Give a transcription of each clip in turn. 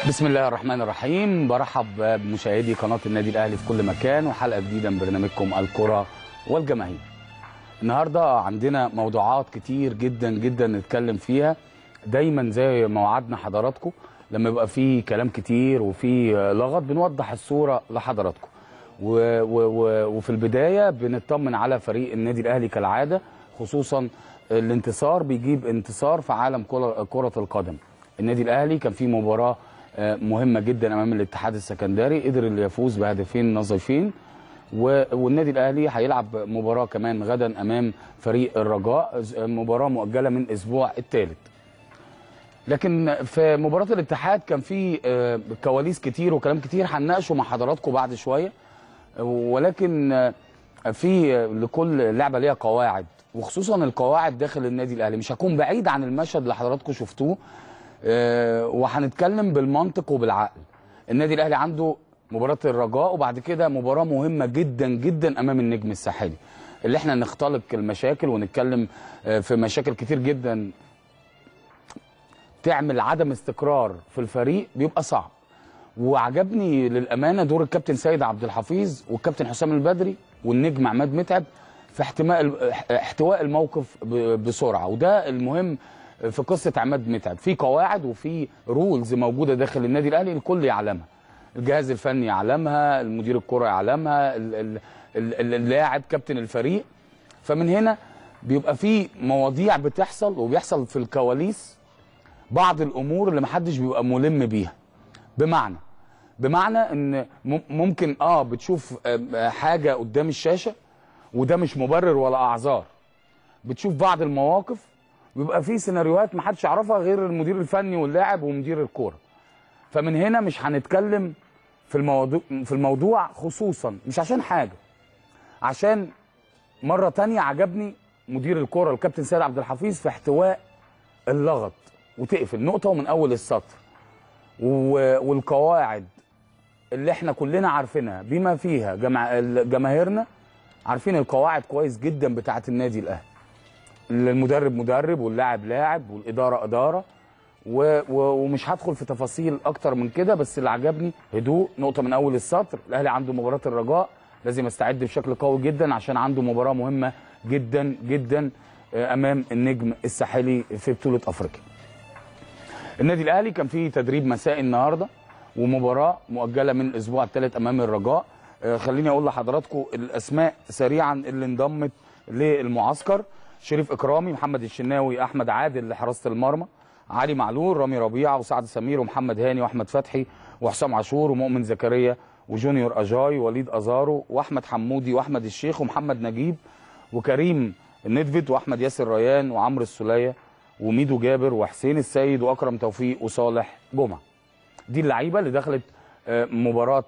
بسم الله الرحمن الرحيم برحب بمشاهدي قناة النادي الأهلي في كل مكان وحلقة جديدة من برنامجكم الكرة والجماهير النهاردة عندنا موضوعات كتير جدا جدا نتكلم فيها دايما زي ما وعدنا حضراتكم لما يبقى في كلام كتير وفي لغط بنوضح الصورة لحضراتكم و و و وفي البداية بنطمن على فريق النادي الأهلي كالعادة خصوصا الانتصار بيجيب انتصار في عالم كرة القدم النادي الأهلي كان في مباراة مهمة جدا أمام الاتحاد السكندري قدر اللي يفوز بهدفين نظيفين والنادي الأهلي هيلعب مباراة كمان غدا أمام فريق الرجاء مباراة مؤجلة من الأسبوع الثالث لكن في مباراة الاتحاد كان في كواليس كتير وكلام كتير هنناقشه مع حضراتكم بعد شوية ولكن في لكل لعبة ليها قواعد وخصوصا القواعد داخل النادي الأهلي مش هكون بعيد عن المشهد اللي حضراتكم شفتوه وهنتكلم بالمنطق وبالعقل النادي الاهلي عنده مباراه الرجاء وبعد كده مباراه مهمه جدا جدا امام النجم الساحلي اللي احنا نختلق المشاكل ونتكلم في مشاكل كتير جدا تعمل عدم استقرار في الفريق بيبقى صعب وعجبني للامانه دور الكابتن سيد عبد الحفيظ والكابتن حسام البدري والنجم عماد متعب في احتماء احتواء الموقف بسرعه وده المهم في قصه عماد متعب في قواعد وفي رولز موجوده داخل النادي الاهلي الكل يعلمها الجهاز الفني يعلمها المدير الكره يعلمها اللاعب كابتن الفريق فمن هنا بيبقى في مواضيع بتحصل وبيحصل في الكواليس بعض الامور اللي محدش بيبقى ملم بيها بمعنى بمعنى ان ممكن اه بتشوف حاجه قدام الشاشه وده مش مبرر ولا اعذار بتشوف بعض المواقف ويبقى في سيناريوهات ما حدش يعرفها غير المدير الفني واللاعب ومدير الكوره فمن هنا مش هنتكلم في الموضوع في الموضوع خصوصا مش عشان حاجه عشان مره تانية عجبني مدير الكوره الكابتن سيد عبد الحفيظ في احتواء اللغط وتقفل نقطه ومن اول السطر والقواعد اللي احنا كلنا عارفينها بما فيها جمع جماهيرنا عارفين القواعد كويس جدا بتاعه النادي الاهلي المدرب مدرب واللاعب لاعب والاداره اداره و و ومش هدخل في تفاصيل اكتر من كده بس اللي عجبني هدوء نقطه من اول السطر الاهلي عنده مباراه الرجاء لازم يستعد بشكل قوي جدا عشان عنده مباراه مهمه جدا جدا امام النجم الساحلي في بطوله افريقيا النادي الاهلي كان فيه تدريب مسائي النهارده ومباراه مؤجله من الاسبوع الثالث امام الرجاء خليني اقول لحضراتكم الاسماء سريعا اللي انضمت للمعسكر شريف اكرامي محمد الشناوي احمد عادل لحراسه المرمى علي معلول رامي ربيعه وسعد سمير ومحمد هاني واحمد فتحي وحسام عاشور ومؤمن زكريا وجونيور اجاي ووليد ازارو واحمد حمودي واحمد الشيخ ومحمد نجيب وكريم الندفد واحمد ياسر ريان وعمرو السوليه وميدو جابر وحسين السيد واكرم توفيق وصالح جمعه دي اللعيبه اللي دخلت مباراه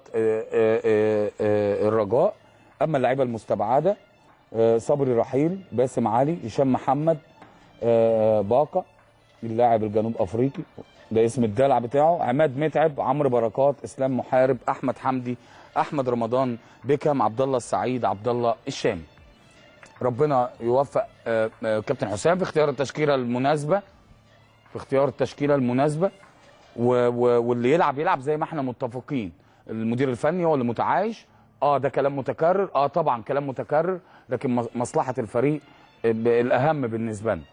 الرجاء اما اللعيبه المستبعده صبري رحيل باسم علي هشام محمد باقة اللاعب الجنوب افريقي ده اسم الدلع بتاعه عماد متعب عمرو بركات اسلام محارب احمد حمدي احمد رمضان بيكم عبد الله السعيد عبد الله الشامي ربنا يوفق كابتن حسام في اختيار التشكيله المناسبه في اختيار التشكيله المناسبه واللي يلعب يلعب زي ما احنا متفقين المدير الفني هو اللي متعايش اه ده كلام متكرر اه طبعا كلام متكرر لكن مصلحه الفريق الاهم بالنسبه لنا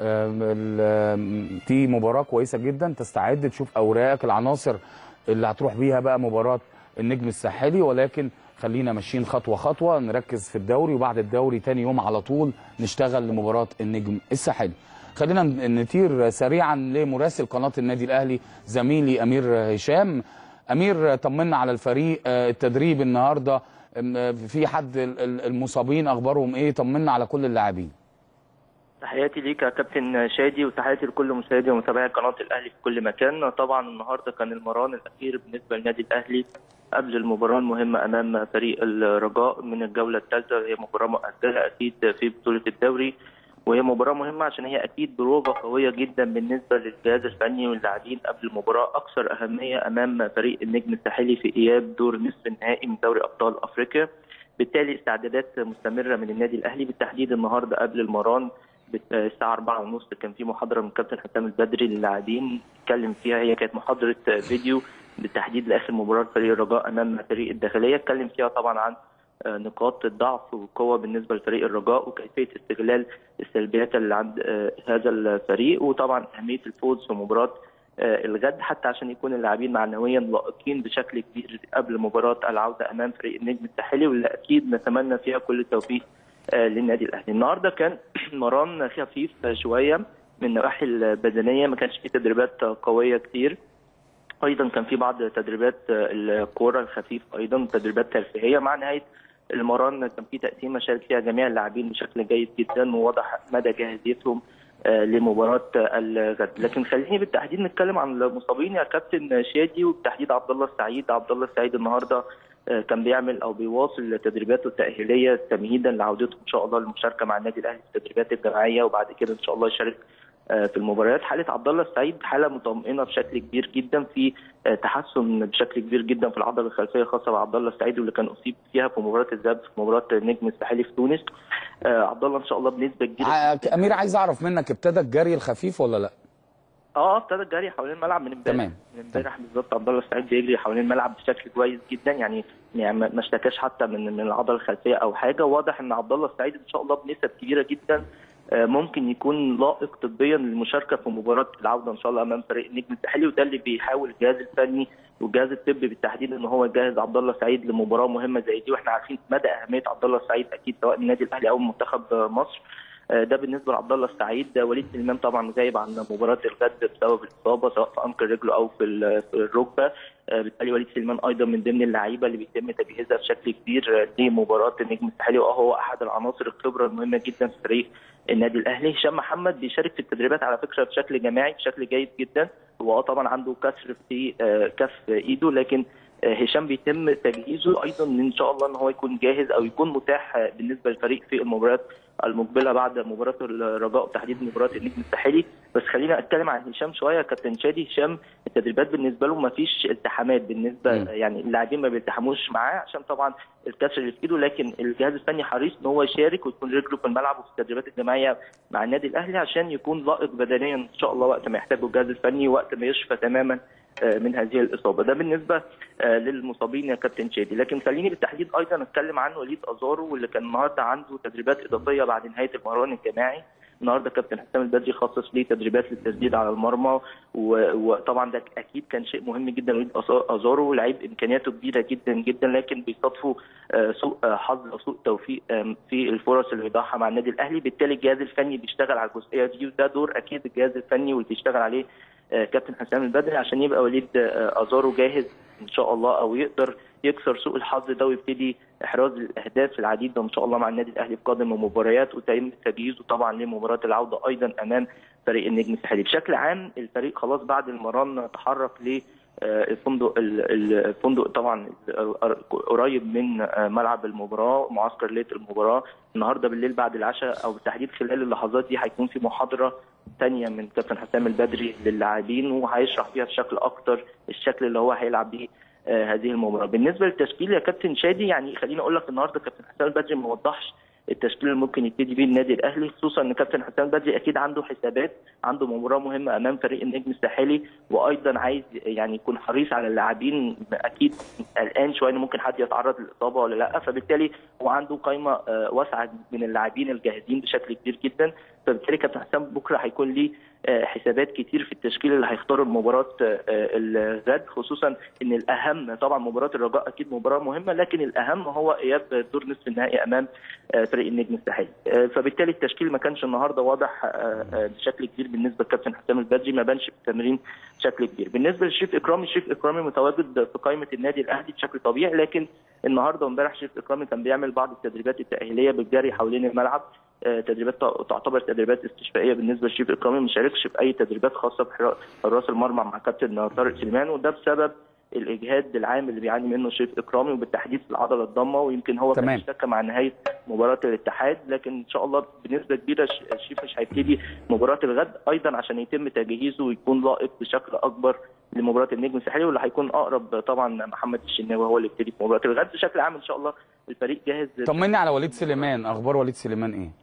دي مباراه كويسه جدا تستعد تشوف اوراقك العناصر اللي هتروح بيها بقى مباراه النجم الساحلي ولكن خلينا ماشيين خطوه خطوه نركز في الدوري وبعد الدوري تاني يوم على طول نشتغل لمباراه النجم الساحلي خلينا نطير سريعا لمراسل قناه النادي الاهلي زميلي امير هشام امير طمنا على الفريق التدريب النهارده في حد المصابين اخبارهم ايه طمنا على كل اللاعبين تحياتي ليك يا كابتن شادي وتحياتي لكل مشاهدي ومتابعي قناه الاهلي في كل مكان طبعا النهارده كان المران الاخير بالنسبه للنادي الاهلي قبل المباراه المهمه امام فريق الرجاء من الجوله الثالثه هي مباراه مؤجله اكيد في بطوله الدوري وهي مباراه مهمه عشان هي اكيد بروفه قويه جدا بالنسبه للجهاز الفني واللاعبين قبل المباراه اكثر اهميه امام فريق النجم الساحلي في اياب دور نصف النهائي من دوري ابطال افريقيا بالتالي استعدادات مستمره من النادي الاهلي بالتحديد النهارده قبل المران بت- الساعه 4 ونص كان في محاضره من كابتن حسام البدري للاعبين اتكلم فيها هي كانت محاضره فيديو بالتحديد لاخر مباراه فريق الرجاء امام فريق الداخليه اتكلم فيها طبعا عن آه، نقاط الضعف والقوه بالنسبه لفريق الرجاء وكيفيه استغلال السلبيات اللي عند آه، هذا الفريق وطبعا اهميه الفوز في مباراه آه، الغد حتى عشان يكون اللاعبين معنويا لائقين بشكل كبير قبل مباراه العوده امام فريق النجم الساحلي واللي اكيد نتمنى فيها كل التوفيق آه، للنادي الاهلي. النهارده كان مران خفيف شويه من النواحي البدنيه ما كانش فيه تدريبات قويه كتير. ايضا كان في بعض تدريبات الكوره الخفيف ايضا تدريبات ترفيهيه مع نهايه المران كان في تقسيمه شارك فيها جميع اللاعبين بشكل جيد جدا وواضح مدى جاهزيتهم آه، لمباراه الغد لكن خليني بالتحديد نتكلم عن المصابين يا كابتن شادي وبالتحديد عبد الله السعيد عبد الله السعيد النهارده آه، كان بيعمل او بيواصل تدريباته التاهيليه تمهيدا لعودته ان شاء الله للمشاركه مع النادي الاهلي في التدريبات الجماعيه وبعد كده ان شاء الله يشارك آه، في المباريات حاله عبد الله السعيد حاله مطمئنه بشكل كبير جدا في آه، تحسن بشكل كبير جدا في العضله الخلفيه خاصه بعبد الله السعيد واللي كان اصيب فيها في مباراه الذهاب في مباراه النجم الساحلي في تونس آه، عبد الله ان شاء الله بنسبه كبيره ع- امير عايز اعرف منك ابتدى الجري الخفيف ولا لا اه ابتدى الجري حوالين الملعب من امبارح تمام. من امبارح بالظبط عبد الله السعيد بيجري حوالين الملعب بشكل كويس جدا يعني يعني ما ما اشتكاش حتى من من العضله الخلفيه او حاجه واضح ان عبد الله السعيد ان شاء الله بنسب كبيره جدا آه، ممكن يكون لائق طبيا للمشاركه في مباراه العوده ان شاء الله امام فريق النجم الساحلي وده اللي بيحاول الجهاز الفني والجهاز الطبي بالتحديد ان هو يجهز عبد الله السعيد لمباراه مهمه زي دي واحنا عارفين مدى اهميه عبد الله السعيد اكيد سواء النادي الاهلي او منتخب مصر آه، ده بالنسبه لعبد الله السعيد آه، وليد سليمان طبعا غايب عن مباراه الغد بسبب الاصابه سواء في انكر رجله او في ال- في الركبه آه، بالتالي وليد سليمان ايضا من ضمن اللعيبه اللي بيتم تجهيزها بشكل كبير آه، لمباراه النجم الساحلي وهو احد العناصر الخبره المهمه جدا في فريق النادي الاهلي هشام محمد بيشارك في التدريبات على فكره بشكل جماعي بشكل جيد جدا هو اه طبعا عنده كسر في آه، كف ايده لكن آه، هشام بيتم تجهيزه ايضا ان شاء الله ان هو يكون جاهز او يكون متاح آه، بالنسبه للفريق في المباريات المقبله بعد مباراه الرجاء وتحديد مباراه النجم الساحلي بس خلينا اتكلم عن هشام شويه كابتن شادي هشام التدريبات بالنسبه له ما فيش التحامات بالنسبه مم. يعني اللاعبين ما بيلتحموش معاه عشان طبعا الكسر اللي في ايده لكن الجهاز الفني حريص ان هو يشارك ويكون رجله في الملعب وفي التدريبات الجماعيه مع النادي الاهلي عشان يكون لائق بدنيا ان شاء الله وقت ما يحتاجه الجهاز الفني وقت ما يشفى تماما آه، من هذه الاصابه ده بالنسبه آه، للمصابين يا كابتن شادي لكن خليني بالتحديد ايضا اتكلم عن وليد ازارو واللي كان النهارده عنده تدريبات اضافيه بعد نهايه المران الجماعي النهارده كابتن حسام البدري خصص ليه تدريبات للتسديد على المرمى و- وطبعا ده اكيد كان شيء مهم جدا وليد أز- ازارو لعيب امكانياته كبيره جدا جدا لكن بيصادفوا آه، سوء آه، حظ او سوء توفيق آم، في الفرص اللي بيضعها مع النادي الاهلي بالتالي الجهاز الفني بيشتغل على الجزئيه دي وده دور اكيد الجهاز الفني واللي بيشتغل عليه آه، كابتن حسام البدري عشان يبقى وليد آه، ازارو جاهز ان شاء الله او يقدر يكسر سوء الحظ ده ويبتدي احراز الاهداف العديده ان شاء الله مع النادي الاهلي في قادم المباريات وتم تجهيزه طبعا لمباراه العوده ايضا امام فريق النجم الساحلي بشكل عام الفريق خلاص بعد المران تحرك ل آه، الفندق ال- ال- الفندق طبعا آه، قريب من آه، ملعب المباراه معسكر ليله المباراه النهارده بالليل بعد العشاء او بالتحديد خلال اللحظات دي هيكون في محاضره ثانيه من كابتن حسام البدري للاعبين وهيشرح فيها بشكل اكتر الشكل اللي هو هيلعب بيه آه، هذه المباراه بالنسبه للتشكيل يا كابتن شادي يعني خليني اقول لك النهارده كابتن حسام البدري ما وضحش التشكيل اللي ممكن يبتدي بيه النادي الاهلي خصوصا ان كابتن حسام البدري اكيد عنده حسابات عنده مباراه مهمه امام فريق النجم الساحلي وايضا عايز يعني يكون حريص على اللاعبين اكيد قلقان شويه ان ممكن حد يتعرض للاصابه ولا لا فبالتالي هو عنده قائمه آه، واسعه من اللاعبين الجاهزين بشكل كبير جدا فبالتالي كابتن حسام بكره هيكون ليه آه، حسابات كتير في التشكيل اللي هيختاره المباراه آه، الغد خصوصا ان الاهم طبعا مباراه الرجاء اكيد مباراه مهمه لكن الاهم هو اياب دور نصف النهائي امام آه، فريق النجم الساحلي آه، فبالتالي التشكيل ما كانش النهارده واضح آه، آه، بشكل كبير بالنسبه لكابتن حسام البدري ما بانش في التمرين بشكل كبير بالنسبه للشريف اكرامي الشريف اكرامي متواجد في قائمه النادي الاهلي بشكل طبيعي لكن النهارده وامبارح شريف اكرامي كان بيعمل بعض التدريبات التاهيليه بالجري حوالين الملعب آه، تدريبات تع- تعتبر تدريبات استشفائيه بالنسبه لشريف اكرامي ما شاركش في اي تدريبات خاصه بحراس المرمى مع كابتن طارق سليمان وده بسبب الاجهاد العام اللي بيعاني منه شريف اكرامي وبالتحديد في العضله الضامه ويمكن هو كان تمام. اشتكى مع نهايه مباراه الاتحاد لكن ان شاء الله بنسبه كبيره ش- شريف مش هيبتدي مباراه الغد ايضا عشان يتم تجهيزه ويكون لائق بشكل اكبر لمباراه النجم الساحلي واللي هيكون اقرب طبعا محمد الشناوي هو اللي يبتدي في مباراه الغد بشكل عام ان شاء الله الفريق جاهز طمني على وليد سليمان اخبار وليد سليمان ايه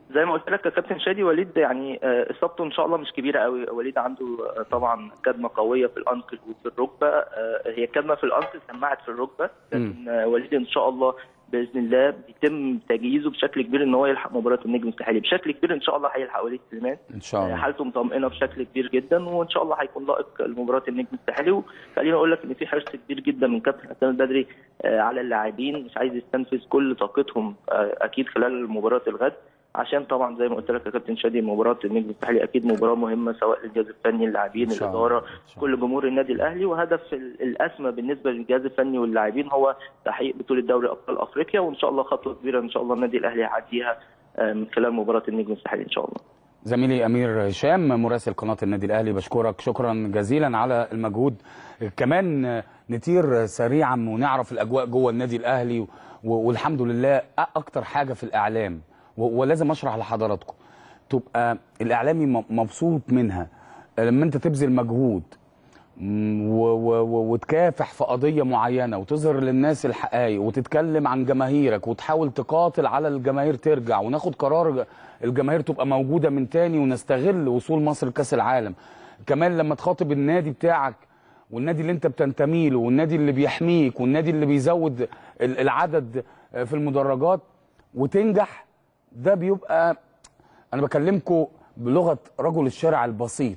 زي ما قلت لك يا كابتن شادي وليد يعني آه، اصابته ان شاء الله مش كبيره قوي وليد عنده آه، طبعا كدمه قويه في الانكل وفي الركبه آه، هي كدمه في الانكل سمعت في الركبه لكن آه، وليد ان شاء الله باذن الله بيتم تجهيزه بشكل كبير ان هو يلحق مباراه النجم الساحلي بشكل كبير ان شاء الله هيلحق وليد سليمان ان شاء آه، الله حالته مطمئنه بشكل كبير جدا وان شاء الله هيكون لائق لمباراه النجم الساحلي وخليني اقول لك ان في حرص كبير جدا من كابتن حسام البدري آه، على اللاعبين مش عايز يستنفذ كل طاقتهم آه، اكيد خلال مباراه الغد عشان طبعا زي ما قلت لك يا كابتن شادي مباراه النجم الساحلي اكيد مباراه مهمه سواء للجهاز الفني اللاعبين إن شاء الله. الاداره إن شاء الله. كل جمهور النادي الاهلي وهدف ال- الاسمى بالنسبه للجهاز الفني واللاعبين هو تحقيق بطوله دوري ابطال افريقيا وان شاء الله خطوه كبيره ان شاء الله النادي الاهلي هيعديها آه، من خلال مباراه النجم الساحلي ان شاء الله زميلي امير هشام مراسل قناه النادي الاهلي بشكرك شكرا جزيلا على المجهود كمان نطير سريعا ونعرف الاجواء جوه النادي الاهلي و- والحمد لله اكتر حاجه في الاعلام و- ولازم اشرح لحضراتكم تبقى الاعلامي م- مبسوط منها لما انت تبذل مجهود م- و- و- و- وتكافح في قضيه معينه وتظهر للناس الحقائق وتتكلم عن جماهيرك وتحاول تقاتل على الجماهير ترجع وناخد قرار الجماهير تبقى موجوده من تاني ونستغل وصول مصر لكاس العالم كمان لما تخاطب النادي بتاعك والنادي اللي انت بتنتمي له والنادي اللي بيحميك والنادي اللي بيزود ال- العدد في المدرجات وتنجح ده بيبقى انا بكلمكم بلغه رجل الشارع البسيط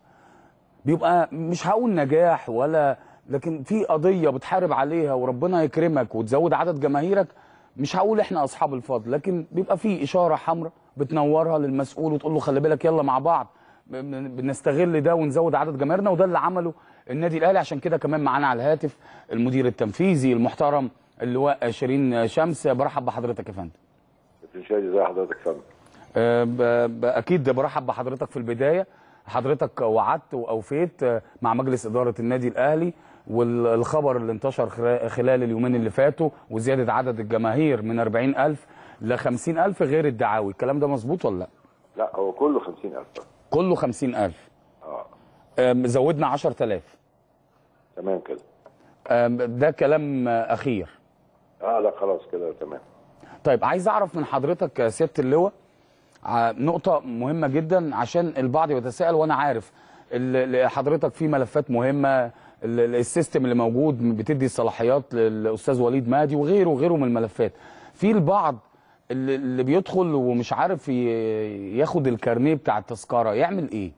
بيبقى مش هقول نجاح ولا لكن في قضيه بتحارب عليها وربنا يكرمك وتزود عدد جماهيرك مش هقول احنا اصحاب الفضل لكن بيبقى في اشاره حمراء بتنورها للمسؤول وتقول له خلي بالك يلا مع بعض بن- بنستغل ده ونزود عدد جماهيرنا وده اللي عمله النادي الاهلي عشان كده كمان معانا على الهاتف المدير التنفيذي المحترم اللواء شيرين شمس برحب بحضرتك يا فندم كابتن شادي زي حضرتك فندم آه، ب- ب- اكيد برحب بحضرتك في البدايه حضرتك وعدت واوفيت آه، مع مجلس اداره النادي الاهلي والخبر اللي انتشر خلا- خلال اليومين اللي فاتوا وزياده عدد الجماهير من 40000 ل 50000 غير الدعاوي الكلام ده مظبوط ولا لا لا هو كله 50000 كله 50000 اه آم، زودنا 10000 تمام كده آم، ده كلام آه، اخير اه لا خلاص كده تمام طيب عايز اعرف من حضرتك يا سياده اللواء ع- نقطة مهمة جدا عشان البعض يتساءل وانا عارف ال- ال- حضرتك في ملفات مهمة ال- ال- السيستم اللي موجود بتدي الصلاحيات للاستاذ وليد مهدي وغيره وغيره من الملفات في البعض اللي اللي بيدخل ومش عارف ي- ياخد الكارنيه بتاع التذكرة يعمل ايه؟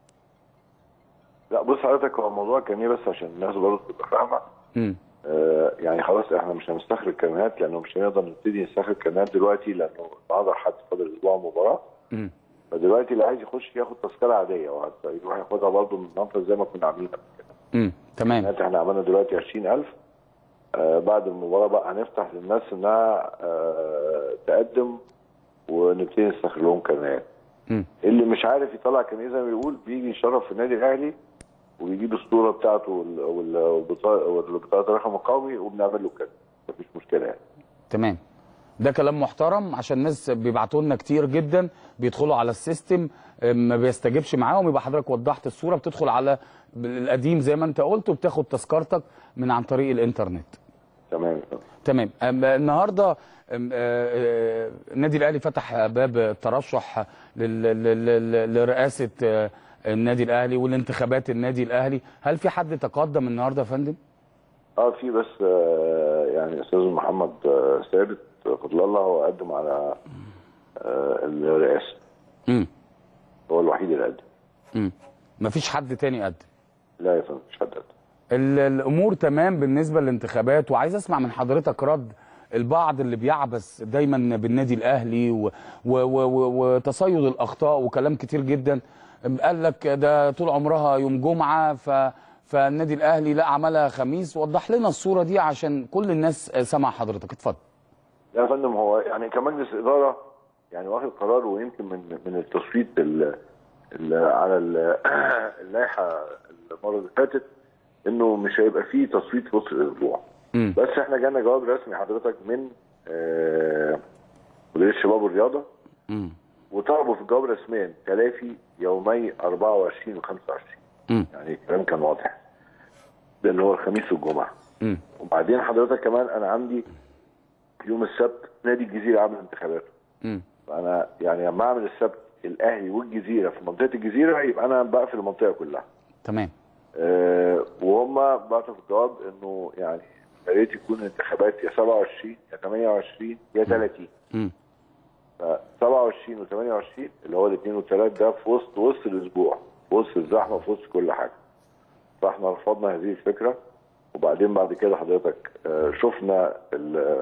لا بص حضرتك هو الموضوع كان ايه بس عشان الناس برضه تبقى فاهمه مم. آه يعني خلاص احنا مش هنستخرج كلمات لانه مش هنقدر نبتدي نستخرج كلمات دلوقتي لانه النهارده حد فاضل اسبوع مباراه مم. فدلوقتي اللي عايز يخش ياخد تذكره عاديه ويروح ياخدها برضه من المنفذ زي ما كنا عاملين قبل كده مم. تمام يعني احنا عملنا دلوقتي 20000 آه بعد المباراه بقى هنفتح للناس انها آه تقدم ونبتدي نستخرج لهم كلمات مم. اللي مش عارف يطلع كان زي ما بيقول بيجي يشرف في النادي الاهلي ويجيب الصوره بتاعته وال- وال- والبطاقه والبطاقه الرقم القومي وبنعمل له كده مفيش مشكله يعني تمام ده كلام محترم عشان الناس بيبعتوا لنا كتير جدا بيدخلوا على السيستم أم، ما بيستجيبش معاهم يبقى حضرتك وضحت الصوره بتدخل على القديم زي ما انت قلت وبتاخد تذكرتك من عن طريق الانترنت تمام تمام أم، النهارده أم، آه، آه، النادي الاهلي فتح باب الترشح لل- لل- لل- لرئاسه آه، النادي الاهلي والانتخابات النادي الاهلي هل في حد تقدم النهارده يا فندم اه في بس آه يعني استاذ محمد آه ثابت فضل الله هو قدم على آه الرئاسه امم هو الوحيد اللي قدم امم مفيش حد تاني قدم لا يا فندم مش حد قدم ال- الامور تمام بالنسبه للانتخابات وعايز اسمع من حضرتك رد البعض اللي بيعبث دايما بالنادي الاهلي و- و- و- و- وتصيد الاخطاء وكلام كتير جدا قال لك ده طول عمرها يوم جمعه ف فالنادي الاهلي لا عملها خميس وضح لنا الصوره دي عشان كل الناس سمع حضرتك اتفضل لا يا فندم هو يعني كمجلس اداره يعني واخد قرار ويمكن من من التصويت ال ال على ال- اللائحه المره اللي فاتت انه مش هيبقى فيه تصويت في وسط الاسبوع امم بس احنا جانا جواب رسمي حضرتك من آه، مديريه الشباب والرياضه امم وطلبوا في الجواب رسميا تلافي يومي 24 و 25 امم يعني الكلام كان واضح ده اللي هو الخميس والجمعه امم وبعدين حضرتك كمان انا عندي يوم السبت نادي الجزيره عامل انتخاباته امم فانا يعني لما اعمل السبت الاهلي والجزيره في منطقه الجزيره يبقى انا بقفل المنطقه كلها تمام أه وهم بعتوا في الجواب انه يعني يا ريت يكون الانتخابات يا 27 يا 28 يا 30 مم. ف 27 و28 اللي هو الاثنين والثلاث ده في وسط وسط الاسبوع في وسط الزحمه في وسط كل حاجه فاحنا رفضنا هذه الفكره وبعدين بعد كده حضرتك آه، شفنا ال-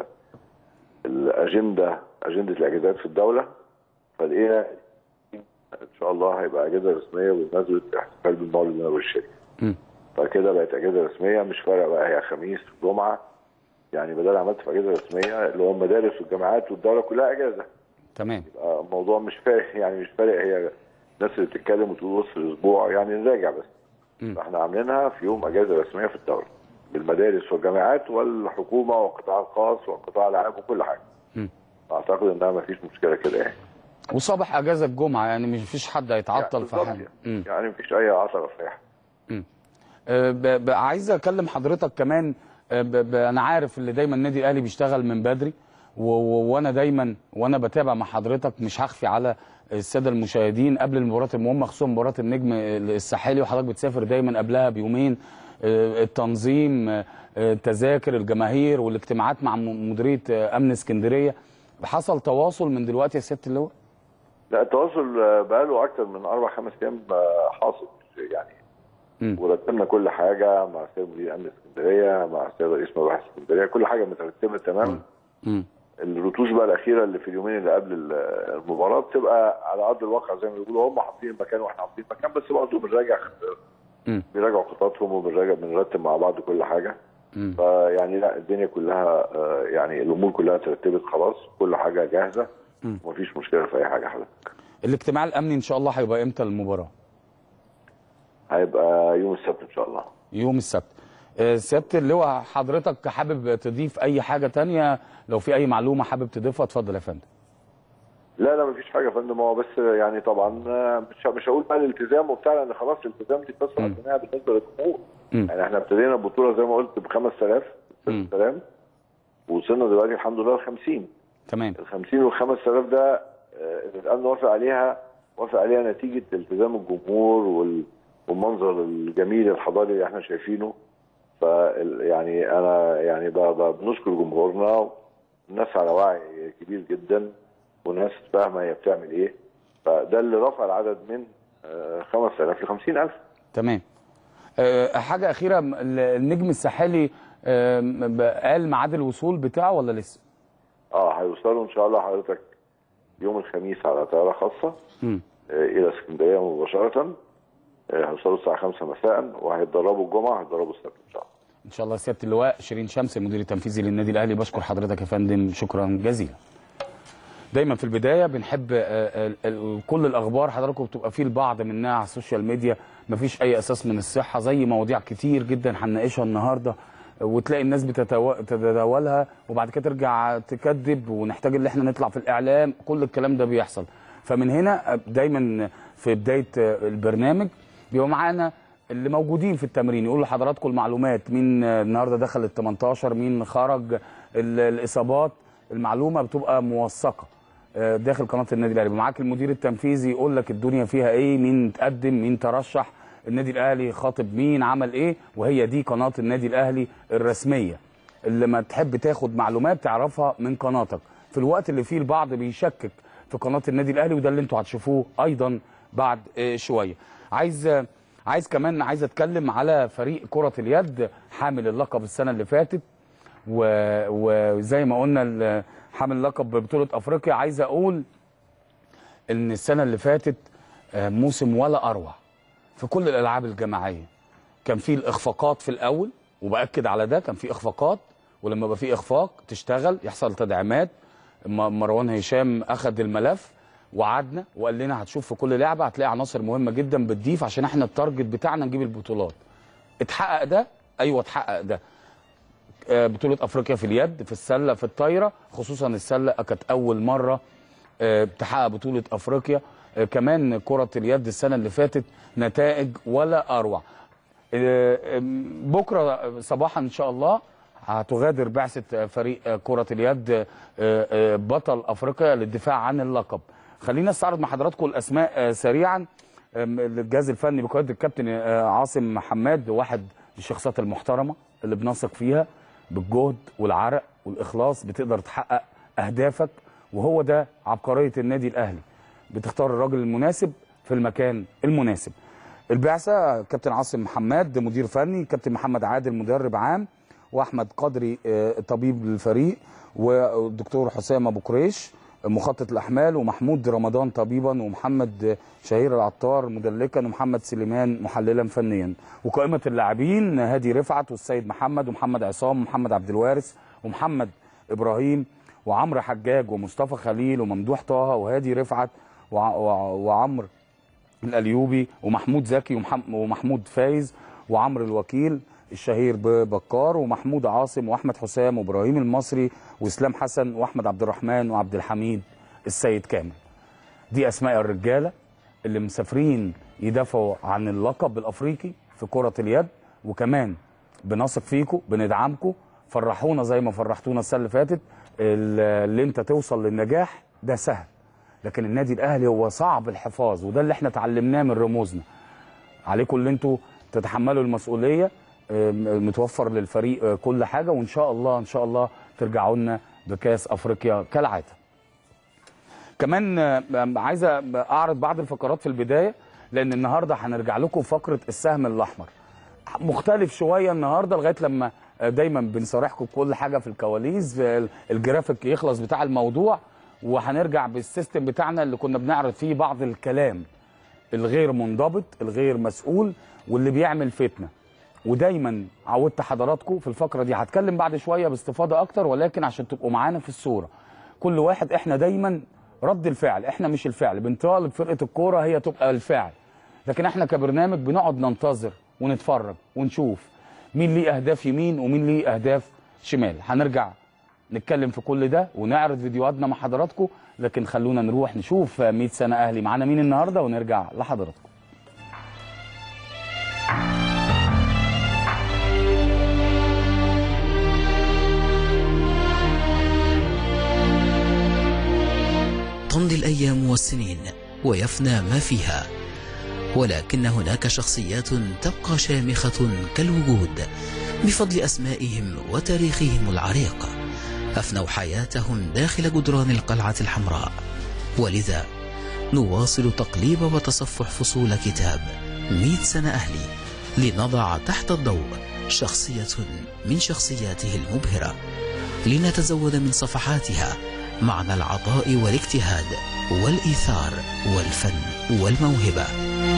الاجنده اجنده الاجازات في الدوله فلقينا ان شاء الله هيبقى اجازه رسميه بمناسبه احتفال بالمولد النبوي الشريف مم. فكده بقت اجازه رسميه مش فارقه بقى هي خميس جمعه يعني بدل عملت في اجازه رسميه اللي هو المدارس والجامعات والدوله كلها اجازه تمام يبقى الموضوع مش فارق يعني مش فارق هي الناس اللي بتتكلم وتقول وسط الاسبوع يعني نراجع بس مم. فاحنا عاملينها في يوم اجازه رسميه في الدوله بالمدارس والجامعات والحكومه والقطاع الخاص والقطاع العام وكل حاجه مم. اعتقد انها ما فيش مشكله كده يعني وصباح اجازه الجمعه يعني مش فيش حد هيتعطل في بالظبط حاجه مم. يعني, يعني مفيش اي عطله في اي حاجه أه، ب- ب- عايز اكلم حضرتك كمان أه، ب- ب- انا عارف اللي دايما النادي الاهلي بيشتغل من بدري و- و- وانا دايما وانا بتابع مع حضرتك مش هخفي على الساده المشاهدين قبل المباراه المهمه خصوصا مباراه النجم الساحلي وحضرتك بتسافر دايما قبلها بيومين أه، التنظيم أه، التذاكر الجماهير والاجتماعات مع م- مديريه أه، امن اسكندريه حصل تواصل من دلوقتي يا سياده اللواء لا التواصل آه، بقاله اكتر من اربع خمس ايام آه، حاصل يعني مم. ورتبنا كل حاجه مع السيد مدير امن اسكندريه مع السيد رئيس مباحث اسكندريه كل حاجه مترتبه تماما مم. الرتوش بقى الاخيره اللي في اليومين اللي قبل ال- المباراه بتبقى على ارض الواقع زي ما بيقولوا هم حاطين المكان واحنا حاطين المكان بس برضه بنراجع مم. بنراجع خططهم وبنراجع بنرتب مع بعض كل حاجه مم. فيعني لا الدنيا كلها آه، يعني الامور كلها ترتبت خلاص كل حاجه جاهزه مم. ومفيش مشكله في اي حاجه حضرتك الاجتماع الامني ان شاء الله هيبقى امتى المباراه هيبقى يوم السبت ان شاء الله يوم السبت آه، سياده اللواء حضرتك حابب تضيف اي حاجه تانية لو في اي معلومه حابب تضيفها اتفضل يا فندم لا لا مفيش حاجه يا فندم هو بس يعني طبعا آه، مش مش هقول بقى الالتزام وبتاع لان خلاص الالتزام دي قصه مم. عندنا بالنسبه للجمهور مم. يعني احنا ابتدينا البطوله زي ما قلت ب 5000 مم. 6000 ووصلنا دلوقتي الحمد لله ل 50 تمام ال 50 وال 5000 ده آه، الامن وافق عليها وافق عليها نتيجه التزام الجمهور وال- والمنظر الجميل الحضاري اللي احنا شايفينه ف يعني انا يعني ب- ب- بنشكر جمهورنا الناس على وعي كبير جدا وناس فاهمه هي بتعمل ايه فده اللي رفع العدد من آه، 5000 ل 50000 تمام آه، حاجه اخيره م- ال- النجم الساحلي آه، م- ب- قال ميعاد الوصول بتاعه ولا لسه اه هيوصلوا ان شاء الله حضرتك يوم الخميس على طياره خاصه مم. آه، الى اسكندريه مباشره آه، هيوصلوا الساعه 5 مساء وهيتدربوا الجمعه هيتدربوا السبت ان شاء الله ان شاء الله سياده اللواء شيرين شمس المدير التنفيذي للنادي الاهلي بشكر حضرتك يا فندم شكرا جزيلا دايما في البدايه بنحب آه، ال- ال- كل الاخبار حضراتكم بتبقى فيه البعض منها على السوشيال ميديا مفيش اي اساس من الصحه زي مواضيع كتير جدا هنناقشها النهارده وتلاقي الناس بتتوا- بتتداولها وبعد كده ترجع تكذب ونحتاج ان احنا نطلع في الاعلام كل الكلام ده بيحصل فمن هنا دايما في بدايه البرنامج بيبقى معانا اللي موجودين في التمرين يقول لحضراتكم المعلومات مين النهارده دخل ال 18 مين خرج ال- الاصابات المعلومه بتبقى موثقه آه، داخل قناه النادي الاهلي معاك المدير التنفيذي يقول لك الدنيا فيها ايه مين تقدم مين ترشح النادي الاهلي خاطب مين عمل ايه وهي دي قناه النادي الاهلي الرسميه اللي ما تحب تاخد معلومات تعرفها من قناتك في الوقت اللي فيه البعض بيشكك في قناه النادي الاهلي وده اللي انتوا هتشوفوه ايضا بعد آه، شويه عايز آه، عايز كمان عايز اتكلم على فريق كره اليد حامل اللقب السنه اللي فاتت و- وزي ما قلنا ال- حامل لقب ببطوله افريقيا عايز اقول ان السنه اللي فاتت آه، موسم ولا اروع في كل الالعاب الجماعيه كان في الاخفاقات في الاول وباكد على ده كان في اخفاقات ولما يبقى في اخفاق تشتغل يحصل تدعيمات م- مروان هشام اخذ الملف وعدنا وقال لنا هتشوف في كل لعبه هتلاقي عناصر مهمه جدا بتضيف عشان احنا التارجت بتاعنا نجيب البطولات اتحقق ده ايوه اتحقق ده آه، بطولة افريقيا في اليد في السلة في الطايرة خصوصا السلة كانت اول مرة آه، تحقق بطولة افريقيا آه، كمان كرة اليد السنة اللي فاتت نتائج ولا اروع آه، آم، بكرة صباحا ان شاء الله هتغادر بعثه فريق كره اليد آه، آه، بطل افريقيا للدفاع عن اللقب خلينا نستعرض مع حضراتكم الاسماء آه، سريعا آم، الجهاز الفني بقياده الكابتن آه، عاصم حماد واحد من الشخصيات المحترمه اللي بنثق فيها بالجهد والعرق والاخلاص بتقدر تحقق اهدافك وهو ده عبقريه النادي الاهلي بتختار الراجل المناسب في المكان المناسب البعثه كابتن عاصم حماد مدير فني كابتن محمد عادل مدرب عام واحمد قدري آه، طبيب الفريق والدكتور حسام ابو قريش مخطط الاحمال ومحمود رمضان طبيبا ومحمد شهير العطار مدلكا ومحمد سليمان محللا فنيا وقائمه اللاعبين هادي رفعت والسيد محمد ومحمد عصام ومحمد عبد الوارث ومحمد ابراهيم وعمرو حجاج ومصطفى خليل وممدوح طه وهادي رفعت وع- وع- وعمرو الايوبي ومحمود زكي ومحم- ومحمود فايز وعمرو الوكيل الشهير ببكار ومحمود عاصم واحمد حسام وابراهيم المصري واسلام حسن واحمد عبد الرحمن وعبد الحميد السيد كامل دي اسماء الرجاله اللي مسافرين يدافعوا عن اللقب الافريقي في كره اليد وكمان بنثق فيكم بندعمكم فرحونا زي ما فرحتونا السنه اللي فاتت ال- اللي انت توصل للنجاح ده سهل لكن النادي الاهلي هو صعب الحفاظ وده اللي احنا اتعلمناه من رموزنا عليكم اللي انتوا تتحملوا المسؤوليه آم، متوفر للفريق آه، كل حاجه وان شاء الله ان شاء الله ترجعوا لنا بكاس افريقيا كالعاده كمان آه، آم، عايز اعرض بعض الفقرات في البدايه لان النهارده هنرجع لكم فقره السهم الاحمر مختلف شويه النهارده لغايه لما آه، دايما بنصارحكم بكل حاجه في الكواليس آه، الجرافيك يخلص بتاع الموضوع وهنرجع بالسيستم بتاعنا اللي كنا بنعرض فيه بعض الكلام الغير منضبط الغير مسؤول واللي بيعمل فتنه ودايما عودت حضراتكم في الفقره دي هتكلم بعد شويه باستفاضه اكتر ولكن عشان تبقوا معانا في الصوره كل واحد احنا دايما رد الفعل احنا مش الفعل بنطالب فرقه الكوره هي تبقى الفعل لكن احنا كبرنامج بنقعد ننتظر ونتفرج ونشوف مين ليه اهداف يمين ومين ليه اهداف شمال هنرجع نتكلم في كل ده ونعرض فيديوهاتنا مع حضراتكم لكن خلونا نروح نشوف 100 سنه اهلي معانا مين النهارده ونرجع لحضراتكم تمضي الأيام والسنين ويفنى ما فيها ولكن هناك شخصيات تبقى شامخة كالوجود بفضل أسمائهم وتاريخهم العريق أفنوا حياتهم داخل جدران القلعة الحمراء ولذا نواصل تقليب وتصفح فصول كتاب مئة سنة أهلي لنضع تحت الضوء شخصية من شخصياته المبهرة لنتزود من صفحاتها معنى العطاء والاجتهاد والإيثار والفن والموهبة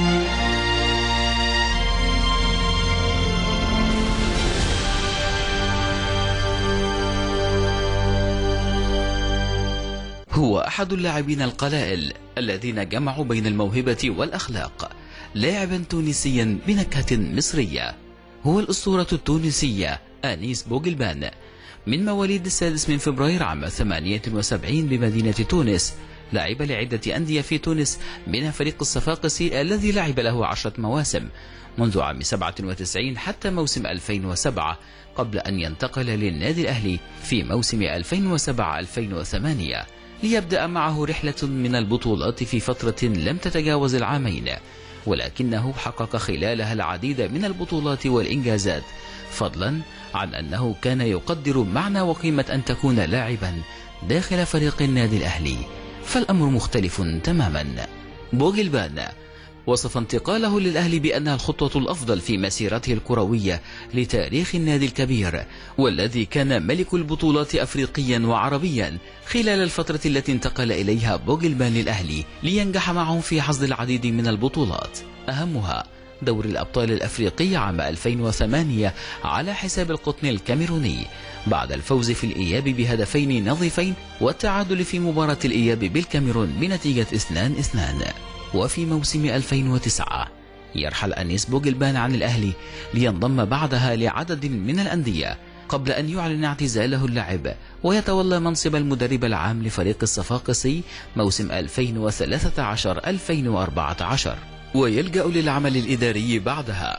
هو أحد اللاعبين القلائل الذين جمعوا بين الموهبة والأخلاق لاعبا تونسيا بنكهة مصرية هو الأسطورة التونسية أنيس بوغلبان من مواليد السادس من فبراير عام 78 بمدينة تونس لعب لعدة أندية في تونس من فريق الصفاقسي الذي لعب له عشرة مواسم منذ عام 97 حتى موسم 2007 قبل أن ينتقل للنادي الأهلي في موسم 2007-2008 ليبدأ معه رحلة من البطولات في فترة لم تتجاوز العامين ولكنه حقق خلالها العديد من البطولات والإنجازات فضلا عن أنه كان يقدر معنى وقيمة أن تكون لاعبا داخل فريق النادي الأهلي فالأمر مختلف تماما بوغلبان وصف انتقاله للأهلي بأنها الخطوة الأفضل في مسيرته الكروية لتاريخ النادي الكبير والذي كان ملك البطولات أفريقيا وعربيا خلال الفترة التي انتقل إليها بوغلبان للأهلي لينجح معهم في حصد العديد من البطولات أهمها دور الأبطال الأفريقي عام 2008 على حساب القطن الكاميروني بعد الفوز في الإياب بهدفين نظيفين والتعادل في مباراة الإياب بالكاميرون بنتيجة 2-2 وفي موسم 2009 يرحل أنيس بوغلبان عن الأهلي لينضم بعدها لعدد من الأندية قبل أن يعلن اعتزاله اللعب ويتولى منصب المدرب العام لفريق الصفاقسي موسم 2013-2014 ويلجأ للعمل الإداري بعدها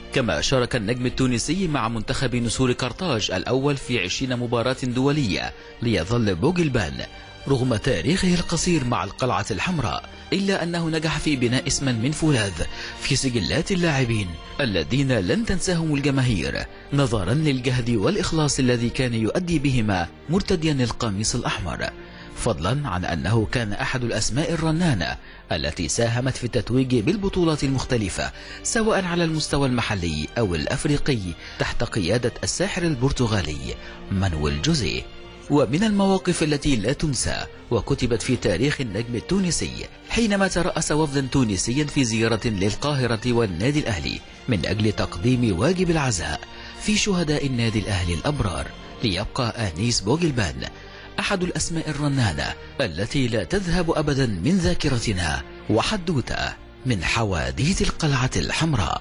كما شارك النجم التونسي مع منتخب نسور قرطاج الأول في 20 مباراة دولية ليظل بوغلبان رغم تاريخه القصير مع القلعة الحمراء إلا أنه نجح في بناء اسما من فولاذ في سجلات اللاعبين الذين لن تنساهم الجماهير نظرا للجهد والإخلاص الذي كان يؤدي بهما مرتديا القميص الأحمر فضلا عن أنه كان أحد الأسماء الرنانة التي ساهمت في التتويج بالبطولات المختلفة سواء على المستوى المحلي أو الأفريقي تحت قيادة الساحر البرتغالي مانويل جوزيه ومن المواقف التي لا تنسى وكتبت في تاريخ النجم التونسي حينما ترأس وفدا تونسيا في زيارة للقاهرة والنادي الأهلي من أجل تقديم واجب العزاء في شهداء النادي الأهلي الأبرار ليبقى آنيس بوغلبان أحد الأسماء الرنانة التي لا تذهب أبدا من ذاكرتنا وحدوتة من حواديت القلعة الحمراء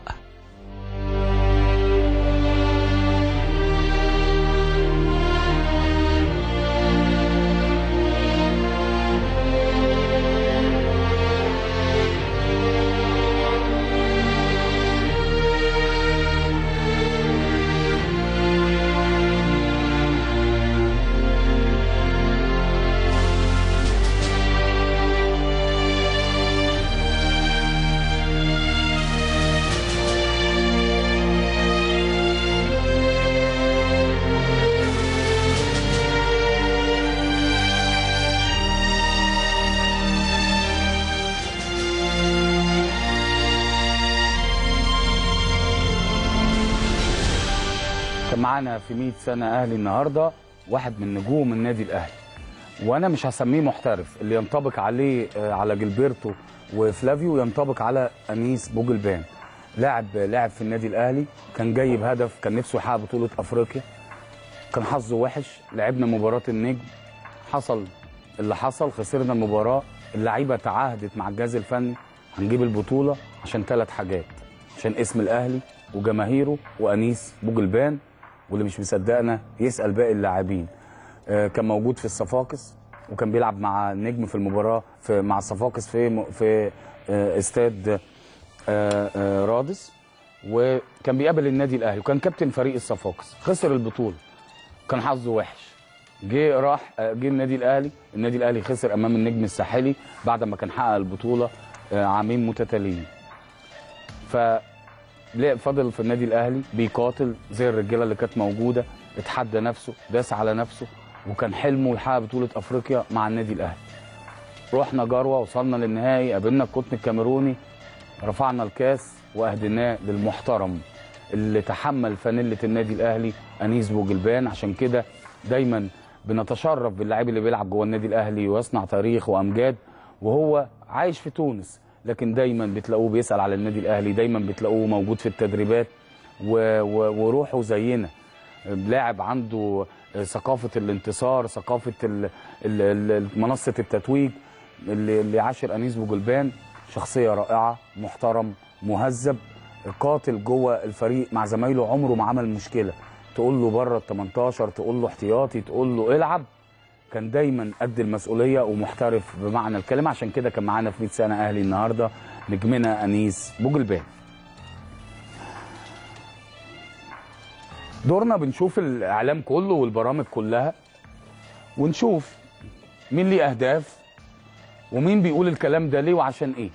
كان معانا في 100 سنه اهلي النهارده واحد من نجوم النادي الاهلي وانا مش هسميه محترف اللي ينطبق عليه آه، على جilberto وفلافيو ينطبق على انيس بوجلبان لاعب لاعب في النادي الاهلي كان جاي بهدف كان نفسه يحقق بطوله افريقيا كان حظه وحش لعبنا مباراه النجم حصل اللي حصل خسرنا المباراه اللعيبه تعاهدت مع الجهاز الفني هنجيب البطوله عشان ثلاث حاجات عشان اسم الاهلي وجماهيره وانيس بوجلبان واللي مش مصدقنا يسال باقي اللاعبين آه، كان موجود في الصفاقس وكان بيلعب مع النجم في المباراه في مع الصفاقس في م- في آه، استاد آه، آه، رادس وكان بيقابل النادي الاهلي وكان كابتن فريق الصفاقس خسر البطوله كان حظه وحش جه راح آه، جه النادي الاهلي النادي الاهلي خسر امام النجم الساحلي بعد ما كان حقق البطوله آه، عامين متتاليين ف لا فضل في النادي الاهلي بيقاتل زي الرجاله اللي كانت موجوده اتحدى نفسه داس على نفسه وكان حلمه يحقق بطوله افريقيا مع النادي الاهلي رحنا جروه وصلنا للنهائي قابلنا القطن الكاميروني رفعنا الكاس واهديناه للمحترم اللي تحمل فانيله النادي الاهلي انيس بوجلبان عشان كده دايما بنتشرف باللاعب اللي بيلعب جوه النادي الاهلي ويصنع تاريخ وامجاد وهو عايش في تونس لكن دايما بتلاقوه بيسال على النادي الاهلي دايما بتلاقوه موجود في التدريبات و... و... وروحه زينا لاعب عنده ثقافه الانتصار ثقافه ال... ال... ال- منصه التتويج اللي, اللي عاشر انيس بوجلبان شخصيه رائعه محترم مهذب قاتل جوه الفريق مع زمايله عمره ما عمل مشكله تقول له بره ال 18 تقول له احتياطي تقول له العب كان دايما قد المسؤوليه ومحترف بمعنى الكلمه عشان كده كان معانا في 100 سنه اهلي النهارده نجمنا انيس بوجلبان دورنا بنشوف الاعلام كله والبرامج كلها ونشوف مين ليه اهداف ومين بيقول الكلام ده ليه وعشان ايه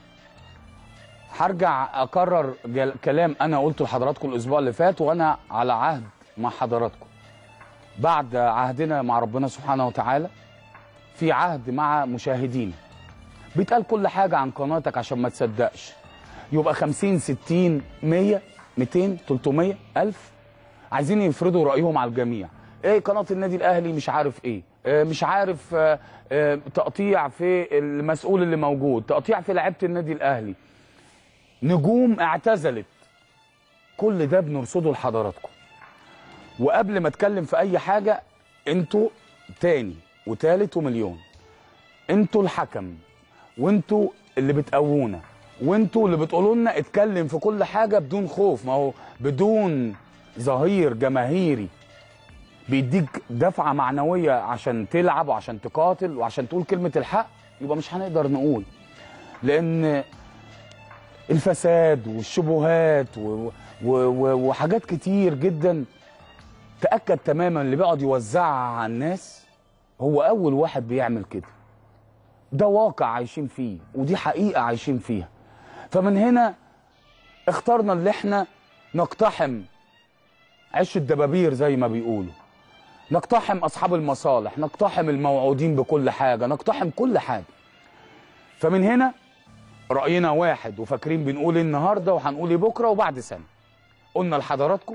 هرجع اكرر جل- كلام انا قلته لحضراتكم الاسبوع اللي فات وانا على عهد مع حضراتكم بعد عهدنا مع ربنا سبحانه وتعالى في عهد مع مشاهدينا بيتقال كل حاجه عن قناتك عشان ما تصدقش يبقى 50 60 100 200 300 1000 عايزين يفرضوا رايهم على الجميع ايه قناه النادي الاهلي مش عارف ايه آه، مش عارف آه، آه، تقطيع في المسؤول اللي موجود تقطيع في لعيبه النادي الاهلي نجوم اعتزلت كل ده بنرصده لحضراتكم وقبل ما اتكلم في اي حاجه انتوا تاني وتالت ومليون انتوا الحكم وانتوا اللي بتقوونا وانتوا اللي بتقولوا لنا اتكلم في كل حاجه بدون خوف ما هو بدون ظهير جماهيري بيديك دفعه معنويه عشان تلعب وعشان تقاتل وعشان تقول كلمه الحق يبقى مش هنقدر نقول لان الفساد والشبهات و... و... و... وحاجات كتير جدا تاكد تماما اللي بيقعد يوزعها على الناس هو اول واحد بيعمل كده ده واقع عايشين فيه ودي حقيقه عايشين فيها فمن هنا اخترنا اللي احنا نقتحم عش الدبابير زي ما بيقولوا نقتحم اصحاب المصالح نقتحم الموعودين بكل حاجه نقتحم كل حاجه فمن هنا راينا واحد وفاكرين بنقول إيه النهارده وهنقول إيه بكره وبعد سنه قلنا لحضراتكم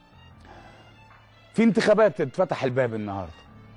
في انتخابات اتفتح الباب النهارده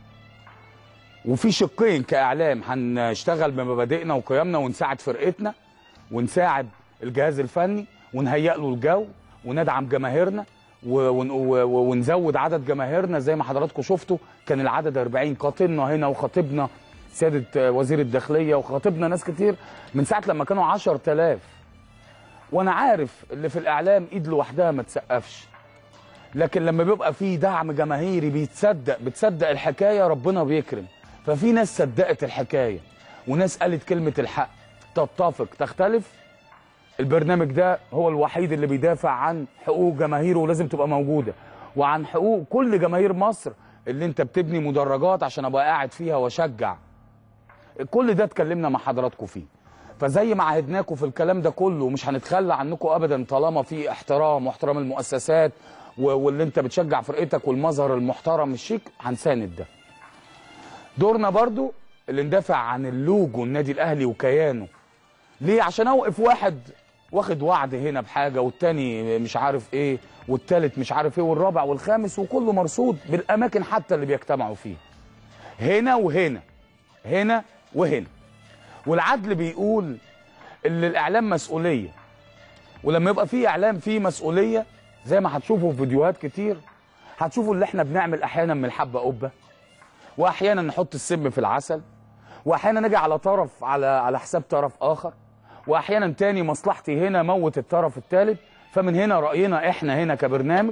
وفي شقين كاعلام هنشتغل بمبادئنا وقيمنا ونساعد فرقتنا ونساعد الجهاز الفني ونهيئ له الجو وندعم جماهيرنا و- ون- و- و- ونزود عدد جماهيرنا زي ما حضراتكم شفتوا كان العدد 40 قاتلنا هنا وخطيبنا سيادة وزير الداخلية وخاطبنا ناس كتير من ساعة لما كانوا 10000 وانا عارف اللي في الاعلام ايد لوحدها ما تسقفش لكن لما بيبقى في دعم جماهيري بيتصدق بتصدق الحكايه ربنا بيكرم ففي ناس صدقت الحكايه وناس قالت كلمه الحق تتفق تختلف البرنامج ده هو الوحيد اللي بيدافع عن حقوق جماهيره ولازم تبقى موجوده وعن حقوق كل جماهير مصر اللي انت بتبني مدرجات عشان ابقى قاعد فيها واشجع كل ده اتكلمنا مع حضراتكم فيه فزي ما عهدناكم في الكلام ده كله مش هنتخلى عنكم ابدا طالما في احترام واحترام المؤسسات و- واللي انت بتشجع فرقتك والمظهر المحترم الشيك هنساند ده دورنا برضو اللي ندافع عن اللوجو النادي الاهلي وكيانه ليه عشان اوقف واحد واخد وعد هنا بحاجه والتاني مش عارف ايه والتالت مش عارف ايه والرابع والخامس وكله مرصود بالاماكن حتى اللي بيجتمعوا فيها هنا وهنا هنا وهنا والعدل بيقول ان الاعلام مسؤوليه ولما يبقى في اعلام فيه مسؤوليه زي ما هتشوفوا في فيديوهات كتير هتشوفوا اللي احنا بنعمل احيانا من الحبه قبه واحيانا نحط السم في العسل واحيانا نجي على طرف على على حساب طرف اخر واحيانا تاني مصلحتي هنا موت الطرف الثالث فمن هنا راينا احنا هنا كبرنامج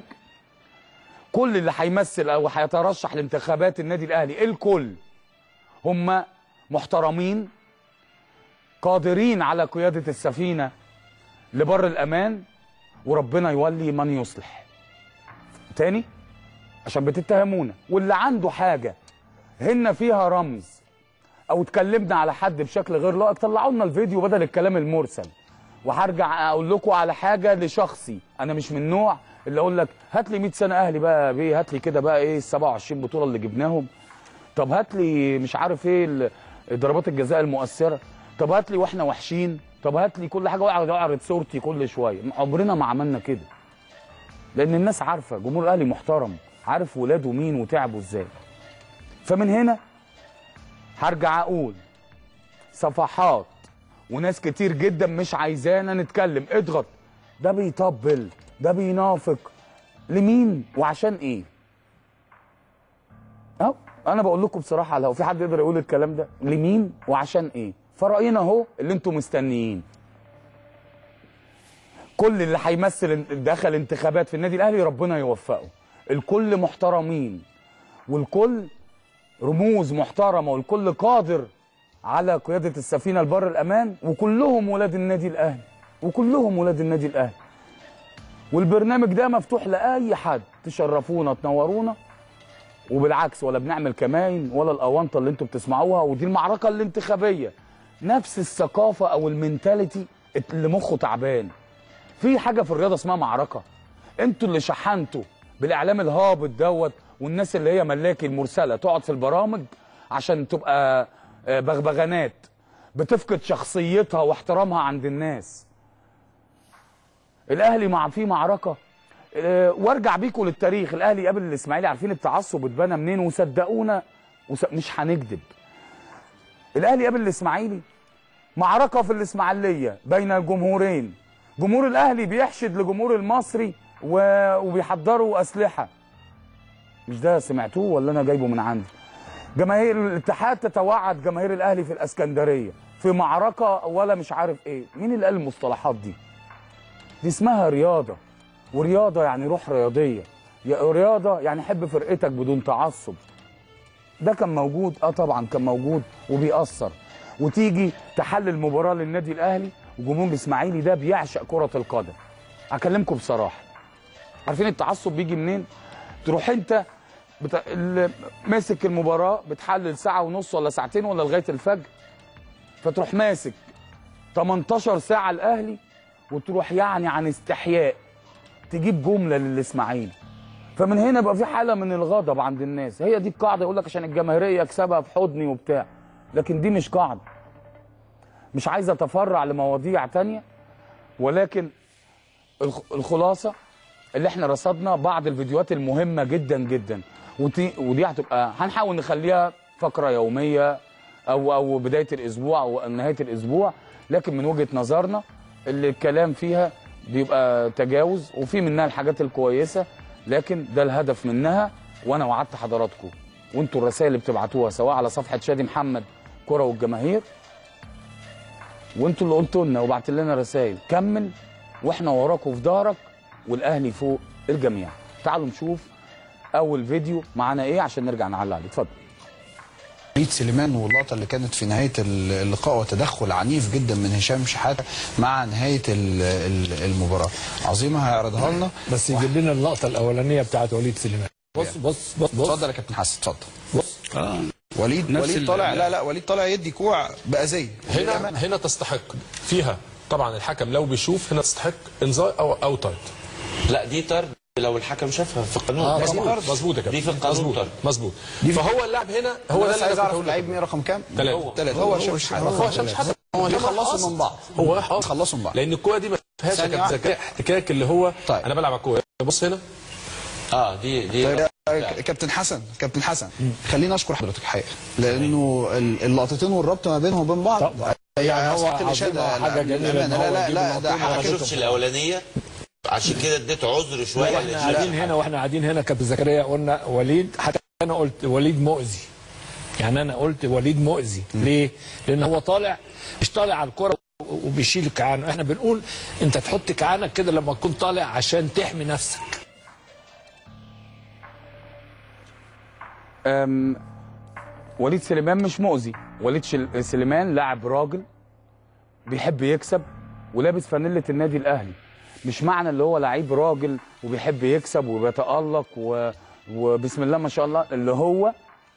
كل اللي هيمثل او هيترشح لانتخابات النادي الاهلي الكل هم محترمين قادرين على قياده السفينه لبر الامان وربنا يولي من يصلح تاني عشان بتتهمونا واللي عنده حاجه هن فيها رمز او اتكلمنا على حد بشكل غير لائق طلعوا لنا الفيديو بدل الكلام المرسل وهرجع اقول لكم على حاجه لشخصي انا مش من النوع اللي اقول لك هات لي 100 سنه اهلي بقى يا بيه هات لي كده بقى ايه ال 27 بطوله اللي جبناهم طب هات لي مش عارف ايه ال- ضربات الجزاء المؤثره طب هات لي واحنا وحشين طب هات لي كل حاجه واقعد اعرض صورتي كل شويه عمرنا ما عملنا كده لان الناس عارفه جمهور الاهلي محترم عارف ولاده مين وتعبوا ازاي فمن هنا هرجع اقول صفحات وناس كتير جدا مش عايزانا نتكلم اضغط ده بيطبل ده بينافق لمين وعشان ايه اهو انا بقول لكم بصراحه لو في حد يقدر يقول الكلام ده لمين وعشان ايه فراينا اهو اللي انتم مستنيين كل اللي هيمثل دخل انتخابات في النادي الاهلي ربنا يوفقه الكل محترمين والكل رموز محترمه والكل قادر على قياده السفينه لبر الامان وكلهم ولاد النادي الاهلي وكلهم ولاد النادي الاهلي والبرنامج ده مفتوح لاي حد تشرفونا تنورونا وبالعكس ولا بنعمل كماين ولا الاونطه اللي انتم بتسمعوها ودي المعركه الانتخابيه نفس الثقافه او المينتاليتي اللي مخه تعبان في حاجه في الرياضه اسمها معركه انتوا اللي شحنتوا بالاعلام الهابط دوت والناس اللي هي ملاكي المرسله تقعد في البرامج عشان تبقى آه، بغبغانات بتفقد شخصيتها واحترامها عند الناس الاهلي مع في معركه آه، وارجع بيكم للتاريخ الاهلي قبل الاسماعيلي عارفين التعصب اتبنى منين وصدقونا وس... مش هنكذب الاهلي قبل الاسماعيلي معركه في الاسماعيليه بين الجمهورين جمهور الاهلي بيحشد لجمهور المصري و... وبيحضروا اسلحه مش ده سمعتوه ولا انا جايبه من عندي جماهير الاتحاد تتوعد جماهير الاهلي في الاسكندريه في معركه ولا مش عارف ايه مين اللي قال المصطلحات دي دي اسمها رياضه ورياضه يعني روح رياضيه يا رياضه يعني حب فرقتك بدون تعصب ده كان موجود اه طبعا كان موجود وبيأثر وتيجي تحلل مباراه للنادي الاهلي وجمهور الاسماعيلي ده بيعشق كره القدم هكلمكم بصراحه عارفين التعصب بيجي منين تروح انت بتا... اللي ماسك المباراه بتحلل ساعه ونص ولا ساعتين ولا لغايه الفجر فتروح ماسك 18 ساعه الاهلي وتروح يعني عن استحياء تجيب جمله للاسماعيلي فمن هنا بقى في حاله من الغضب عند الناس هي دي القاعده يقول لك عشان الجماهيريه اكسبها في حضني وبتاع لكن دي مش قاعده مش عايز اتفرع لمواضيع تانية ولكن الخ- الخلاصه اللي احنا رصدنا بعض الفيديوهات المهمه جدا جدا ودي ودي هتبقى هنحاول نخليها فقره يوميه او او بدايه الاسبوع او نهايه الاسبوع لكن من وجهه نظرنا اللي الكلام فيها بيبقى تجاوز وفي منها الحاجات الكويسه لكن ده الهدف منها وانا وعدت حضراتكم وانتوا الرسائل اللي بتبعتوها سواء على صفحه شادي محمد كره والجماهير وانتوا اللي قلتوا لنا وبعت لنا رسائل كمل واحنا وراكوا في ظهرك والاهلي فوق الجميع تعالوا نشوف اول فيديو معانا ايه عشان نرجع نعلق عليه اتفضل وليد سليمان واللقطه اللي كانت في نهايه اللقاء وتدخل عنيف جدا من هشام شحاته مع نهايه ال- ال- المباراه عظيمه هيعرضها لنا بس يجيب لنا اللقطه الاولانيه بتاعت وليد سليمان بص بص بص بص اتفضل يا كابتن حسن اتفضل بص وليد نفس وليد ال- طالع لا لا وليد طالع يدي كوع باذيه هنا هنا تستحق فيها طبعا الحكم لو بيشوف هنا تستحق انذار او او طرد لا دي طرد لو الحكم شافها في القانون آه، مظبوط. طبعاً. مظبوط يا كابتن دي في القانون مظبوط طرد. مظبوط فهو اللاعب هنا هو ده بس اللي عايز أنا كنت اعرف هقول لعيب لك. مين رقم كام؟ ثلاثة. ثلاثة هو هشام شحاته هو هشام شحاته هو ليه بيخلصوا راح من بعض هو راح بيخلصوا من بعض لان الكوره دي ما فيهاش يا ثانية كابتن واحدة. ذكاء احتكاك اللي هو طيب. انا بلعب على الكوره بص هنا اه دي دي طيب يا كابتن حسن كابتن حسن خليني اشكر حضرتك الحقيقه لانه ال- اللقطتين والربط ما بينهم وبين بعض طبعا. يعني هو يستحق الاشاده عظيمة، حاجة لا، جميلة بأمانة. إن هو لا لا يجيب لا ده اللقطين ما حاجه شفتش الاولانيه عشان كده اديت عذر شويه واحنا للشباب. قاعدين هنا واحنا قاعدين هنا كابتن زكريا قلنا وليد حتى انا قلت وليد مؤذي يعني انا قلت وليد مؤذي ليه؟ لان هو طالع مش طالع على الكوره وبيشيل كعانه احنا بنقول انت تحط كعانك كده لما تكون طالع عشان تحمي نفسك أم، وليد سليمان مش مؤذي وليد شل- سليمان لاعب راجل بيحب يكسب ولابس فانيلة النادي الاهلي مش معنى اللي هو لعيب راجل وبيحب يكسب وبيتألق و... وبسم الله ما شاء الله اللي هو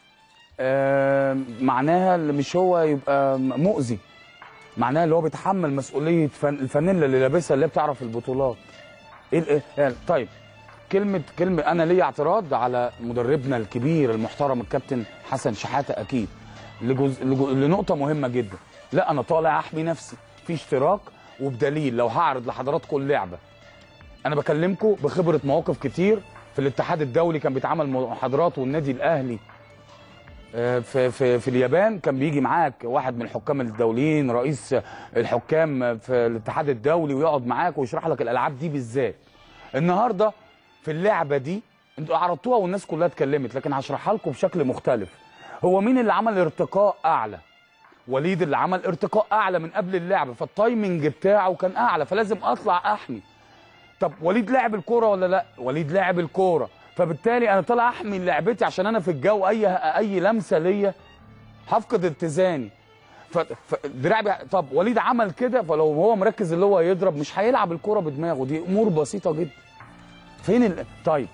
آم، معناها اللي مش هو يبقى مؤذي معناها اللي هو بيتحمل مسؤولية فن... الفانيلا اللي لابسها اللي هي بتعرف البطولات ايه ال- يعني طيب كلمة كلمة أنا ليا اعتراض على مدربنا الكبير المحترم الكابتن حسن شحاتة أكيد لجزء لجو- لنقطة مهمة جدا لا أنا طالع أحمي نفسي في اشتراك وبدليل لو هعرض لحضراتكم اللعبة أنا بكلمكم بخبرة مواقف كتير في الاتحاد الدولي كان بيتعمل محاضرات والنادي الأهلي آه، في في في اليابان كان بيجي معاك واحد من الحكام الدوليين رئيس الحكام في الاتحاد الدولي ويقعد معاك ويشرح لك الالعاب دي بالذات النهارده في اللعبه دي انتوا عرضتوها والناس كلها اتكلمت لكن هشرحها لكم بشكل مختلف هو مين اللي عمل ارتقاء اعلى وليد اللي عمل ارتقاء اعلى من قبل اللعبه فالتايمنج بتاعه كان اعلى فلازم اطلع احمي طب وليد لعب الكوره ولا لا وليد لعب الكوره فبالتالي انا طالع احمي لعبتي عشان انا في الجو اي اي لمسه ليا هفقد اتزاني ف... ف... دراعي بي- طب وليد عمل كده فلو هو مركز اللي هو يضرب مش هيلعب الكوره بدماغه دي امور بسيطه جدا فين ال... طيب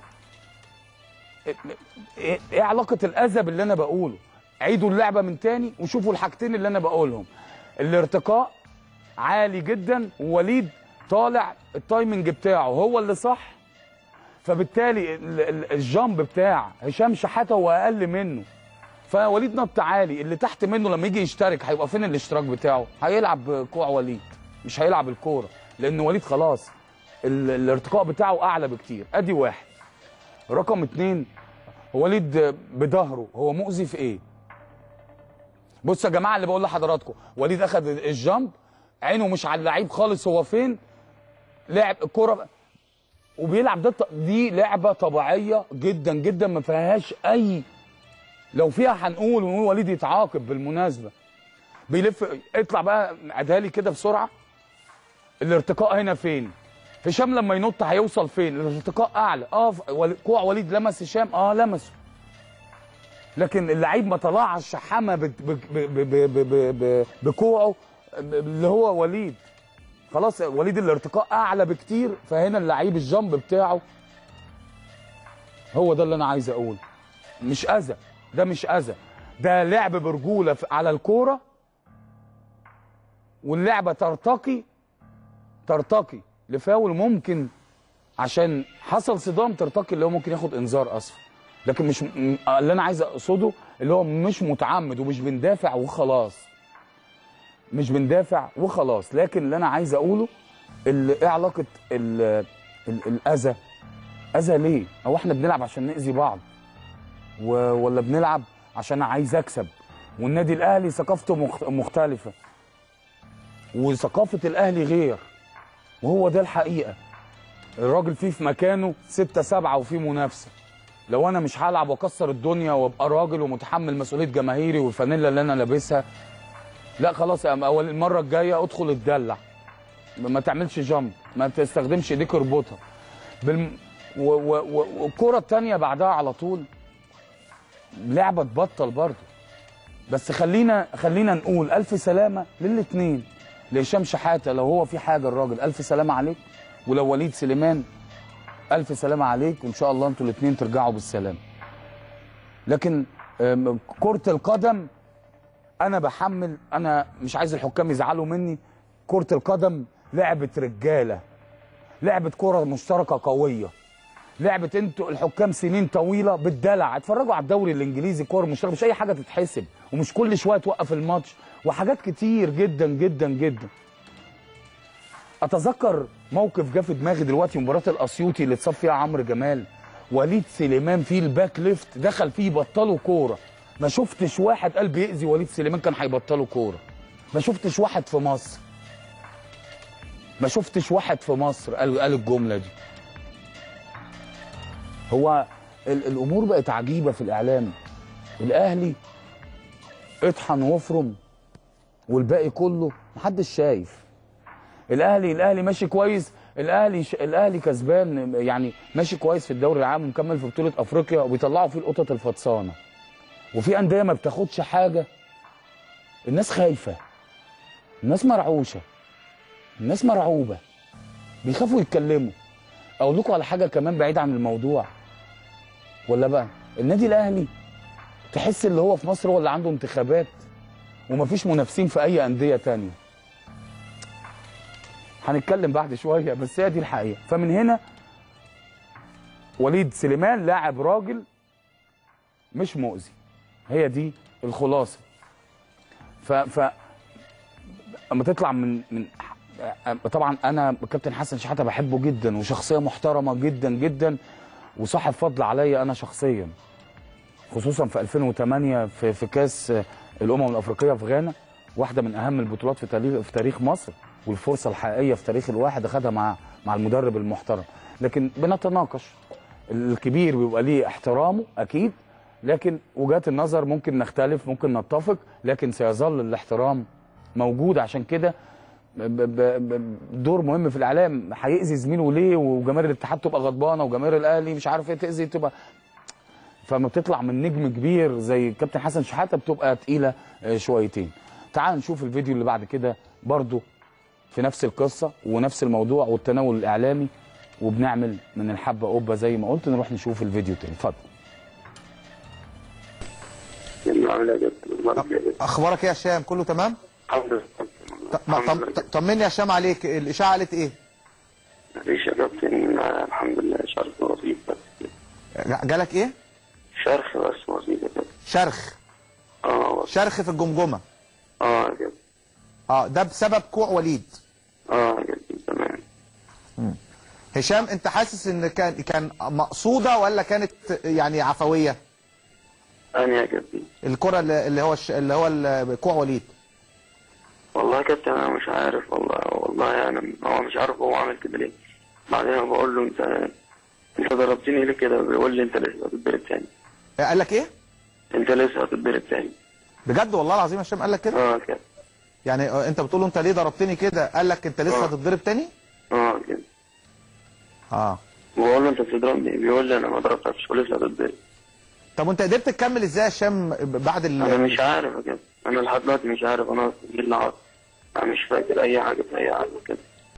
ايه ايه إيه علاقه الاذى باللي انا بقوله عيدوا اللعبه من تاني وشوفوا الحاجتين اللي انا بقولهم الارتقاء عالي جدا ووليد طالع التايمنج بتاعه هو اللي صح فبالتالي ال- ال- الجامب بتاع هشام شحاته هو اقل منه فوليد نط عالي اللي تحت منه لما يجي يشترك هيبقى فين الاشتراك بتاعه هيلعب كوع وليد مش هيلعب الكوره لان وليد خلاص ال- الارتقاء بتاعه اعلى بكتير ادي واحد رقم اتنين وليد بظهره هو مؤذي في ايه بصوا يا جماعه اللي بقول لحضراتكم وليد اخذ الجامب عينه مش على اللعيب خالص هو فين لعب الكره وبيلعب ده دي لعبه طبيعيه جدا جدا ما فيهاش اي لو فيها هنقول ونقول وليد يتعاقب بالمناسبه بيلف اطلع بقى عدها لي كده بسرعه الارتقاء هنا فين هشام لما ينط هيوصل فين الارتقاء اعلى اه ف- ول- كوع وليد لمس هشام اه لمسه لكن اللعيب ما طلعش حما بت- ب- ب- ب- ب- ب- ب- بكوعه اللي هو وليد خلاص وليد الارتقاء اعلى بكتير فهنا اللعيب الجامب بتاعه هو ده اللي انا عايز اقوله مش اذى ده مش اذى ده لعب برجوله في- على الكوره واللعبه ترتقي ترتقي لفاول ممكن عشان حصل صدام ترتقي اللي هو ممكن ياخد انذار اصفر لكن مش م- اللي انا عايز اقصده اللي هو مش متعمد ومش بندافع وخلاص مش بندافع وخلاص لكن اللي انا عايز اقوله ال- ايه علاقه ال- ال- الاذى اذى ليه هو احنا بنلعب عشان ناذي بعض و- ولا بنلعب عشان عايز اكسب والنادي الاهلي ثقافته مخ- مختلفه وثقافه الاهلي غير وهو ده الحقيقه الراجل فيه في مكانه ستة سبعة وفيه منافسة لو انا مش هلعب واكسر الدنيا وابقى راجل ومتحمل مسؤوليه جماهيري والفانيلا اللي انا لابسها لا خلاص يا عم، اول المره الجايه ادخل اتدلع ما تعملش جامب ما تستخدمش ايديك اربطها بالم... و... و... و... والكره الثانيه بعدها على طول لعبه تبطل برضه بس خلينا خلينا نقول الف سلامه للاثنين لهشام شحاته لو هو في حاجه الراجل الف سلامه عليك ولو وليد سليمان الف سلامه عليك وان شاء الله انتوا الاثنين ترجعوا بالسلام لكن آم، كره القدم انا بحمل انا مش عايز الحكام يزعلوا مني كره القدم لعبه رجاله لعبه كره مشتركه قويه لعبه انتوا الحكام سنين طويله بالدلع اتفرجوا على الدوري الانجليزي كوره مشتركه مش اي حاجه تتحسب ومش كل شويه توقف الماتش وحاجات كتير جدا جدا جدا اتذكر موقف جه في دماغي دلوقتي مباراه الاسيوطي اللي اتصاب فيها عمرو جمال وليد سليمان فيه الباك ليفت دخل فيه بطلوا كوره ما شفتش واحد قال بيأذي وليد سليمان كان هيبطلوا كوره ما شفتش واحد في مصر ما شفتش واحد في مصر قال قال الجمله دي هو ال- الامور بقت عجيبه في الاعلام الاهلي اطحن وافرم والباقي كله محدش شايف الاهلي الاهلي ماشي كويس الاهلي ش... الاهلي كسبان يعني ماشي كويس في الدوري العام ومكمل في بطوله افريقيا وبيطلعوا فيه القطط الفطسانه وفي انديه ما بتاخدش حاجه الناس خايفه الناس مرعوشه الناس مرعوبه بيخافوا يتكلموا اقول لكم على حاجه كمان بعيد عن الموضوع ولا بقى النادي الاهلي تحس اللي هو في مصر هو اللي عنده انتخابات ومفيش منافسين في اي انديه تانية هنتكلم بعد شويه بس هي دي الحقيقه فمن هنا وليد سليمان لاعب راجل مش مؤذي هي دي الخلاصه ف ف اما تطلع من من طبعا انا كابتن حسن شحاته بحبه جدا وشخصيه محترمه جدا جدا وصاحب فضل عليا انا شخصيا خصوصا في 2008 في في كاس الامم الافريقيه في غانا واحده من اهم البطولات في تاريخ في تاريخ مصر والفرصه الحقيقيه في تاريخ الواحد اخذها مع مع المدرب المحترم لكن بنتناقش الكبير بيبقى ليه احترامه اكيد لكن وجهات النظر ممكن نختلف ممكن نتفق لكن سيظل الاحترام موجود عشان كده ب- ب- ب- دور مهم في الاعلام هيأذي زميله ليه وجماهير الاتحاد تبقى غضبانه وجماهير الاهلي مش عارف ايه تأذي تبقى فما بتطلع من نجم كبير زي كابتن حسن شحاته بتبقى تقيله آه، شويتين تعال نشوف الفيديو اللي بعد كده برضو في نفس القصه ونفس الموضوع والتناول الاعلامي وبنعمل من الحبه قبه زي ما قلت نروح نشوف الفيديو تاني اتفضل اخبارك ايه يا هشام كله تمام الحمد لله ط- ما- طم- ط- طمني يا هشام عليك الاشاعه قالت ايه مفيش يا كابتن آه، الحمد لله شرخ بسيط بس جالك ايه شرخ بس بسيط يا كابتن شرخ اه بس شرخ في الجمجمه اه يا كابتن اه ده بسبب كوع وليد اه يا كابتن تمام هشام انت حاسس ان كان كان مقصوده ولا كانت يعني عفويه انا يا كابتن الكره اللي اللي هو الش- اللي هو ال- كوع وليد والله يا كابتن انا مش عارف والله والله يعني هو مش عارف هو عامل كده ليه بعدين أنا بقول له انت انت ضربتني ليه كده بيقول لي انت لسه هتتضرب تاني آه، قال لك ايه انت لسه هتتضرب تاني بجد والله العظيم يا هشام قال لك كده اه يا كابتن يعني آه، انت بتقول له انت ليه ضربتني كده قال لك انت لسه آه. هتتضرب تاني اه يا كابتن اه بقول له انت بتضربني بيقول لي انا ما ضربتكش ولسه هتتضرب طب وانت قدرت تكمل ازاي يا هشام بعد ال انا مش عارف يا كابتن انا لحد دلوقتي مش عارف انا ايه اللي حصل انا مش فاكر اي حاجه في اي حاجه كده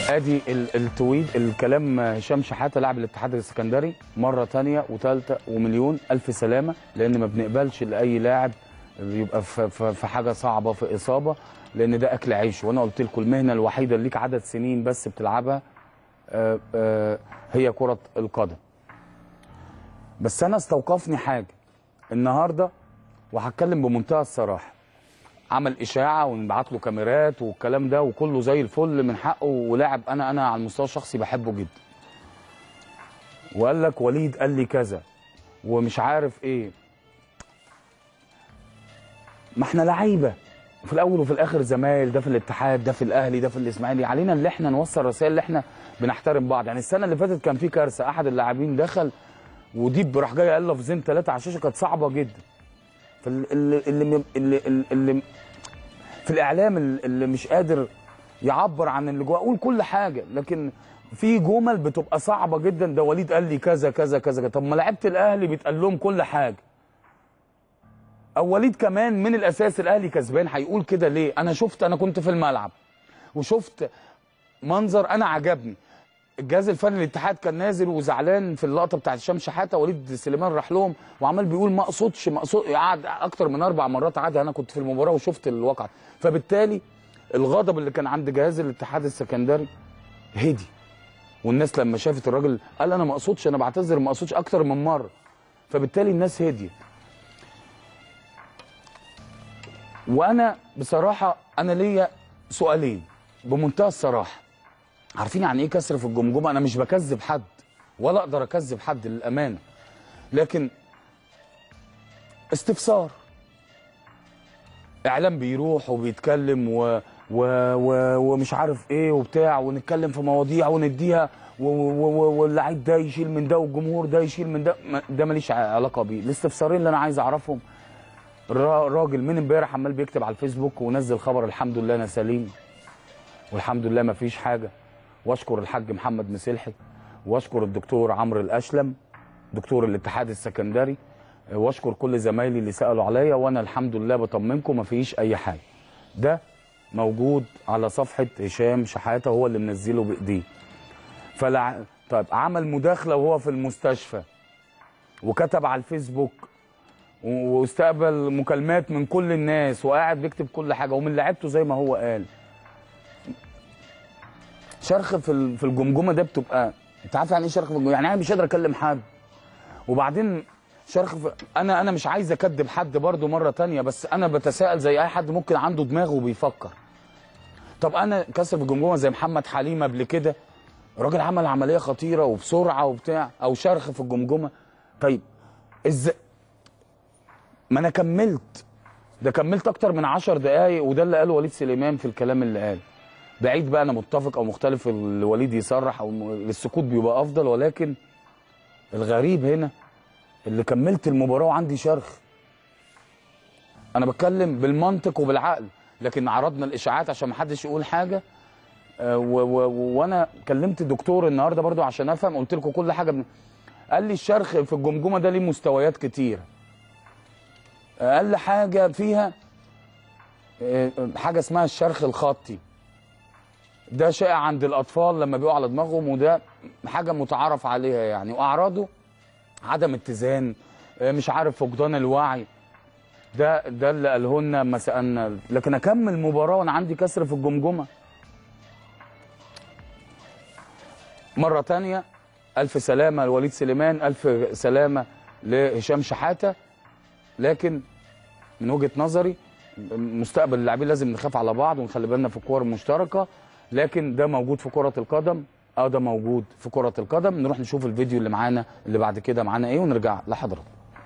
ادي ال- التويت الكلام هشام شحاته لاعب الاتحاد السكندري مره تانية وثالثه ومليون الف سلامه لان ما بنقبلش لاي لاعب يبقى في, في, في حاجه صعبه في اصابه لان ده اكل عيش وانا قلت لكم المهنه الوحيده اللي ليك عدد سنين بس بتلعبها آه، آه، هي كره القدم بس انا استوقفني حاجه النهارده وهتكلم بمنتهى الصراحه عمل اشاعه ونبعت له كاميرات والكلام ده وكله زي الفل من حقه ولاعب انا انا على المستوى الشخصي بحبه جدا وقال لك وليد قال لي كذا ومش عارف ايه ما احنا لعيبه وفي الاول وفي الاخر زمايل ده في الاتحاد ده في الاهلي ده في الاسماعيلي علينا اللي احنا نوصل رسائل اللي احنا بنحترم بعض يعني السنه اللي فاتت كان في كارثه احد اللاعبين دخل وديب راح جاي قال لفظين ثلاثه على الشاشه كانت صعبه جدا فاللي اللي اللي, اللي, اللي في الاعلام اللي مش قادر يعبر عن اللي جواه قول كل حاجه لكن في جمل بتبقى صعبه جدا ده وليد قال لي كذا كذا كذا طب ما لعيبه الاهلي بيتقال لهم كل حاجه او وليد كمان من الاساس الاهلي كسبان هيقول كده ليه انا شفت انا كنت في الملعب وشفت منظر انا عجبني الجهاز الفني للاتحاد كان نازل وزعلان في اللقطه بتاعت هشام شحاته وليد سليمان راح لهم وعمال بيقول ما اقصدش ما اقصد قعد اكتر من اربع مرات عادي انا كنت في المباراه وشفت الواقع فبالتالي الغضب اللي كان عند جهاز الاتحاد السكندري هدي والناس لما شافت الراجل قال انا ما اقصدش انا بعتذر ما اقصدش اكتر من مره فبالتالي الناس هديت وانا بصراحه انا ليا سؤالين بمنتهى الصراحه عارفين يعني ايه كسر في الجمجمه انا مش بكذب حد ولا اقدر اكذب حد للامانه لكن استفسار اعلام بيروح وبيتكلم و... و... و... ومش عارف ايه وبتاع ونتكلم في مواضيع ونديها و... و... و... واللعيب ده يشيل من ده والجمهور ده يشيل من ده ما- ده ماليش علاقه بيه الاستفسارين اللي انا عايز اعرفهم را- راجل من امبارح عمال بيكتب على الفيسبوك ونزل خبر الحمد لله انا سليم والحمد لله ما فيش حاجه واشكر الحاج محمد مسلحي واشكر الدكتور عمرو الاشلم دكتور الاتحاد السكندري واشكر كل زمايلي اللي سالوا عليا وانا الحمد لله بطمنكم ما فيش اي حاجه ده موجود على صفحه هشام شحاته هو اللي منزله بايديه فلع... طيب عمل مداخله وهو في المستشفى وكتب على الفيسبوك و- واستقبل مكالمات من كل الناس وقاعد بيكتب كل حاجه ومن لعبته زي ما هو قال شرخ في ال- في الجمجمه ده بتبقى انت عارف يعني ايه شرخ في الجمجمه يعني انا مش قادر اكلم حد وبعدين شرخ في... انا انا مش عايز اكدب حد برضو مره تانية بس انا بتساءل زي اي حد ممكن عنده دماغ وبيفكر طب انا كسر في الجمجمه زي محمد حليم قبل كده راجل عمل عمليه خطيره وبسرعه وبتاع او شرخ في الجمجمه طيب ازاي ما انا كملت ده كملت اكتر من عشر دقايق وده اللي قاله وليد سليمان في الكلام اللي قال بعيد بقى انا متفق او مختلف اللي وليد يصرح او م- السكوت بيبقى افضل ولكن الغريب هنا اللي كملت المباراه وعندي شرخ انا بتكلم بالمنطق وبالعقل لكن عرضنا الاشاعات عشان ما حدش يقول حاجه آه، و- و- و- وانا كلمت الدكتور النهارده برضو عشان افهم قلت لكم كل حاجه من... قال لي الشرخ في الجمجمه ده ليه مستويات كتير اقل حاجه فيها آه، حاجه اسمها الشرخ الخطي ده شائع عند الاطفال لما بيقعوا على دماغهم وده حاجه متعارف عليها يعني واعراضه عدم اتزان آه، مش عارف فقدان الوعي ده ده اللي قاله لنا لما سالنا لكن اكمل مباراه وانا عندي كسر في الجمجمه مره تانية الف سلامه لوليد سليمان الف سلامه لهشام شحاته لكن من وجهه نظري مستقبل اللاعبين لازم نخاف على بعض ونخلي بالنا في الكور المشتركه لكن ده موجود في كره القدم اه ده موجود في كره القدم نروح نشوف الفيديو اللي معانا اللي بعد كده معانا ايه ونرجع لحضرتك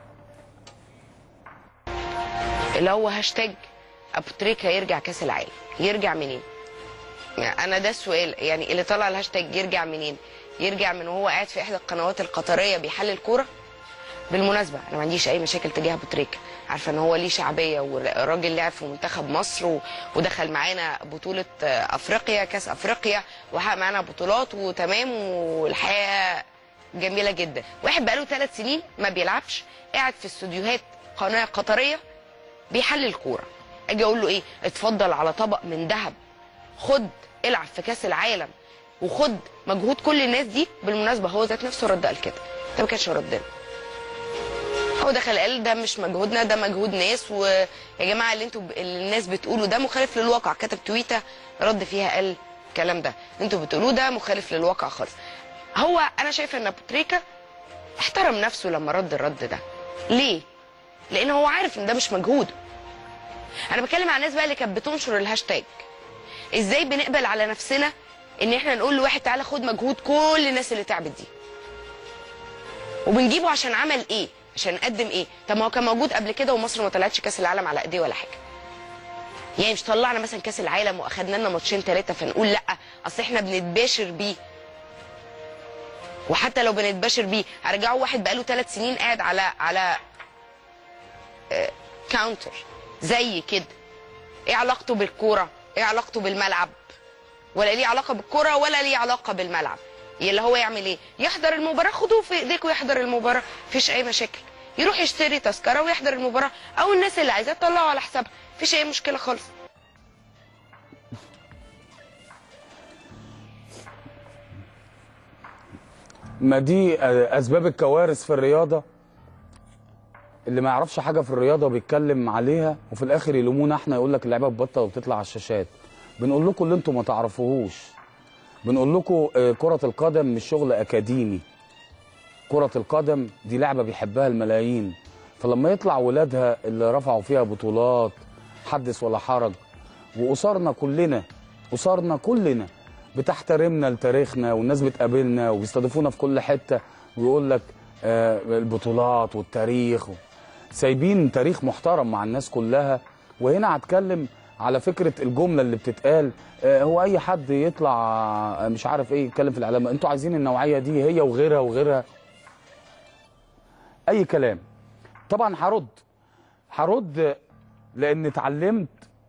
اللي هو هاشتاج ابو تريكه يرجع كاس العالم يرجع منين يعني انا ده السؤال يعني اللي طلع الهاشتاج يرجع منين يرجع من وهو قاعد في احدى القنوات القطريه بيحلل كوره بالمناسبه انا ما عنديش اي مشاكل تجاه ابو تريكه عارفه ان هو ليه شعبيه والراجل لعب في منتخب مصر و- ودخل معانا بطوله آه، افريقيا كاس افريقيا وحقق معانا بطولات وتمام والحياه جميله جدا واحد بقاله ثلاث سنين ما بيلعبش قاعد في استوديوهات قناه قطريه بيحلل كوره اجي اقول له ايه اتفضل على طبق من ذهب خد العب في كاس العالم وخد مجهود كل الناس دي بالمناسبه هو ذات نفسه رد قال كده ده ما كانش ردنا هو دخل قال ده مش مجهودنا ده مجهود ناس ويا جماعه اللي انتوا اللي الناس بتقوله ده مخالف للواقع كتب تويته رد فيها قال الكلام ده اللي انتوا بتقولوه ده مخالف للواقع خالص هو انا شايفه ان ابو تريكه احترم نفسه لما رد الرد ده ليه لان هو عارف ان ده مش مجهوده انا بتكلم عن الناس بقى اللي كانت بتنشر الهاشتاج ازاي بنقبل على نفسنا ان احنا نقول لواحد تعالى خد مجهود كل الناس اللي تعبت دي وبنجيبه عشان عمل ايه عشان قدم ايه طب ما هو كان موجود قبل كده ومصر ما طلعتش كاس العالم على ايديه ولا حاجه يعني مش طلعنا مثلا كاس العالم واخدنا لنا ماتشين ثلاثه فنقول لا اصل احنا بنتباشر بيه وحتى لو بنتباشر بيه هرجعوا واحد بقاله ثلاث سنين قاعد على على آه، كاونتر زي كده ايه علاقته بالكوره ايه علاقته بالملعب ولا ليه علاقه بالكوره ولا ليه علاقه بالملعب اللي هو يعمل ايه يحضر المباراه خدوه في ايديك ويحضر المباراه مفيش اي مشاكل يروح يشتري تذكره ويحضر المباراه او الناس اللي عايزاه تطلعه على حسابها مفيش اي مشكله خالص ما دي آه، اسباب الكوارث في الرياضه اللي ما يعرفش حاجه في الرياضه وبيتكلم عليها وفي الاخر يلومونا احنا يقول لك اللعيبه بتبطل وبتطلع على الشاشات بنقول لكم اللي انتم ما تعرفوهوش بنقول لكم آه، كره القدم مش شغل اكاديمي كره القدم دي لعبه بيحبها الملايين فلما يطلع ولادها اللي رفعوا فيها بطولات حدث ولا حرج واسرنا كلنا اسرنا كلنا بتحترمنا لتاريخنا والناس بتقابلنا وبيستضيفونا في كل حته ويقول لك آه، البطولات والتاريخ سايبين تاريخ محترم مع الناس كلها وهنا هتكلم على فكره الجمله اللي بتتقال آه، هو اي حد يطلع آه، مش عارف ايه يتكلم في الاعلام انتوا عايزين النوعيه دي هي وغيرها وغيرها اي كلام طبعا هرد هرد لان اتعلمت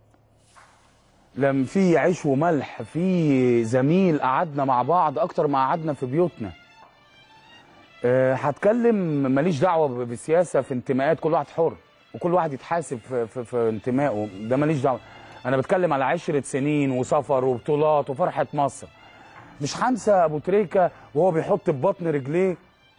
لما في عيش وملح في زميل قعدنا مع بعض اكتر ما قعدنا في بيوتنا أه هتكلم ماليش دعوه ب- بالسياسه في انتماءات كل واحد حر وكل واحد يتحاسب في, في, في انتمائه ده ماليش دعوه انا بتكلم على عشرة سنين وسفر وبطولات وفرحه مصر مش هنسى ابو تريكه وهو بيحط ببطن رجليه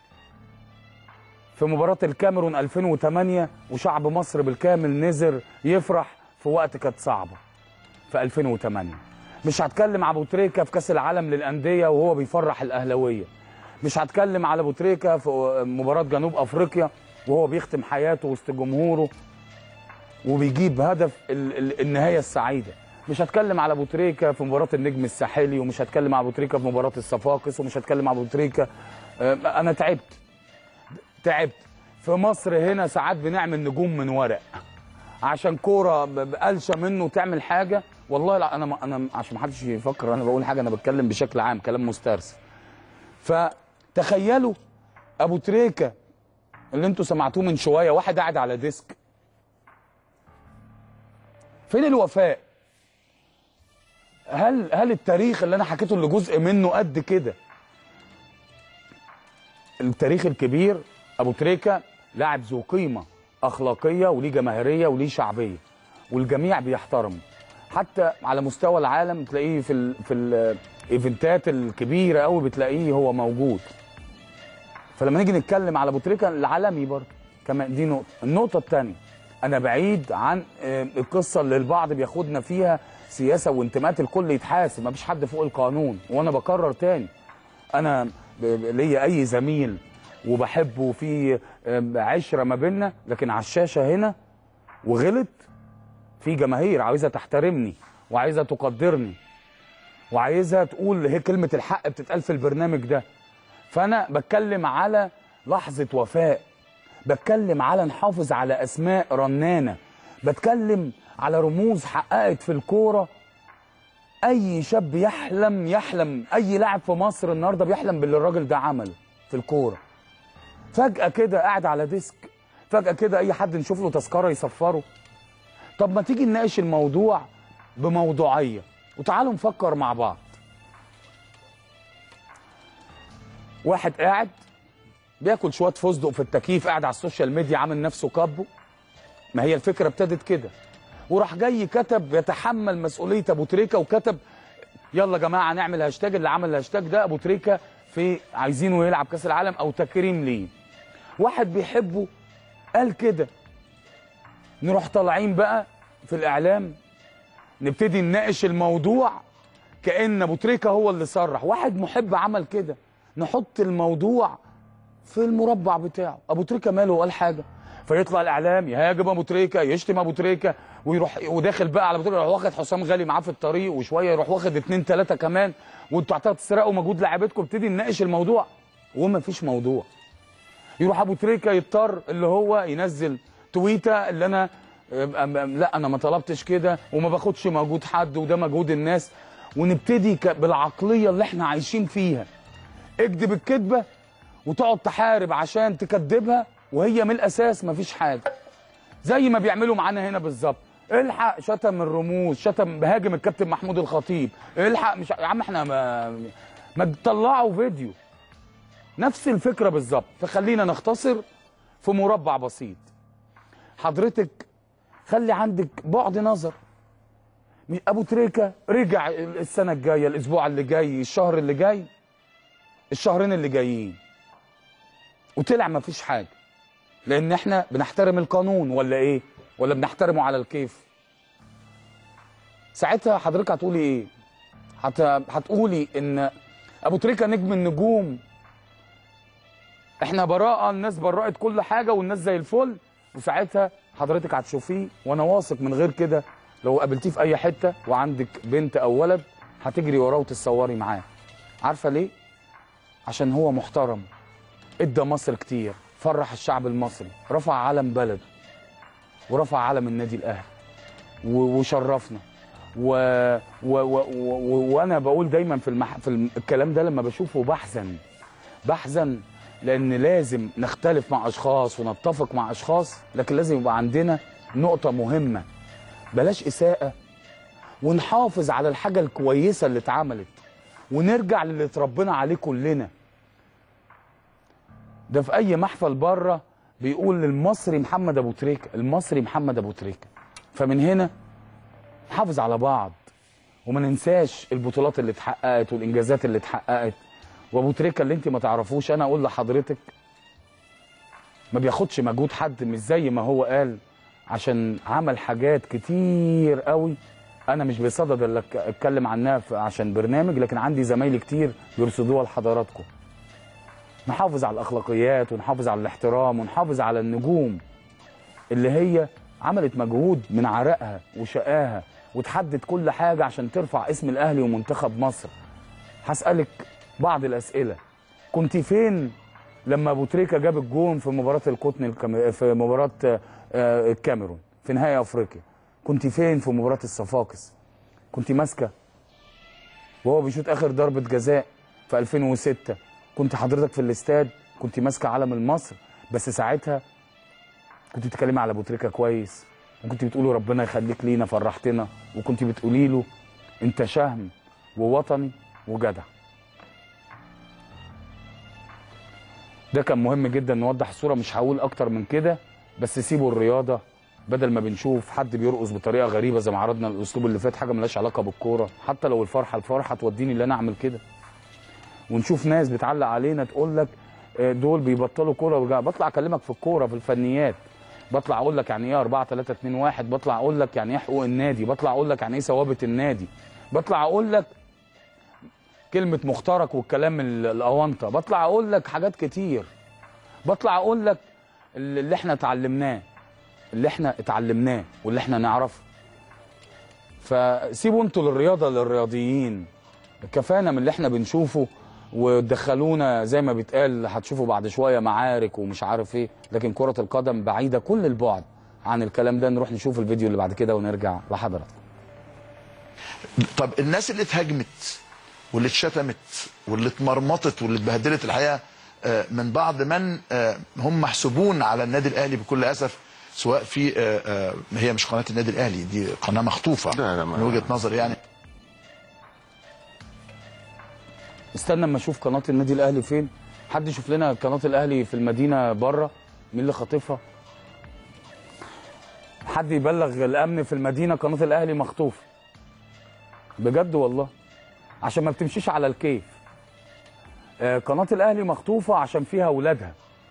في مباراة الكاميرون 2008 وشعب مصر بالكامل نزر يفرح في وقت كانت صعبة في 2008 مش هتكلم على ابو تريكه في كاس العالم للانديه وهو بيفرح الاهلاويه مش هتكلم على ابو تريكه في مباراه جنوب افريقيا وهو بيختم حياته وسط جمهوره وبيجيب هدف ال ال النهايه السعيده مش هتكلم على ابو تريكه في مباراه النجم الساحلي ومش هتكلم على ابو تريكه في مباراه الصفاقس ومش هتكلم على ابو تريكه آه، انا تعبت تعبت في مصر هنا ساعات بنعمل نجوم من ورق عشان كوره ب- بقلشه منه تعمل حاجه والله لا انا ما انا عشان ما حدش يفكر انا بقول حاجه انا بتكلم بشكل عام كلام مسترسل فتخيلوا ابو تريكه اللي انتوا سمعتوه من شويه واحد قاعد على ديسك فين الوفاء هل هل التاريخ اللي انا حكيته اللي جزء منه قد كده التاريخ الكبير ابو تريكه لاعب ذو قيمه اخلاقيه وليه جماهيريه وليه شعبيه والجميع بيحترمه حتى على مستوى العالم تلاقيه في ال في الايفنتات الكبيره قوي بتلاقيه هو موجود فلما نيجي نتكلم على ابو تريكه العالمي برضه كمان دي نقطه النقطه الثانيه انا بعيد عن آه، القصه اللي البعض بياخدنا فيها سياسه وانتماءات الكل يتحاسب ما فيش حد فوق القانون وانا بكرر تاني انا ب- ب- ليا اي زميل وبحبه وفي آه، عشره ما بيننا لكن على الشاشه هنا وغلط في جماهير عايزه تحترمني وعايزه تقدرني وعايزها تقول هي كلمه الحق بتتقال في البرنامج ده فانا بتكلم على لحظه وفاء بتكلم على نحافظ على اسماء رنانه بتكلم على رموز حققت في الكوره اي شاب يحلم يحلم اي لاعب في مصر النهارده بيحلم باللي الراجل ده عمله في الكوره فجاه كده قاعد على ديسك فجاه كده اي حد نشوف له تذكره يصفره طب ما تيجي نناقش الموضوع بموضوعيه وتعالوا نفكر مع بعض واحد قاعد بياكل شويه فستق في التكييف قاعد على السوشيال ميديا عامل نفسه كابو ما هي الفكره ابتدت كده وراح جاي كتب يتحمل مسؤوليه ابو تريكه وكتب يلا يا جماعه نعمل هاشتاج اللي عمل الهاشتاج ده ابو تريكه في عايزينه يلعب كاس العالم او تكريم ليه واحد بيحبه قال كده نروح طالعين بقى في الاعلام نبتدي نناقش الموضوع كان ابو تريكه هو اللي صرح واحد محب عمل كده نحط الموضوع في المربع بتاعه ابو تريكه ماله قال حاجه فيطلع الاعلام يهاجم ابو تريكه يشتم ابو تريكه ويروح وداخل بقى على ابو تريكه يروح واخد حسام غالي معاه في الطريق وشويه يروح واخد اتنين تلاته كمان وانتوا هتسرقوا مجهود لاعيبتكم ابتدي نناقش الموضوع وما فيش موضوع يروح ابو تريكه يضطر اللي هو ينزل تويته اللي انا أم- أم- لا انا ما طلبتش كده وما باخدش مجهود حد وده مجهود الناس ونبتدي ك- بالعقليه اللي احنا عايشين فيها اكذب الكذبه وتقعد تحارب عشان تكذبها وهي من الاساس مفيش حاجه زي ما بيعملوا معانا هنا بالظبط الحق شتم الرموز شتم بهاجم الكابتن محمود الخطيب الحق مش يا عم احنا ما ما تطلعوا فيديو نفس الفكره بالظبط فخلينا نختصر في مربع بسيط حضرتك خلي عندك بعد نظر ابو تريكه رجع السنه الجايه الاسبوع اللي جاي الشهر اللي جاي الشهرين اللي جايين وطلع ما فيش حاجه لان احنا بنحترم القانون ولا ايه ولا بنحترمه على الكيف ساعتها حضرتك هتقولي ايه هت... هتقولي ان ابو تريكه نجم النجوم احنا براءه الناس برأت كل حاجه والناس زي الفل وساعتها حضرتك هتشوفيه وانا واثق من غير كده لو قابلتيه في اي حته وعندك بنت او ولد هتجري وراه وتتصوري معاه عارفه ليه عشان هو محترم ادى مصر كتير فرح الشعب المصري رفع علم بلده ورفع علم النادي الاهلي و- وشرفنا و... و... و... و... وانا بقول دايما في المح... في الم- الكلام ده لما بشوفه بحزن بحزن لان لازم نختلف مع اشخاص ونتفق مع اشخاص لكن لازم يبقى عندنا نقطه مهمه بلاش اساءه ونحافظ على الحاجه الكويسه اللي اتعملت ونرجع للي اتربينا عليه كلنا ده في اي محفل بره بيقول المصري محمد ابو تريكه المصري محمد ابو تريكه فمن هنا نحافظ على بعض وما ننساش البطولات اللي اتحققت والانجازات اللي اتحققت وابو تريكه اللي انت ما تعرفوش انا اقول لحضرتك ما بياخدش مجهود حد مش زي ما هو قال عشان عمل حاجات كتير قوي انا مش بصدد اللي أك- اتكلم عنها في- عشان برنامج لكن عندي زمايلي كتير بيرصدوها لحضراتكم نحافظ على الاخلاقيات ونحافظ على الاحترام ونحافظ على النجوم اللي هي عملت مجهود من عرقها وشقاها وتحدد كل حاجه عشان ترفع اسم الاهلي ومنتخب مصر هسالك بعض الاسئله كنت فين لما ابو تريكه جاب الجون في مباراه القطن الكام... في مباراه آه، آه، الكاميرون في نهائي افريقيا كنت فين في مباراه الصفاقس كنت ماسكه وهو بيشوط اخر ضربه جزاء في 2006 كنت حضرتك في الاستاد كنت ماسكه علم مصر بس ساعتها كنت بتتكلمي على ابو تريكه كويس وكنت بتقولي ربنا يخليك لينا فرحتنا وكنت بتقولي له انت شهم ووطني وجدع ده كان مهم جدا نوضح الصوره مش هقول اكتر من كده بس سيبوا الرياضه بدل ما بنشوف حد بيرقص بطريقه غريبه زي ما عرضنا الاسلوب اللي فات حاجه ملهاش علاقه بالكوره حتى لو الفرحه الفرحه توديني اللي انا اعمل كده ونشوف ناس بتعلق علينا تقول لك آه، دول بيبطلوا كوره ورجع بطلع اكلمك في الكوره في الفنيات بطلع اقول لك يعني ايه 4 3 2 1 بطلع اقول لك يعني ايه حقوق النادي بطلع اقول لك يعني ايه ثوابت النادي بطلع اقول لك كلمه مخترق والكلام ال- الاونطه بطلع اقول لك حاجات كتير بطلع اقول لك اللي اللي احنا اتعلمناه اللي احنا اتعلمناه واللي احنا نعرفه فسيبوا انتوا للرياضه للرياضيين كفانا من اللي احنا بنشوفه ودخلونا زي ما بيتقال هتشوفوا بعد شويه معارك ومش عارف ايه لكن كره القدم بعيده كل البعد عن الكلام ده نروح نشوف الفيديو اللي بعد كده ونرجع لحضراتكم طب الناس اللي اتهاجمت واللي اتشتمت واللي اتمرمطت واللي اتبهدلت الحقيقه آه، من بعض من آه، هم محسوبون على النادي الاهلي بكل اسف سواء في آه، آه، هي مش قناه النادي الاهلي دي قناه مخطوفه من وجهه نظري يعني استنى اما اشوف قناه النادي الاهلي فين حد يشوف لنا قناه الاهلي في المدينه بره مين اللي خاطفها حد يبلغ الامن في المدينه قناه الاهلي مخطوف بجد والله عشان ما بتمشيش على الكيف آه، قناه الاهلي مخطوفه عشان فيها اولادها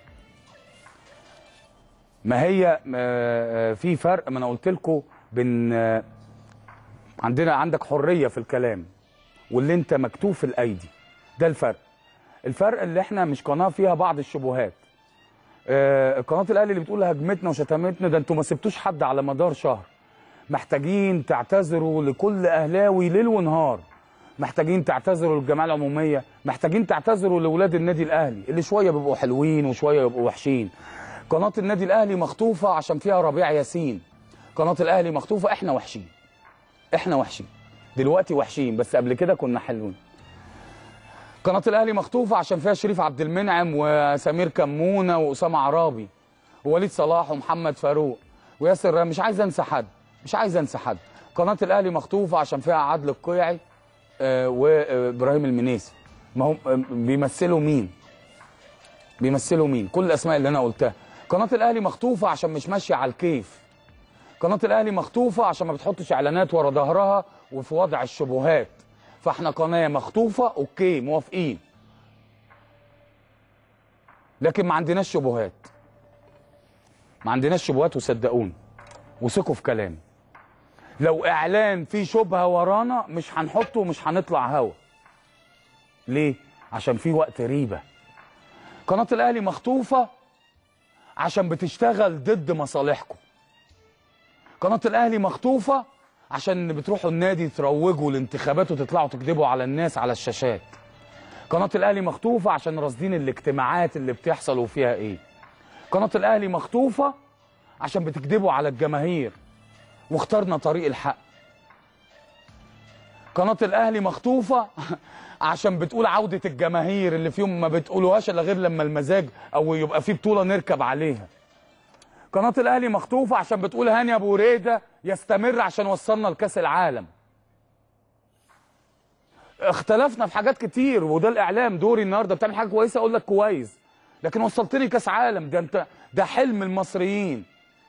ما هي آه، آه، في فرق ما انا قلت لكم بين آه، عندنا عندك حريه في الكلام واللي انت مكتوف الايدي ده الفرق الفرق اللي احنا مش قناه فيها بعض الشبهات آه، قناه الاهلي اللي بتقول هجمتنا وشتمتنا ده انتوا ما سبتوش حد على مدار شهر محتاجين تعتذروا لكل اهلاوي ليل ونهار محتاجين تعتذروا للجمعيه العموميه محتاجين تعتذروا لاولاد النادي الاهلي اللي شويه بيبقوا حلوين وشويه بيبقوا وحشين قناه النادي الاهلي مخطوفه عشان فيها ربيع ياسين قناه الاهلي مخطوفه احنا وحشين احنا وحشين دلوقتي وحشين بس قبل كده كنا حلوين قناه الاهلي مخطوفه عشان فيها شريف عبد المنعم وسمير كمونه واسامه عرابي ووليد صلاح ومحمد فاروق وياسر رام. مش عايز انسى حد مش عايز انسى حد قناه الاهلي مخطوفه عشان فيها عادل القيعي آه، وابراهيم المنيسي ما هم آه، بيمثلوا مين بيمثلوا مين كل الاسماء اللي انا قلتها قناه الاهلي مخطوفه عشان مش ماشيه على الكيف قناه الاهلي مخطوفه عشان ما بتحطش اعلانات ورا ظهرها وفي وضع الشبهات فاحنا قناه مخطوفه اوكي موافقين لكن ما عندناش شبهات ما عندناش شبهات وصدقوني وثقوا في كلامي لو اعلان فيه شبهه ورانا مش هنحطه ومش هنطلع هوا ليه عشان في وقت ريبه قناه الاهلي مخطوفه عشان بتشتغل ضد مصالحكم قناه الاهلي مخطوفه عشان بتروحوا النادي تروجوا الانتخابات وتطلعوا تكذبوا على الناس على الشاشات قناه الاهلي مخطوفه عشان راصدين الاجتماعات اللي بتحصل وفيها ايه قناه الاهلي مخطوفه عشان بتكذبوا على الجماهير واخترنا طريق الحق قناة الأهلي مخطوفة عشان بتقول عودة الجماهير اللي فيهم ما بتقولوهاش إلا غير لما المزاج أو يبقى في بطولة نركب عليها قناة الأهلي مخطوفة عشان بتقول هاني أبو ريدة يستمر عشان وصلنا لكأس العالم اختلفنا في حاجات كتير وده الإعلام دوري النهاردة بتعمل حاجة كويسة أقول لك كويس لكن وصلتني كأس عالم ده أنت ده حلم المصريين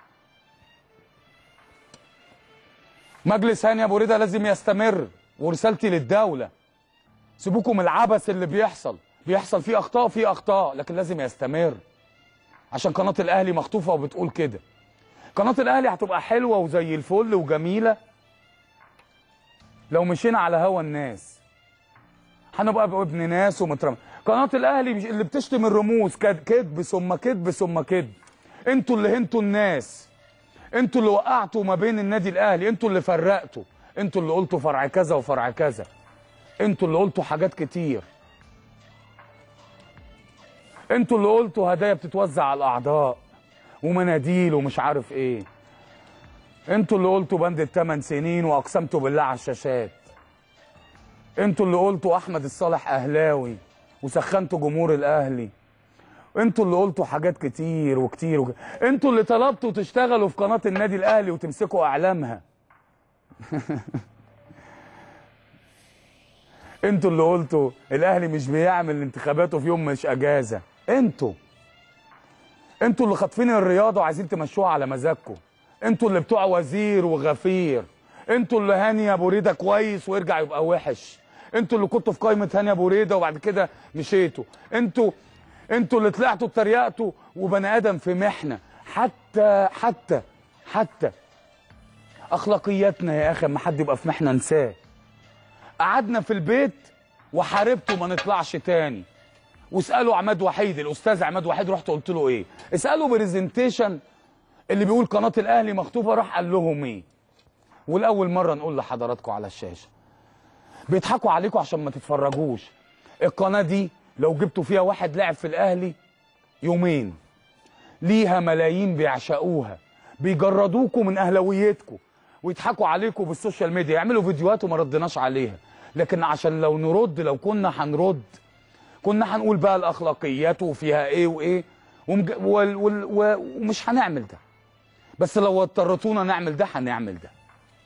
مجلس هاني ابو رضا لازم يستمر ورسالتي للدوله سيبوكم العبث اللي بيحصل بيحصل فيه اخطاء فيه اخطاء لكن لازم يستمر عشان قناه الاهلي مخطوفه وبتقول كده قناه الاهلي هتبقى حلوه وزي الفل وجميله لو مشينا على هوا الناس هنبقى ابن ناس ومترم قناه الاهلي مش- اللي بتشتم الرموز كد- كذب ثم كذب ثم كذب انتوا اللي هنتوا الناس انتوا اللي وقعتوا ما بين النادي الاهلي انتوا اللي فرقتوا انتوا اللي قلتوا فرع كذا وفرع كذا انتوا اللي قلتوا حاجات كتير انتوا اللي قلتوا هدايا بتتوزع على الاعضاء ومناديل ومش عارف ايه انتوا اللي قلتوا بند الثمان سنين واقسمتوا بالله على الشاشات انتوا اللي قلتوا احمد الصالح اهلاوي وسخنتوا جمهور الاهلي انتوا اللي قلتوا حاجات كتير وكتير وك... انتوا اللي طلبتوا تشتغلوا في قناة النادي الاهلي وتمسكوا اعلامها انتوا اللي قلتوا الاهلي مش بيعمل انتخاباته في يوم مش اجازة انتوا انتوا اللي خاطفين الرياضة وعايزين تمشوها على مزاجكم انتوا اللي بتوع وزير وغفير انتوا اللي هاني ابو ريده كويس ويرجع يبقى وحش انتوا اللي كنتوا في قائمه هاني ابو ريده وبعد كده مشيتوا انتوا انتوا اللي طلعتوا اتريقتوا وبني ادم في محنه حتى حتى حتى اخلاقياتنا يا اخي اما حد يبقى في محنه انساه قعدنا في البيت وحاربته ما نطلعش تاني واسالوا عماد وحيد الاستاذ عماد وحيد رحت قلت له ايه اسالوا برزنتيشن اللي بيقول قناه الاهلي مخطوفه راح قال لهم ايه والاول مره نقول لحضراتكم على الشاشه بيضحكوا عليكم عشان ما تتفرجوش القناه دي لو جبتوا فيها واحد لعب في الاهلي يومين ليها ملايين بيعشقوها بيجردوكوا من اهلاويتكم ويضحكوا عليكم بالسوشيال ميديا يعملوا فيديوهات وما ردناش عليها لكن عشان لو نرد لو كنا هنرد كنا هنقول بقى الاخلاقيات وفيها ايه وايه ومج... وال... وال... و... ومش هنعمل ده بس لو اضطرتونا نعمل ده هنعمل ده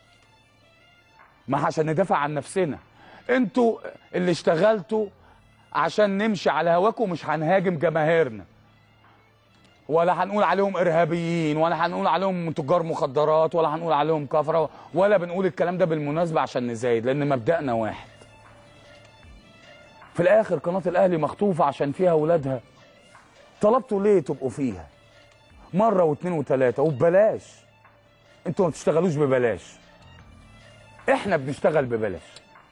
ما عشان ندافع عن نفسنا انتوا اللي اشتغلتوا عشان نمشي على هواكم مش هنهاجم جماهيرنا ولا هنقول عليهم ارهابيين ولا هنقول عليهم تجار مخدرات ولا هنقول عليهم كفره ولا بنقول الكلام ده بالمناسبه عشان نزايد لان مبدأنا واحد في الاخر قناه الاهلي مخطوفه عشان فيها اولادها طلبتوا ليه تبقوا فيها مره واثنين وثلاثه وببلاش انتوا ما بتشتغلوش ببلاش احنا بنشتغل ببلاش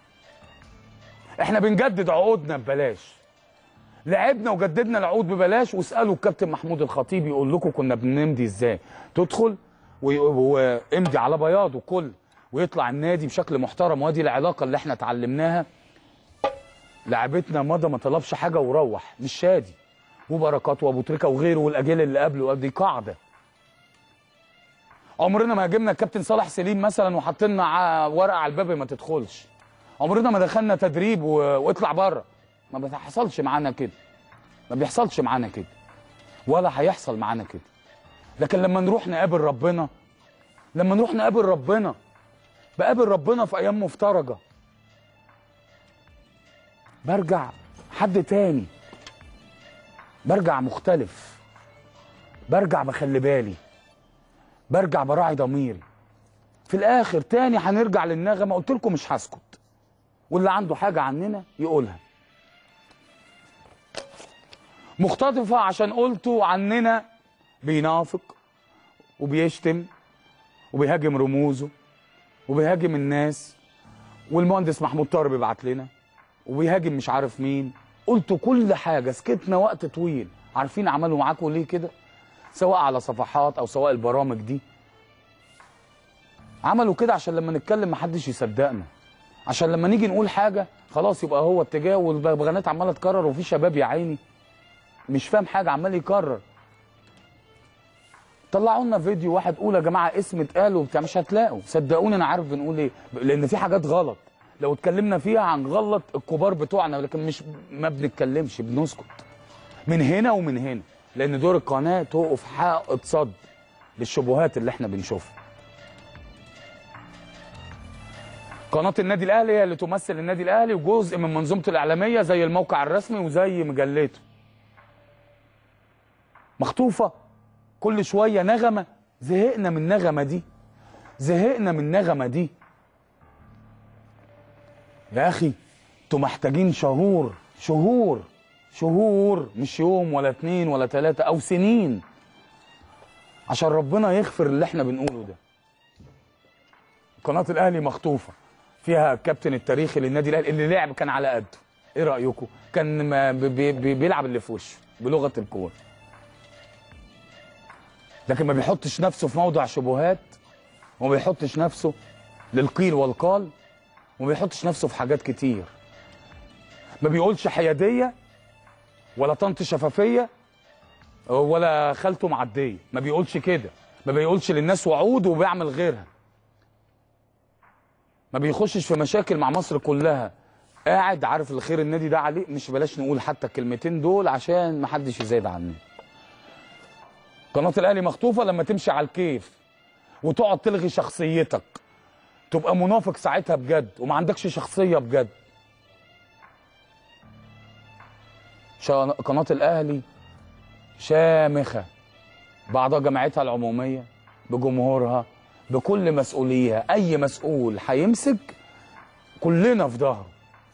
احنا بنجدد عقودنا ببلاش لعبنا وجددنا العقود ببلاش واسالوا الكابتن محمود الخطيب يقول لكم كنا بنمضي ازاي تدخل وي- وامضي على بياض وكل ويطلع النادي بشكل محترم وادي العلاقه اللي احنا اتعلمناها لعبتنا مضى ما طلبش حاجه وروح مش شادي وبركات وابو تريكه وغيره والاجيال اللي قبله دي قاعده عمرنا ما جبنا الكابتن صالح سليم مثلا وحطينا ع- ورقه على الباب ما تدخلش عمرنا ما دخلنا تدريب و... واطلع بره ما بيحصلش معانا كده ما بيحصلش معانا كده ولا هيحصل معانا كده لكن لما نروح نقابل ربنا لما نروح نقابل ربنا بقابل ربنا في ايام مفترجه برجع حد تاني برجع مختلف برجع بخلي بالي برجع براعي ضميري في الاخر تاني هنرجع للنغمه قلت لكم مش هسكت واللي عنده حاجه عننا يقولها مختطفه عشان قلتوا عننا بينافق وبيشتم وبيهاجم رموزه وبيهاجم الناس والمهندس محمود طارق بيبعت لنا وبيهاجم مش عارف مين قلتوا كل حاجه سكتنا وقت طويل عارفين عملوا معاكم ليه كده سواء على صفحات او سواء البرامج دي عملوا كده عشان لما نتكلم محدش يصدقنا عشان لما نيجي نقول حاجه خلاص يبقى هو اتجاه والبغبغانات عماله تكرر وفي شباب يا عيني مش فاهم حاجه عمال يكرر طلعوا لنا فيديو واحد قول يا جماعه اسم اتقال وبتاع مش هتلاقوا صدقوني انا عارف بنقول ايه لان في حاجات غلط لو اتكلمنا فيها هنغلط الكبار بتوعنا لكن مش ما بنتكلمش بنسكت من هنا ومن هنا لان دور القناه توقف حائط صد للشبهات اللي احنا بنشوفها قناه النادي الاهلي هي اللي تمثل النادي الاهلي وجزء من منظومته الاعلاميه زي الموقع الرسمي وزي مجلته مخطوفه كل شويه نغمه زهقنا من النغمه دي زهقنا من النغمه دي يا اخي انتوا محتاجين شهور شهور شهور مش يوم ولا اتنين ولا تلاتة او سنين عشان ربنا يغفر اللي احنا بنقوله ده قناة الاهلي مخطوفة فيها الكابتن التاريخي للنادي الاهلي اللي لعب كان على قده ايه رايكم كان ما بي بي بيلعب اللي في وشه بلغة الكورة لكن ما بيحطش نفسه في موضع شبهات وما بيحطش نفسه للقيل والقال وما بيحطش نفسه في حاجات كتير ما بيقولش حياديه ولا طنط شفافيه ولا خالته معديه ما بيقولش كده ما بيقولش للناس وعود وبيعمل غيرها ما بيخشش في مشاكل مع مصر كلها قاعد عارف الخير النادي ده عليه مش بلاش نقول حتى الكلمتين دول عشان ما حدش يزايد عني قناه الاهلي مخطوفه لما تمشي على الكيف وتقعد تلغي شخصيتك تبقى منافق ساعتها بجد وما عندكش شخصيه بجد شا- قناه الاهلي شامخه بعضها جمعيتها العموميه بجمهورها بكل مسؤوليها اي مسؤول هيمسك كلنا في ظهره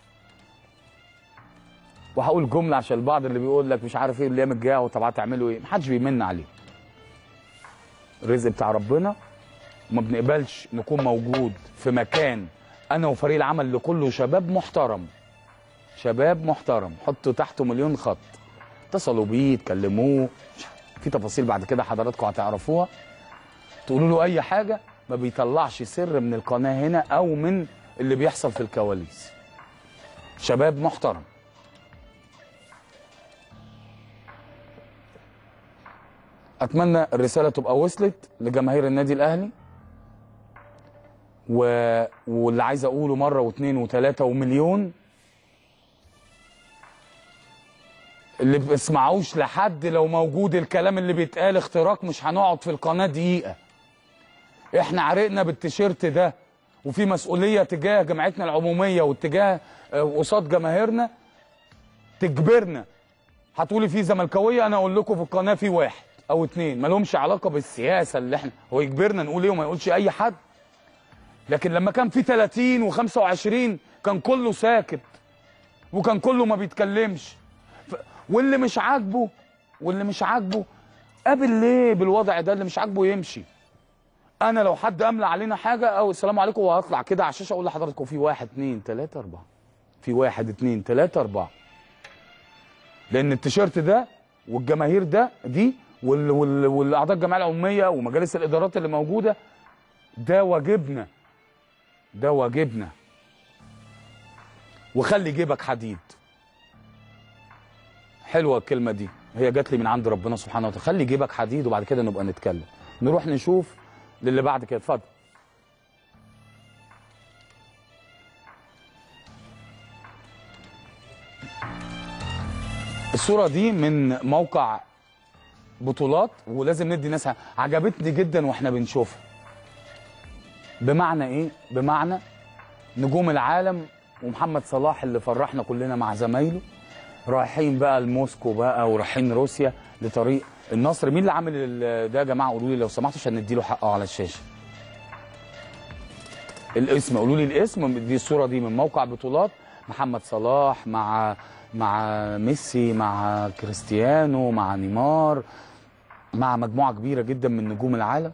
وهقول جمله عشان البعض اللي بيقول لك مش عارف ايه الايام الجايه طب هتعملوا ايه محدش بيمن عليه الرزق بتاع ربنا وما بنقبلش نكون موجود في مكان انا وفريق العمل اللي كله شباب محترم شباب محترم حطوا تحته مليون خط اتصلوا بيه تكلموه في تفاصيل بعد كده حضراتكم هتعرفوها تقولوا له اي حاجه ما بيطلعش سر من القناه هنا او من اللي بيحصل في الكواليس شباب محترم اتمنى الرساله تبقى وصلت لجماهير النادي الاهلي و... واللي عايز اقوله مره واثنين وثلاثه ومليون اللي بيسمعوش لحد لو موجود الكلام اللي بيتقال اختراق مش هنقعد في القناه دقيقه احنا عرقنا بالتيشيرت ده وفي مسؤوليه تجاه جمعيتنا العموميه واتجاه آه، قصاد جماهيرنا تجبرنا هتقولي في زملكاويه انا اقول لكم في القناه في واحد او اتنين ما لهمش علاقه بالسياسه اللي احنا هو يجبرنا نقول ايه وما يقولش اي حد لكن لما كان في 30 و25 كان كله ساكت وكان كله ما بيتكلمش ف... واللي مش عاجبه واللي مش عاجبه قابل ليه بالوضع ده اللي مش عاجبه يمشي انا لو حد املى علينا حاجه او السلام عليكم وهطلع كده على الشاشه اقول لحضراتكم في واحد اتنين تلاته اربعه في واحد اتنين تلاته اربعه لان التيشيرت ده والجماهير ده دي وال... وال... والاعضاء الجمعيه العموميه ومجالس الادارات اللي موجوده ده واجبنا ده واجبنا وخلي جيبك حديد حلوه الكلمه دي هي جات لي من عند ربنا سبحانه وتعالى خلي جيبك حديد وبعد كده نبقى نتكلم نروح نشوف للي بعد كده اتفضل الصوره دي من موقع بطولات ولازم ندي ناس عجبتني جدا واحنا بنشوفها بمعنى ايه بمعنى نجوم العالم ومحمد صلاح اللي فرحنا كلنا مع زمايله رايحين بقى لموسكو بقى ورايحين روسيا لطريق النصر مين اللي عامل ال- ده يا جماعه قولوا لي لو سمحتوا عشان نديله حقه على الشاشه الاسم قولوا لي الاسم دي الصوره دي من موقع بطولات محمد صلاح مع مع ميسي مع كريستيانو مع نيمار مع مجموعه كبيره جدا من نجوم العالم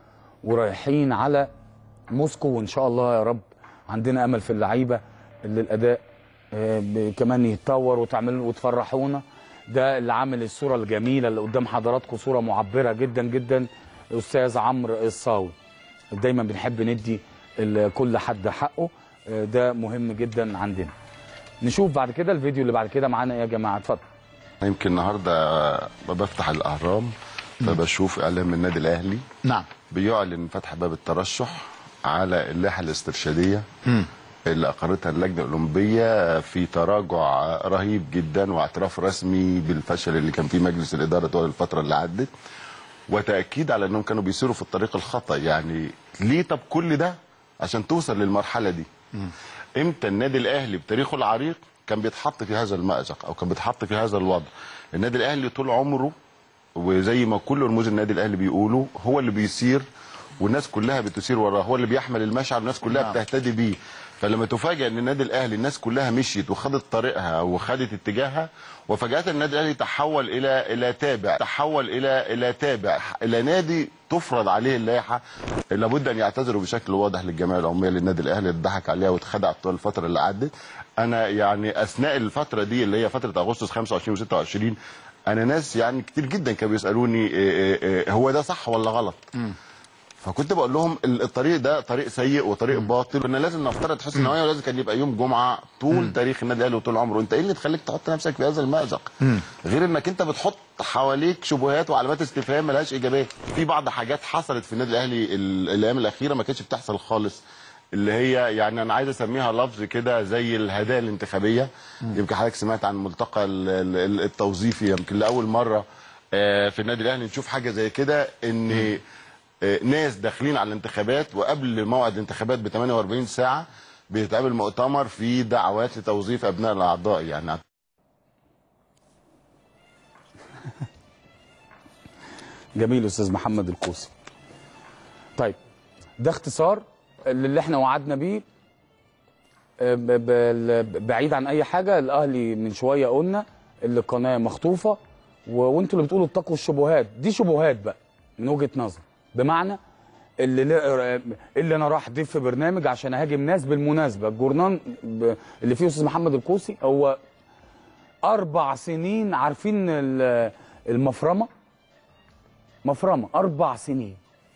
ورايحين على موسكو وان شاء الله يا رب عندنا امل في اللعيبه اللي الاداء آه، ب- كمان يتطور وتعملوا وتفرحونا ده اللي عامل الصوره الجميله اللي قدام حضراتكم صوره معبره جدا جدا الاستاذ عمرو الصاوي دايما بنحب ندي ال- كل حد حقه آه، ده مهم جدا عندنا نشوف بعد كده الفيديو اللي بعد كده معانا ايه يا جماعه اتفضل يمكن النهارده بفتح الاهرام فبشوف اعلان من النادي الاهلي نعم بيعلن فتح باب الترشح على اللائحه الاسترشاديه اللي اقرتها اللجنه الاولمبيه في تراجع رهيب جدا واعتراف رسمي بالفشل اللي كان فيه مجلس الاداره طوال الفتره اللي عدت وتاكيد على انهم كانوا بيسيروا في الطريق الخطا يعني ليه طب كل ده عشان توصل للمرحله دي امتى النادي الاهلي بتاريخه العريق كان بيتحط في هذا المأزق او كان بيتحط في هذا الوضع النادي الاهلي طول عمره وزي ما كل رموز النادي الاهلي بيقولوا هو اللي بيسير والناس كلها بتسير وراه هو اللي بيحمل المشعر والناس كلها نعم. بتهتدي بيه فلما تفاجئ ان النادي الاهلي الناس كلها مشيت وخدت طريقها وخدت اتجاهها وفجاه النادي الاهلي تحول الى الى تابع تحول الى الى تابع الى نادي تفرض عليه اللائحه لابد ان يعتذروا بشكل واضح للجمعيه العموميه للنادي الاهلي اللي اتضحك عليها واتخدع طول الفتره اللي عدت انا يعني اثناء الفتره دي اللي هي فتره اغسطس 25 و26 انا ناس يعني كتير جدا كانوا بيسالوني إيه إيه إيه هو ده صح ولا غلط فكنت بقول لهم ال- الطريق ده طريق سيء وطريق باطل وان لازم نفترض حسن النوايا ولازم كان يبقى يوم جمعه طول تاريخ النادي الاهلي وطول عمره انت ايه اللي تخليك تحط نفسك في هذا المأزق غير انك انت بتحط حواليك شبهات وعلامات استفهام ملهاش اجابات في بعض حاجات حصلت في النادي الاهلي ال- الايام الاخيره ما كانتش بتحصل خالص اللي هي يعني انا عايز اسميها لفظ كده زي الهدايا الانتخابيه يمكن حضرتك سمعت عن الملتقى ال- ال- التوظيفي يمكن لاول مره آه، في النادي الاهلي نشوف حاجه زي كده ان آه، ناس داخلين على الانتخابات وقبل موعد الانتخابات ب 48 ساعه بيتعمل مؤتمر في دعوات لتوظيف ابناء الاعضاء يعني جميل استاذ محمد الكوسي طيب ده اختصار اللي احنا وعدنا بيه آه، ب- ب- بعيد عن اي حاجه الاهلي من شويه قلنا اللي القناه مخطوفه و- وانتوا اللي بتقولوا اتقوا الشبهات دي شبهات بقى من وجهه نظر بمعنى اللي لا- اللي انا راح ضيف في برنامج عشان اهاجم ناس بالمناسبه الجورنان ب- اللي فيه استاذ محمد الكوسي هو اربع سنين عارفين ال- المفرمه مفرمه اربع سنين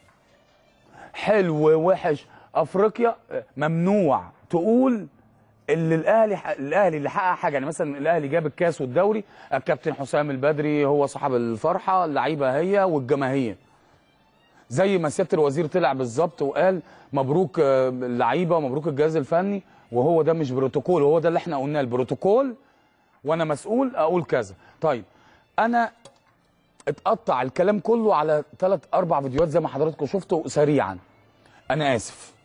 حلو وحش افريقيا ممنوع تقول اللي الاهلي الاهلي اللي حقق حاجه يعني مثلا الاهلي جاب الكاس والدوري الكابتن حسام البدري هو صاحب الفرحه اللعيبه هي والجماهير زي ما سياده الوزير طلع بالظبط وقال مبروك آه، اللعيبه ومبروك الجهاز الفني وهو ده مش بروتوكول هو ده اللي احنا قلناه البروتوكول وانا مسؤول اقول كذا طيب انا اتقطع الكلام كله على ثلاث اربع فيديوهات زي ما حضراتكم شفتوا سريعا انا اسف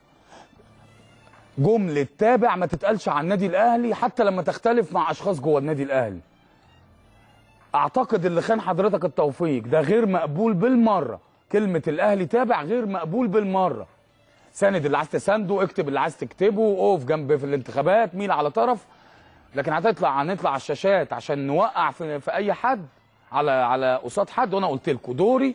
جملة تابع ما تتقالش عن النادي الاهلي حتى لما تختلف مع اشخاص جوه النادي الاهلي اعتقد اللي خان حضرتك التوفيق ده غير مقبول بالمره كلمه الاهلي تابع غير مقبول بالمره ساند اللي عايز تسانده اكتب اللي عايز تكتبه اقف جنب في الانتخابات ميل على طرف لكن هتطلع هنطلع على الشاشات عشان نوقع في, في اي حد على على قصاد حد وانا قلت لكم دوري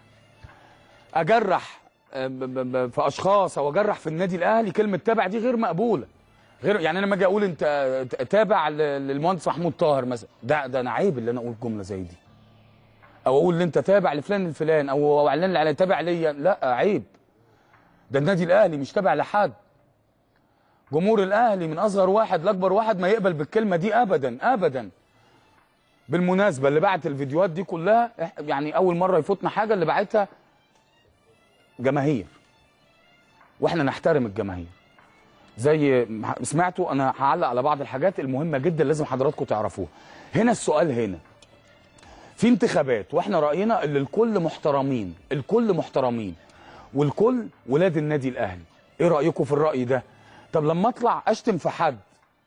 اجرح آه، ب- ب- ب- في اشخاص او اجرح في النادي الاهلي كلمه تابع دي غير مقبوله غير يعني انا لما اجي اقول انت ت- تابع ل- للمهندس محمود طاهر مثلا ده ده انا عيب اللي انا اقول جمله زي دي او اقول ان انت تابع لفلان الفلان او أو اعلان على تابع ليا لا عيب ده النادي الاهلي مش تابع لحد جمهور الاهلي من اصغر واحد لاكبر واحد ما يقبل بالكلمه دي ابدا ابدا بالمناسبه اللي بعت الفيديوهات دي كلها إح- يعني اول مره يفوتنا حاجه اللي بعتها جماهير واحنا نحترم الجماهير زي ما سمعتوا انا هعلق على بعض الحاجات المهمه جدا لازم حضراتكم تعرفوها هنا السؤال هنا في انتخابات واحنا راينا اللي الكل محترمين الكل محترمين والكل ولاد النادي الاهلي ايه رايكم في الراي ده طب لما اطلع اشتم في حد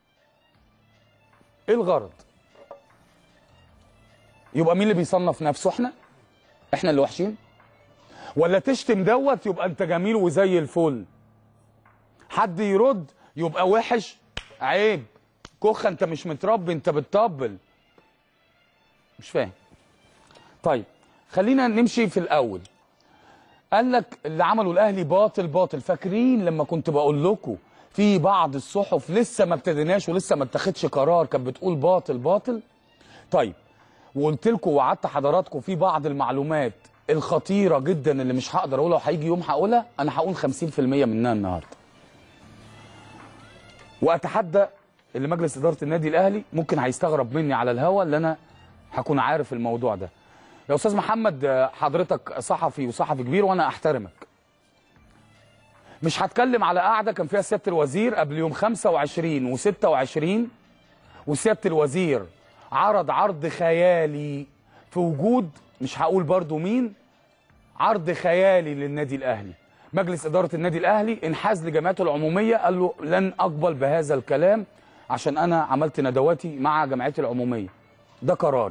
ايه الغرض يبقى مين اللي بيصنف نفسه احنا احنا اللي وحشين ولا تشتم دوت يبقى انت جميل وزي الفل حد يرد يبقى وحش عيب كخه انت مش متربي انت بتطبل مش فاهم طيب خلينا نمشي في الاول قال لك اللي عمله الاهلي باطل باطل فاكرين لما كنت بقول لكم في بعض الصحف لسه ما ابتديناش ولسه ما اتخذش قرار كانت بتقول باطل باطل طيب وقلت لكم وعدت حضراتكم في بعض المعلومات الخطيره جدا اللي مش هقدر اقولها وهيجي يوم هقولها انا هقول 50% منها النهارده واتحدى اللي مجلس اداره النادي الاهلي ممكن هيستغرب مني على الهوا اللي انا هكون عارف الموضوع ده يا استاذ محمد آه، حضرتك صحفي وصحفي كبير وانا احترمك مش هتكلم على قاعده كان فيها سياده الوزير قبل يوم 25 و26 وسياده الوزير عرض عرض خيالي في وجود مش هقول برضو مين عرض خيالي للنادي الاهلي مجلس اداره النادي الاهلي انحاز لجمعيته العموميه قال له لن اقبل بهذا الكلام عشان انا عملت ندواتي مع جمعيتي العموميه ده قراري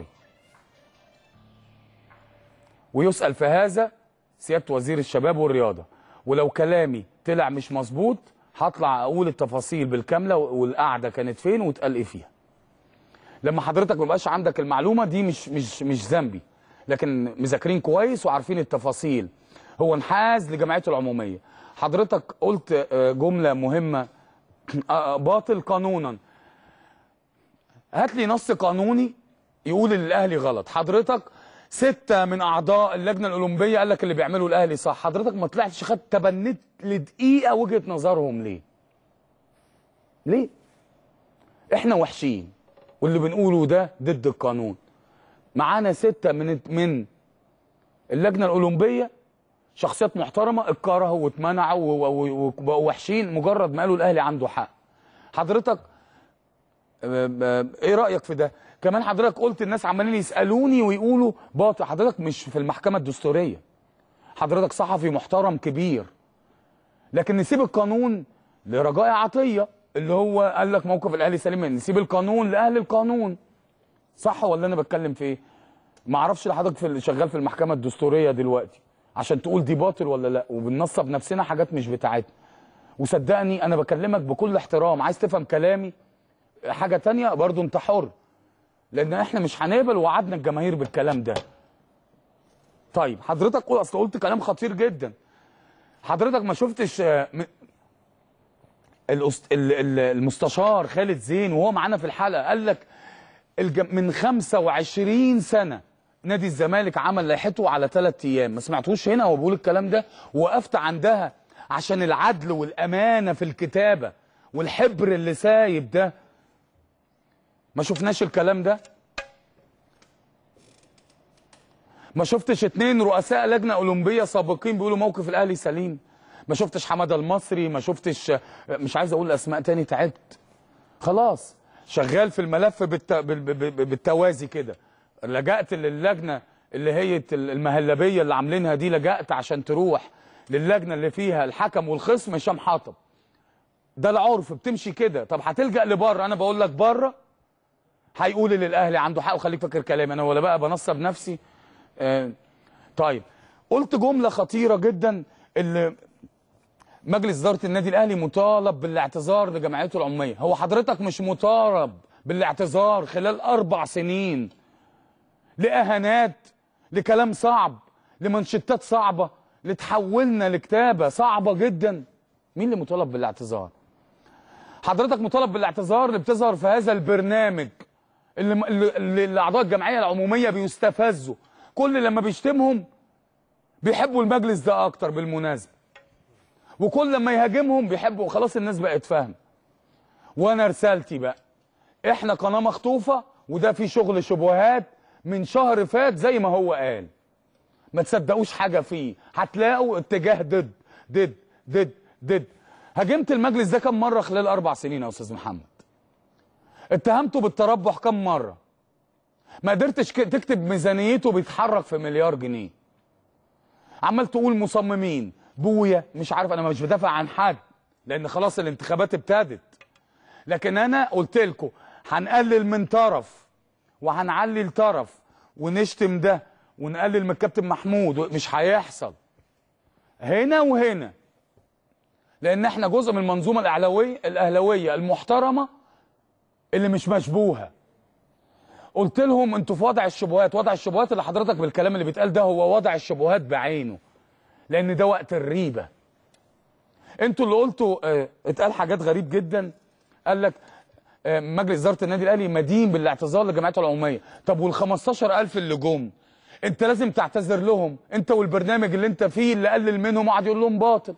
ويسال في هذا سياده وزير الشباب والرياضه ولو كلامي طلع مش مظبوط هطلع اقول التفاصيل بالكامله والقعده كانت فين واتقال ايه فيها لما حضرتك ما يبقاش عندك المعلومه دي مش مش مش ذنبي لكن مذاكرين كويس وعارفين التفاصيل هو انحاز لجمعيته العموميه حضرتك قلت آه، جمله مهمه آه، باطل قانونا هات لي نص قانوني يقول ان الاهلي غلط حضرتك ستة من اعضاء اللجنه الاولمبيه قال لك اللي بيعمله الاهلي صح حضرتك ما طلعتش خدت تبنيت لدقيقه وجهه نظرهم ليه ليه احنا وحشين واللي بنقوله ده ضد القانون معانا ستة من من اللجنة الأولمبية شخصيات محترمة اتكرهوا واتمنعوا و- و- وبقوا وحشين مجرد ما قالوا الأهلي عنده حق حضرتك آه، آه، ايه رأيك في ده كمان حضرتك قلت الناس عمالين يسألوني ويقولوا باطل حضرتك مش في المحكمة الدستورية حضرتك صحفي محترم كبير لكن نسيب القانون لرجاء عطية اللي هو قال لك موقف الاهلي سليم نسيب القانون لاهل القانون صح ولا انا بتكلم في ايه ما اعرفش لحضرتك في شغال في المحكمه الدستوريه دلوقتي عشان تقول دي باطل ولا لا وبننصب نفسنا حاجات مش بتاعتنا وصدقني انا بكلمك بكل احترام عايز تفهم كلامي حاجه تانية برضو انت حر لان احنا مش هنقبل وعدنا الجماهير بالكلام ده طيب حضرتك قول اصل قلت كلام خطير جدا حضرتك ما شفتش آه، م- الأست... ال- ال- المستشار خالد زين وهو معانا في الحلقه قال لك الج... من 25 سنه نادي الزمالك عمل لائحته على ثلاث ايام ما سمعتوش هنا هو بيقول الكلام ده وقفت عندها عشان العدل والامانه في الكتابه والحبر اللي سايب ده ما شفناش الكلام ده ما شفتش اتنين رؤساء لجنه اولمبيه سابقين بيقولوا موقف الاهلي سليم ما شفتش حماده المصري ما شفتش مش عايز اقول اسماء تاني تعبت خلاص شغال في الملف بالت... بال- بال- بال- بالتوازي كده لجأت للجنه اللي هي المهلبيه اللي عاملينها دي لجأت عشان تروح للجنه اللي فيها الحكم والخصم هشام حاطب ده العرف بتمشي كده طب هتلجأ لبره انا بقول لك بره هيقول اللي الاهلي عنده حق وخليك فاكر كلامي انا ولا بقى بنصب نفسي آه طيب قلت جمله خطيره جدا اللي مجلس اداره النادي الاهلي مطالب بالاعتذار لجمعيته العموميه هو حضرتك مش مطالب بالاعتذار خلال اربع سنين لاهانات لكلام صعب لمنشطات صعبه لتحولنا لكتابه صعبه جدا مين اللي مطالب بالاعتذار حضرتك مطالب بالاعتذار اللي بتظهر في هذا البرنامج اللي, اللي, اللي اعضاء الجمعيه العموميه بيستفزوا كل لما بيشتمهم بيحبوا المجلس ده اكتر بالمناسبه وكل لما يهاجمهم بيحبوا خلاص الناس بقت فاهمه وانا رسالتي بقى احنا قناه مخطوفه وده في شغل شبهات من شهر فات زي ما هو قال ما تصدقوش حاجه فيه هتلاقوا اتجاه ضد ضد ضد ضد هاجمت المجلس ده كم مره خلال اربع سنين يا استاذ محمد اتهمته بالتربح كم مره ما قدرتش ك- تكتب ميزانيته بيتحرك في مليار جنيه عمال تقول مصممين بويا مش عارف انا مش بدافع عن حد لان خلاص الانتخابات ابتدت لكن انا قلت لكم هنقلل من طرف وهنعلي الطرف ونشتم ده ونقلل من الكابتن محمود مش هيحصل هنا وهنا لان احنا جزء من المنظومه الاهلاويه الاهلاويه المحترمه اللي مش مشبوهه قلت لهم انتوا في وضع الشبهات وضع الشبهات اللي حضرتك بالكلام اللي بيتقال ده هو وضع الشبهات بعينه لان ده وقت الريبه انتوا اللي قلتوا اه اتقال حاجات غريب جدا قال لك اه مجلس اداره النادي الاهلي مدين بالاعتذار لجمعيته العموميه طب وال 15000 اللي جم انت لازم تعتذر لهم انت والبرنامج اللي انت فيه اللي قلل منهم قعد يقول لهم باطل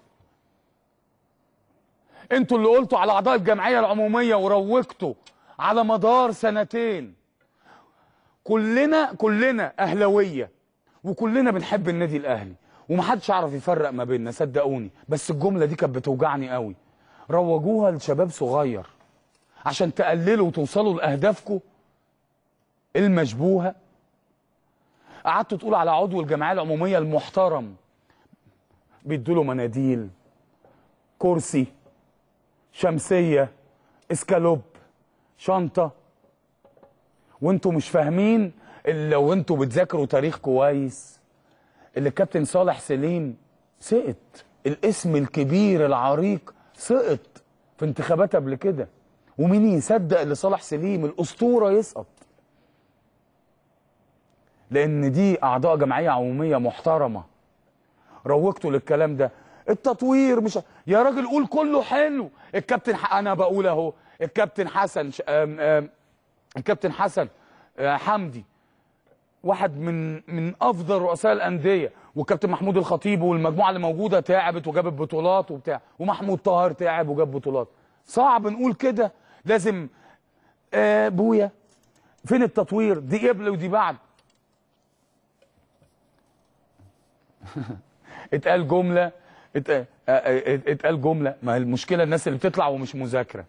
انتوا اللي قلتوا على اعضاء الجمعيه العموميه وروجتوا على مدار سنتين كلنا كلنا اهلاويه وكلنا بنحب النادي الاهلي ومحدش يعرف يفرق ما بيننا صدقوني بس الجمله دي كانت بتوجعني قوي روجوها لشباب صغير عشان تقللوا وتوصلوا لاهدافكم المشبوهه قعدتوا تقولوا على عضو الجمعيه العموميه المحترم بيدوا له مناديل كرسي شمسيه اسكالوب شنطه وانتوا مش فاهمين اللي لو انتوا بتذاكروا تاريخ كويس اللي الكابتن صالح سليم سقط الاسم الكبير العريق سقط في انتخابات قبل كده ومين يصدق اللي صالح سليم الاسطوره يسقط لان دي اعضاء جمعيه عموميه محترمه روجتوا للكلام ده التطوير مش يا راجل قول كله حلو الكابتن ح... انا بقول اهو الكابتن حسن ش... آم آم الكابتن حسن آه، حمدي واحد من من افضل رؤساء الانديه والكابتن محمود الخطيب والمجموعه اللي موجوده تعبت وجابت بطولات وبتاع ومحمود طاهر تعب وجاب بطولات صعب نقول كده لازم آه بويا فين التطوير دي قبل ودي بعد اتقال جمله اتقال, اتقال جمله ما هي المشكله الناس اللي بتطلع ومش مذاكره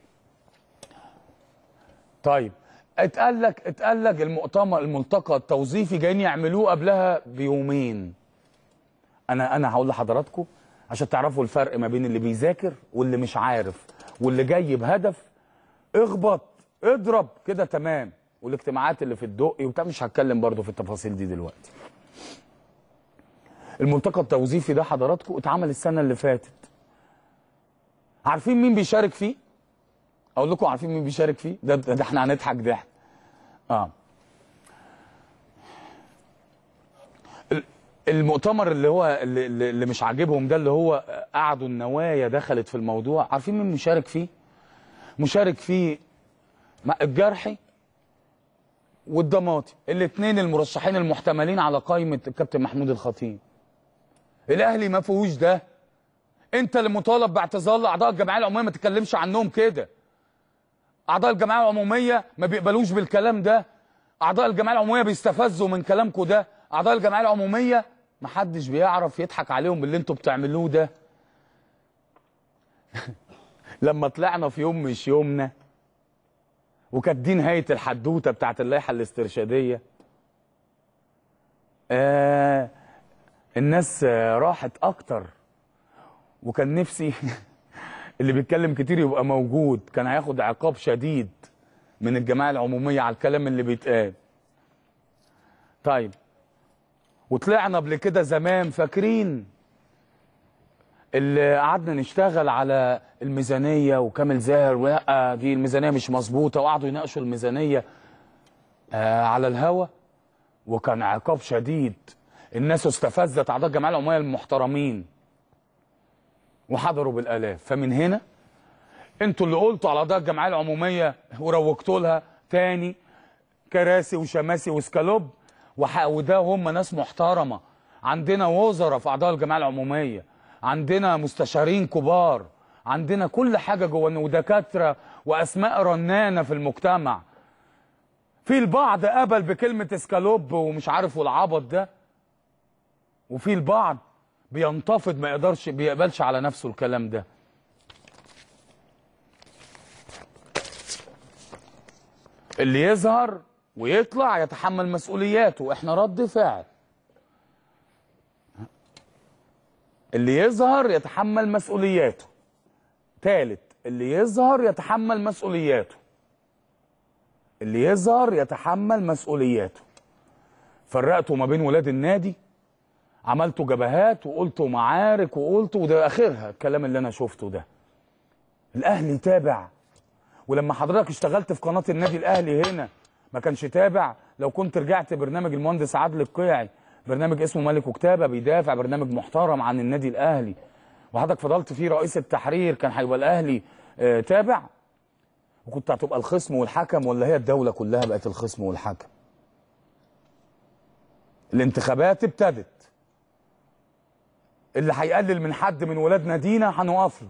طيب اتقال لك اتقال لك المؤتمر الملتقى التوظيفي جايين يعملوه قبلها بيومين انا انا هقول لحضراتكم عشان تعرفوا الفرق ما بين اللي بيذاكر واللي مش عارف واللي جاي بهدف اخبط اضرب كده تمام والاجتماعات اللي في الدقي وبتاع مش هتكلم برضو في التفاصيل دي دلوقتي الملتقى التوظيفي ده حضراتكم اتعمل السنه اللي فاتت عارفين مين بيشارك فيه اقول لكم عارفين مين بيشارك فيه ده, ده احنا هنضحك ضحك اه ال- المؤتمر اللي هو اللي, اللي اللي مش عاجبهم ده اللي هو قعدوا النوايا دخلت في الموضوع عارفين مين مشارك فيه مشارك فيه مع الجرحي والضماطي الاثنين المرشحين المحتملين على قائمه الكابتن محمود الخطيب الاهلي ما فيهوش ده انت اللي مطالب باعتذار لاعضاء الجمعيه العموميه ما تتكلمش عنهم كده اعضاء الجمعيه العموميه ما بيقبلوش بالكلام ده اعضاء الجمعيه العموميه بيستفزوا من كلامكم ده اعضاء الجمعيه العموميه ما حدش بيعرف يضحك عليهم باللي انتوا بتعملوه ده لما طلعنا في يوم مش يومنا وكانت دي نهايه الحدوته بتاعت اللائحه الاسترشاديه آه الناس آه راحت اكتر وكان نفسي اللي بيتكلم كتير يبقى موجود كان هياخد عقاب شديد من الجماعه العموميه على الكلام اللي بيتقال طيب وطلعنا قبل كده زمان فاكرين اللي قعدنا نشتغل على الميزانيه وكامل زاهر ولا دي الميزانيه مش مظبوطه وقعدوا يناقشوا الميزانيه آه على الهوا وكان عقاب شديد الناس استفزت اعضاء الجمعيه العموميه المحترمين وحضروا بالالاف فمن هنا انتوا اللي قلتوا على اعضاء الجمعيه العموميه وروجتوا لها تاني كراسي وشماسي وسكالوب وح- وده هم ناس محترمه عندنا وزراء في اعضاء الجمعيه العموميه عندنا مستشارين كبار عندنا كل حاجه جوه ودكاتره واسماء رنانه في المجتمع في البعض قبل بكلمه اسكالوب ومش عارف والعبط ده وفي البعض بينتفض ما يقدرش بيقبلش على نفسه الكلام ده اللي يظهر ويطلع يتحمل مسؤولياته احنا رد فعل اللي يظهر يتحمل مسؤولياته تالت اللي يظهر يتحمل مسؤولياته اللي يظهر يتحمل مسؤولياته فرقتوا ما بين ولاد النادي عملتوا جبهات وقلتوا معارك وقلتوا وده اخرها الكلام اللي انا شفته ده الاهلي تابع ولما حضرتك اشتغلت في قناه النادي الاهلي هنا ما كانش تابع لو كنت رجعت برنامج المهندس عادل القيعي برنامج اسمه ملك وكتابه بيدافع برنامج محترم عن النادي الاهلي وحضرتك فضلت فيه رئيس التحرير كان هيبقى الاهلي آه، تابع وكنت هتبقى الخصم والحكم ولا هي الدوله كلها بقت الخصم والحكم الانتخابات ابتدت اللي هيقلل من حد من ولاد نادينا هنوقف له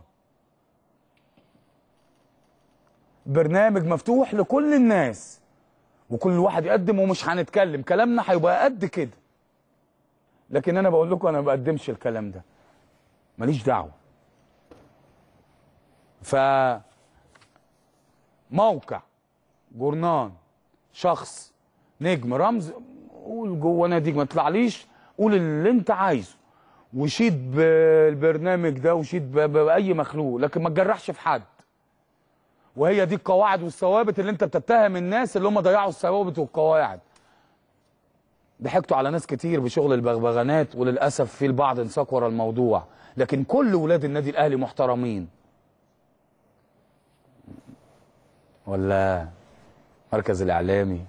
برنامج مفتوح لكل الناس وكل واحد يقدم ومش هنتكلم كلامنا هيبقى قد كده لكن انا بقول لكم انا ما بقدمش الكلام ده ماليش دعوه ف موقع جورنان شخص نجم رمز قول جوه ناديك ما تطلعليش قول اللي انت عايزه وشيد بالبرنامج ده وشيد ب- ب- باي مخلوق لكن ما تجرحش في حد وهي دي القواعد والثوابت اللي انت بتتهم الناس اللي هم ضيعوا الثوابت والقواعد ضحكتوا على ناس كتير بشغل البغبغانات وللاسف في البعض انساق ورا الموضوع لكن كل ولاد النادي الاهلي محترمين ولا مركز الاعلامي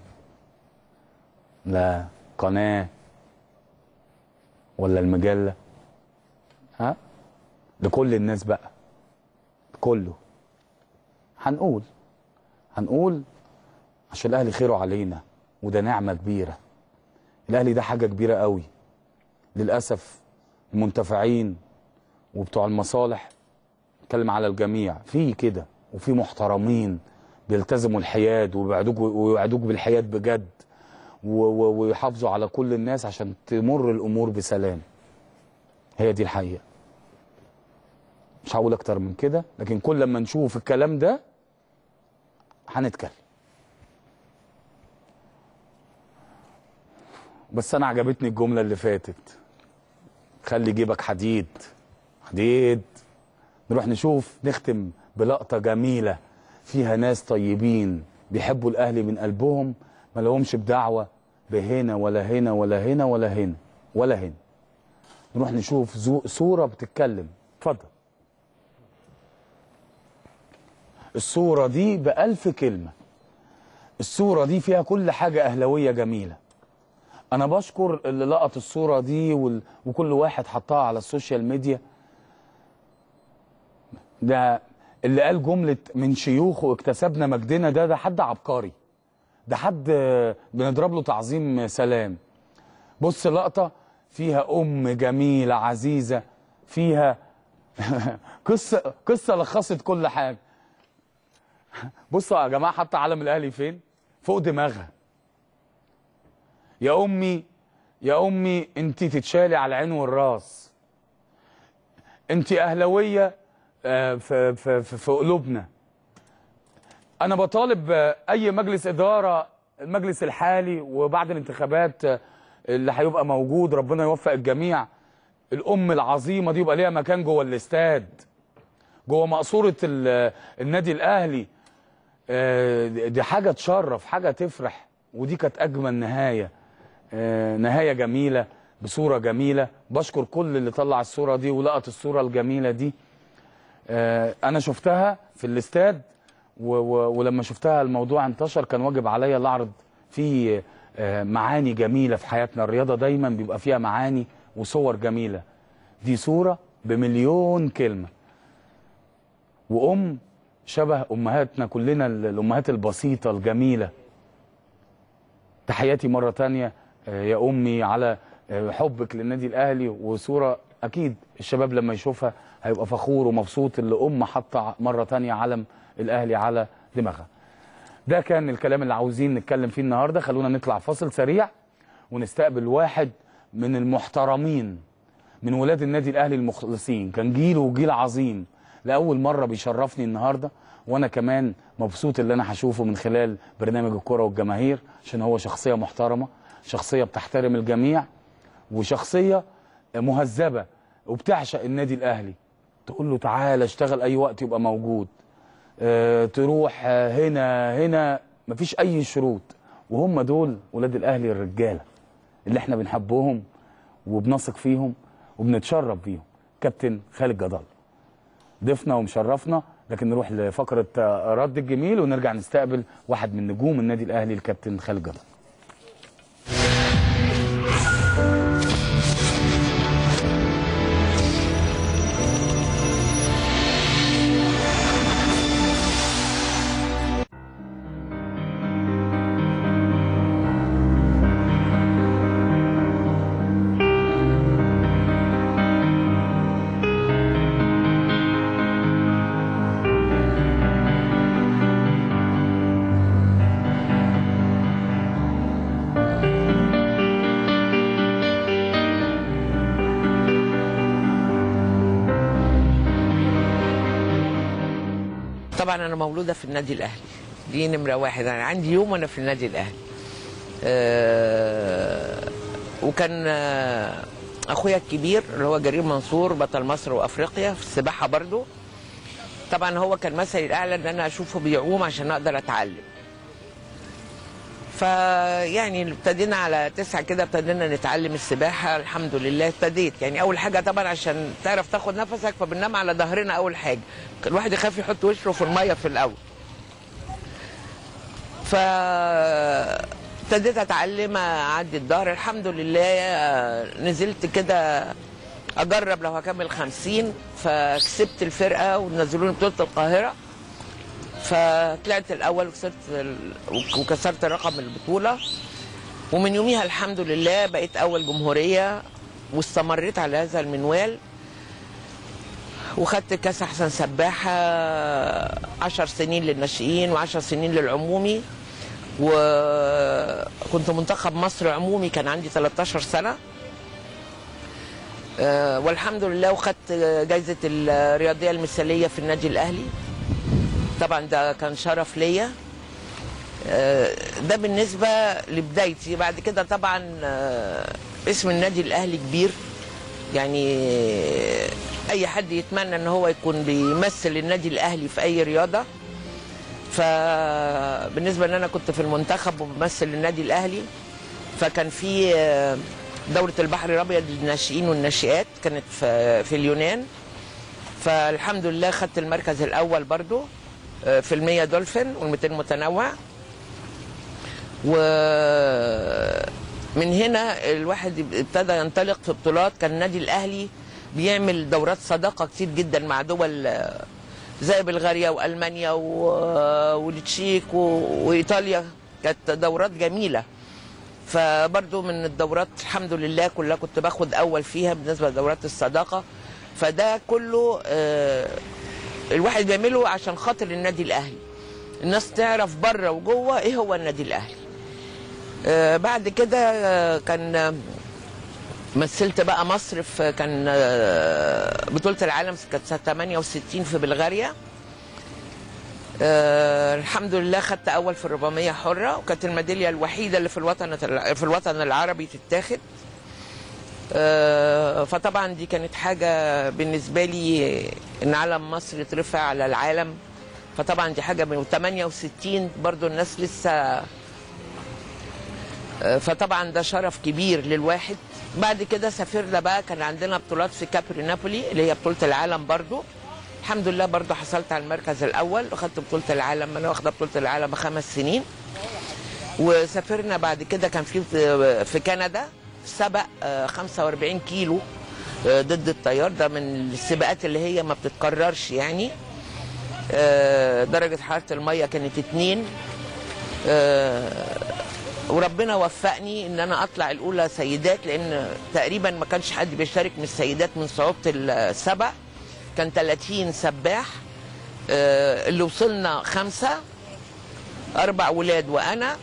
لا قناه ولا المجله ها لكل الناس بقى كله هنقول هنقول عشان الاهلي خيره علينا وده نعمه كبيره الاهلي ده حاجه كبيره قوي للاسف المنتفعين وبتوع المصالح اتكلم على الجميع في كده وفي محترمين بيلتزموا الحياد وبيوعدوك ويوعدوك بالحياد بجد و- و- ويحافظوا على كل الناس عشان تمر الامور بسلام هي دي الحقيقه مش هقول اكتر من كده لكن كل لما نشوف الكلام ده هنتكلم بس انا عجبتني الجمله اللي فاتت خلي جيبك حديد حديد نروح نشوف نختم بلقطه جميله فيها ناس طيبين بيحبوا الاهلي من قلبهم ما لهمش بدعوه بهنا ولا هنا ولا هنا ولا هنا ولا هنا نروح نشوف زو- صوره بتتكلم اتفضل الصورة دي بألف كلمة الصورة دي فيها كل حاجة أهلوية جميلة أنا بشكر اللي لقط الصورة دي وال... وكل واحد حطها على السوشيال ميديا ده اللي قال جملة من شيوخ واكتسبنا مجدنا ده ده حد عبقري ده حد آه، بنضرب له تعظيم سلام بص لقطة فيها أم جميلة عزيزة فيها قصة قصة لخصت كل حاجة بصوا يا جماعه حتى علم الاهلي فين فوق دماغها يا امي يا امي انت تتشالي على العين والراس انت اهلاويه آه، في في في في قلوبنا انا بطالب آه، اي مجلس اداره المجلس الحالي وبعد الانتخابات آه، اللي هيبقى موجود ربنا يوفق الجميع الام العظيمه دي يبقى ليها مكان جوه الاستاد جوه مقصوره ال- النادي الاهلي آه، دي حاجه تشرف حاجه تفرح ودي كانت اجمل نهايه آه، نهايه جميله بصوره جميله بشكر كل اللي طلع الصوره دي ولقط الصوره الجميله دي آه، انا شفتها في الاستاد و- و- ولما شفتها الموضوع انتشر كان واجب عليا اللي اعرض فيه آه، معاني جميله في حياتنا الرياضه دايما بيبقى فيها معاني وصور جميله دي صوره بمليون كلمه وام شبه امهاتنا كلنا ال- الامهات البسيطه الجميله تحياتي مره تانية آه، يا امي على آه، حبك للنادي الاهلي وصوره اكيد الشباب لما يشوفها هيبقى فخور ومبسوط اللي ام حاطه مره تانية علم الاهلي على دماغها ده كان الكلام اللي عاوزين نتكلم فيه النهارده خلونا نطلع فاصل سريع ونستقبل واحد من المحترمين من ولاد النادي الاهلي المخلصين كان جيل وجيل عظيم لاول مره بيشرفني النهارده وانا كمان مبسوط اللي انا هشوفه من خلال برنامج الكره والجماهير عشان هو شخصيه محترمه شخصيه بتحترم الجميع وشخصيه مهذبه وبتعشق النادي الاهلي تقول له تعالى اشتغل اي وقت يبقى موجود اه تروح آه، هنا هنا مفيش اي شروط وهم دول ولاد الاهلي الرجاله اللي احنا بنحبهم وبنثق فيهم وبنتشرف بيهم كابتن خالد جدال ضيفنا ومشرفنا لكن نروح لفقره آه، رد الجميل ونرجع نستقبل واحد من نجوم النادي الاهلي الكابتن خالد جدال طبعا انا مولوده في النادي الاهلي دي نمره واحد انا عندي يوم وانا في النادي الاهلي أه وكان آه، اخويا الكبير اللي هو جرير منصور بطل مصر وافريقيا في السباحه برضو طبعا هو كان مثلي الاعلى ان انا اشوفه بيعوم عشان اقدر اتعلم فيعني ابتدينا على تسعة كده ابتدينا نتعلم السباحة الحمد لله ابتديت يعني أول حاجة طبعا عشان تعرف تاخد نفسك فبننام على ظهرنا أول حاجة الواحد يخاف يحط وشه في المية في الأول ف ابتديت اتعلم اعدي الظهر الحمد لله آه، نزلت كده اجرب لو هكمل خمسين فكسبت الفرقه ونزلوني بطوله القاهره فطلعت الاول وكسرت ال- وكسرت رقم البطوله ومن يوميها الحمد لله بقيت اول جمهوريه واستمريت على هذا المنوال وخدت كاس احسن سباحه عشر سنين للناشئين وعشر سنين للعمومي وكنت منتخب مصر عمومي كان عندي 13 سنه آه، والحمد لله وخدت جايزه الرياضيه المثاليه في النادي الاهلي طبعا ده كان شرف ليا آه، ده بالنسبه لبدايتي بعد كده طبعا آه، اسم النادي الاهلي كبير يعني اي حد يتمنى ان هو يكون بيمثل النادي الاهلي في اي رياضه فبالنسبه ان انا كنت في المنتخب وبمثل النادي الاهلي فكان في آه، دوره البحر الابيض للناشئين والناشئات كانت في في اليونان فالحمد لله خدت المركز الاول برضو آه، في المية دولفين وال200 متنوع ومن هنا الواحد ابتدى ينطلق في بطولات كان النادي الاهلي بيعمل دورات صداقه كتير جدا مع دول آه، زي بلغاريا والمانيا و- والتشيك و- وايطاليا كانت دورات جميله فبرضو من الدورات الحمد لله كلها كنت باخد اول فيها بالنسبه لدورات الصداقه فده كله آه، الواحد بيعمله عشان خاطر النادي الاهلي الناس تعرف بره وجوه ايه هو النادي الاهلي آه، بعد كده آه، كان آه، مثلت بقى مصر في كان آه، بطولة العالم كانت سنة 68 في بلغاريا آه، الحمد لله خدت أول في الرباعية حرة وكانت الميدالية الوحيدة اللي في الوطن في الوطن العربي تتاخد آه، فطبعا دي كانت حاجة بالنسبة لي إن علم مصر يترفع على العالم فطبعا دي حاجة من 68 برضو الناس لسه آه، فطبعا ده شرف كبير للواحد بعد كده سافرنا بقى كان عندنا بطولات في كابري نابولي اللي هي بطوله العالم برضو الحمد لله برضو حصلت على المركز الاول واخدت بطوله العالم انا واخده بطوله العالم خمس سنين وسافرنا بعد كده كان في في كندا سبق آه، 45 كيلو آه، ضد التيار ده من السباقات اللي هي ما بتتكررش يعني آه، درجة حرارة المية كانت اتنين آه، وربنا وفقني ان انا اطلع الاولى سيدات لان تقريبا ما كانش حد بيشترك من السيدات من صعوبة السبق كان 30 سباح آه، اللي وصلنا خمسة اربع ولاد وانا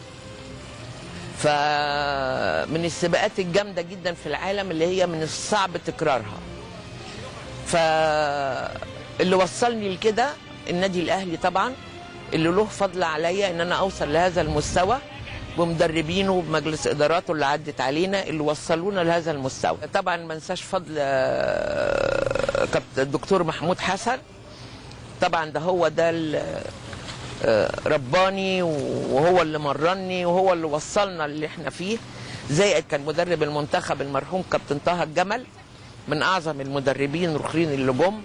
فمن السباقات الجامده جدا في العالم اللي هي من الصعب تكرارها فاللي وصلني لكده النادي الاهلي طبعا اللي له فضل عليا ان انا اوصل لهذا المستوى بمدربينه وبمجلس اداراته اللي عدت علينا اللي وصلونا لهذا المستوى طبعا ما انساش فضل آه، كابتن الدكتور محمود حسن طبعا ده هو ده ال- آه، رباني وهو اللي مرني وهو اللي وصلنا اللي احنا فيه زائد كان مدرب المنتخب المرحوم كابتن طه الجمل من اعظم المدربين الرخرين اللي جم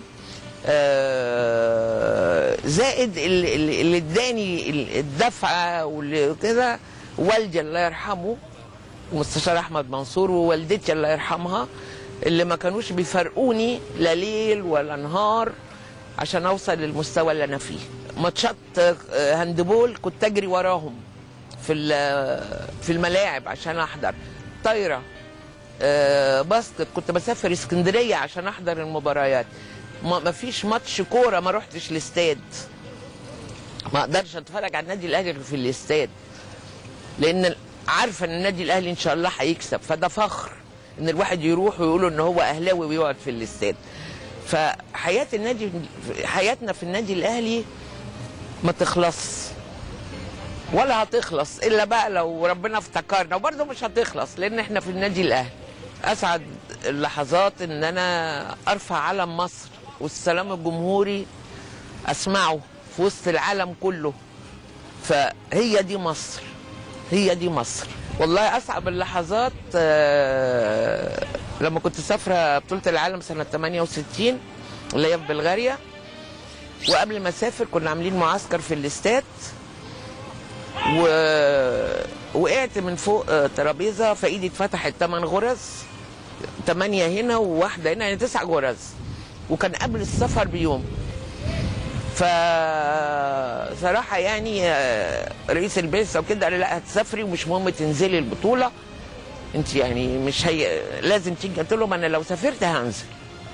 آه، زائد اللي اللي- اللي اداني ال- الدفعه واللي كده والدي الله يرحمه ومستشار احمد منصور ووالدتي الله يرحمها اللي ما كانوش بيفرقوني لا ليل ولا نهار عشان اوصل للمستوى اللي انا فيه ماتشات آه، هاندبول كنت اجري وراهم في ال- في الملاعب عشان احضر طايره آه، باسكت كنت بسافر اسكندريه عشان احضر المباريات ما ما فيش ماتش كوره ما رحتش الاستاد ما اقدرش اتفرج على النادي الاهلي غير في الاستاد لان عارفه ان النادي الاهلي ان شاء الله هيكسب فده فخر ان الواحد يروح ويقولوا ان هو اهلاوي ويقعد في الاستاد فحياه النادي حياتنا في النادي الاهلي ما تخلص ولا هتخلص الا بقى لو ربنا افتكرنا وبرضه مش هتخلص لان احنا في النادي الاهلي اسعد اللحظات ان انا ارفع علم مصر والسلام الجمهوري اسمعه في وسط العالم كله فهي دي مصر هي دي مصر والله اصعب اللحظات آه، لما كنت سافره بطوله العالم سنه 68 اللي هي في بلغاريا وقبل ما اسافر كنا عاملين معسكر في الاستاد و... وقعت من فوق آه، ترابيزه فايدي اتفتحت ثمان غرز ثمانيه هنا وواحده هنا يعني تسع غرز وكان قبل السفر بيوم فصراحة يعني آه، رئيس البعثة وكده قال لي لا هتسافري ومش مهم تنزلي البطولة انت يعني مش هي لازم تيجي قلت لهم انا لو سافرت هنزل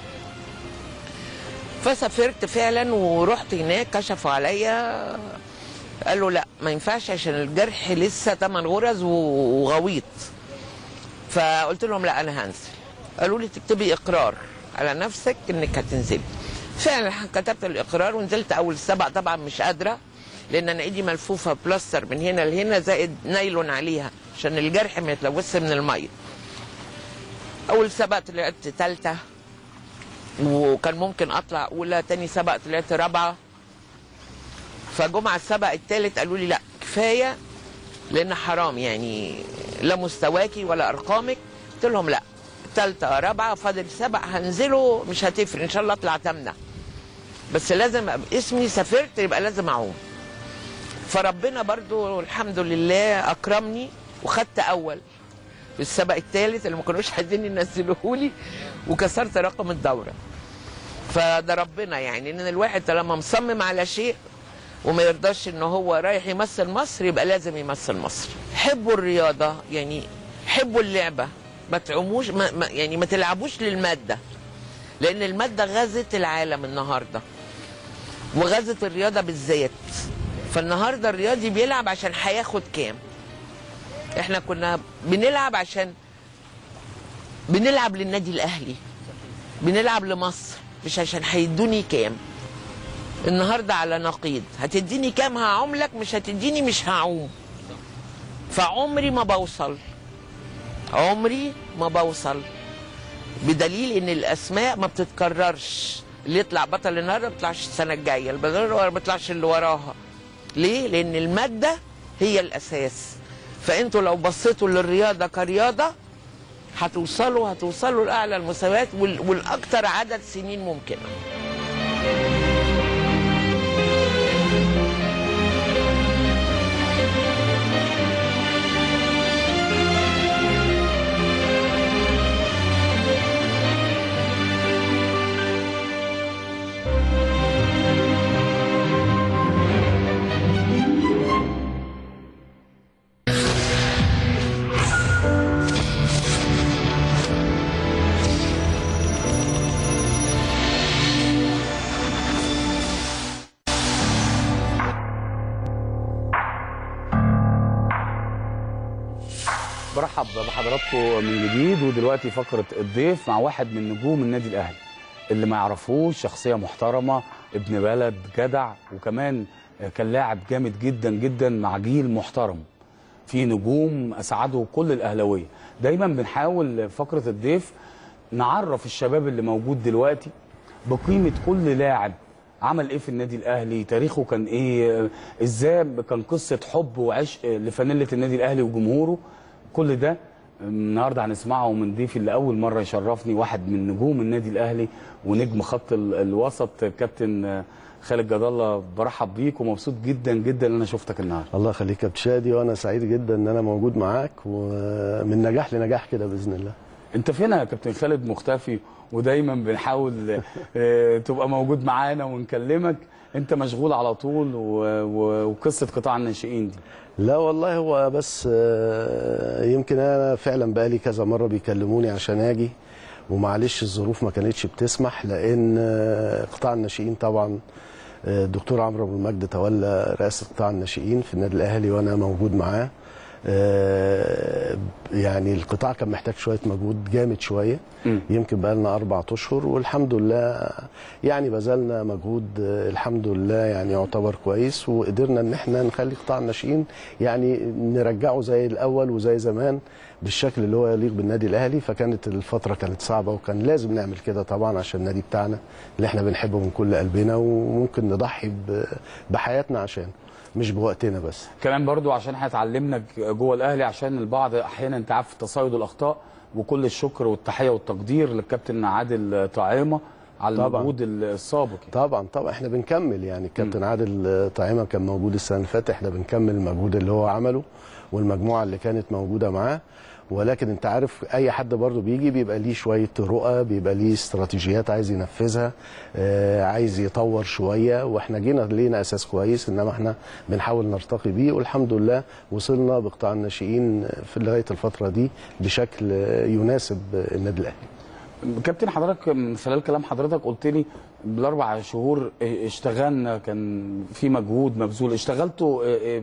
فسافرت فعلا ورحت هناك كشفوا عليا قالوا لا ما ينفعش عشان الجرح لسه 8 غرز و- وغويط فقلت لهم لا انا هنزل قالوا لي تكتبي اقرار على نفسك انك هتنزلي فعلا كتبت الاقرار ونزلت اول سبق طبعا مش قادره لان انا ايدي ملفوفه بلاستر من هنا لهنا زائد نايلون عليها عشان الجرح ما يتلوثش من الميه اول سبق طلعت ثالثه وكان ممكن اطلع اولى تاني سبق طلعت رابعه فجم على السبق الثالث قالوا لي لا كفايه لان حرام يعني لا مستواكي ولا ارقامك قلت لهم لا ثالثه رابعه فاضل سبع هنزله مش هتفرق ان شاء الله اطلع تامنه بس لازم أبقى اسمي سافرت يبقى لازم اعوم فربنا برضو الحمد لله اكرمني وخدت اول في السبق الثالث اللي ما كانوش عايزين ينزلوهولي وكسرت رقم الدوره فده ربنا يعني ان الواحد طالما مصمم على شيء وما يرضاش ان هو رايح يمثل مصر يبقى لازم يمثل مصر حبوا الرياضه يعني حبوا اللعبه ما تعوموش ما ما يعني ما تلعبوش للماده لان الماده غزت العالم النهارده وغزت الرياضه بالذات فالنهارده الرياضي بيلعب عشان هياخد كام احنا كنا بنلعب عشان بنلعب للنادي الاهلي بنلعب لمصر مش عشان هيدوني كام النهارده على نقيض هتديني كام هعوم لك مش هتديني مش هعوم فعمري ما بوصل عمري ما بوصل بدليل ان الاسماء ما بتتكررش اللي يطلع بطل النهارده ما بيطلعش السنه الجايه اللي ما بيطلعش اللي وراها ليه لان الماده هي الاساس فانتوا لو بصيتوا للرياضه كرياضه هتوصلوا هتوصلوا لاعلى المستويات وال- والاكثر عدد سنين ممكنه برحب بحضراتكم من جديد ودلوقتي فقره الضيف مع واحد من نجوم النادي الاهلي اللي ما يعرفوش شخصيه محترمه ابن بلد جدع وكمان كان لاعب جامد جدا جدا مع جيل محترم في نجوم اسعدوا كل الاهلاويه دايما بنحاول فقره الضيف نعرف الشباب اللي موجود دلوقتي بقيمه كل لاعب عمل ايه في النادي الاهلي تاريخه كان ايه ازاي كان قصه حب وعشق لفانيله النادي الاهلي وجمهوره كل ده النهارده هنسمعه من ضيفي اللي اول مره يشرفني واحد من نجوم النادي الاهلي ونجم خط ال- الوسط كابتن خالد جد الله برحب بيك ومبسوط جدا جدا ان انا شفتك النهارده الله يخليك يا كابتن شادي وانا سعيد جدا ان انا موجود معاك ومن نجاح لنجاح كده باذن الله انت فين يا كابتن خالد مختفي ودايما بنحاول آه، تبقى موجود معانا ونكلمك انت مشغول على طول و- و- وقصه قطاع الناشئين دي لا والله هو بس آه، يمكن انا فعلا بقالي كذا مره بيكلموني عشان اجي ومعلش الظروف ما كانتش بتسمح لان آه، قطاع الناشئين طبعا آه، الدكتور عمرو ابو المجد تولى رئاسه قطاع الناشئين في النادي الاهلي وانا موجود معاه آه، يعني القطاع كان محتاج شويه مجهود جامد شويه يمكن بقى لنا اربع اشهر والحمد لله يعني بذلنا مجهود آه، الحمد لله يعني يعتبر كويس وقدرنا ان احنا نخلي قطاع الناشئين يعني نرجعه زي الاول وزي زمان بالشكل اللي هو يليق بالنادي الاهلي فكانت الفتره كانت صعبه وكان لازم نعمل كده طبعا عشان النادي بتاعنا اللي احنا بنحبه من كل قلبنا وممكن نضحي ب- بحياتنا عشان مش بوقتنا بس كمان برضو عشان احنا اتعلمنا جوه الاهلي عشان البعض احيانا انت عارف تصيد الاخطاء وكل الشكر والتحيه والتقدير للكابتن عادل طعيمه على طبعاً. المجهود السابق طبعا طبعا احنا بنكمل يعني الكابتن عادل طعيمه كان موجود السنه اللي فاتت احنا بنكمل المجهود اللي هو عمله والمجموعه اللي كانت موجوده معاه ولكن انت عارف اي حد برضه بيجي بيبقى ليه شويه رؤى بيبقى ليه استراتيجيات عايز ينفذها آه عايز يطور شويه واحنا جينا لينا اساس كويس انما احنا بنحاول نرتقي بيه والحمد لله وصلنا بقطاع الناشئين في لغايه الفتره دي بشكل آه، يناسب النادي الاهلي كابتن حضرتك من خلال كلام حضرتك قلت لي بالاربع شهور اشتغلنا كان في مجهود مبذول اشتغلتوا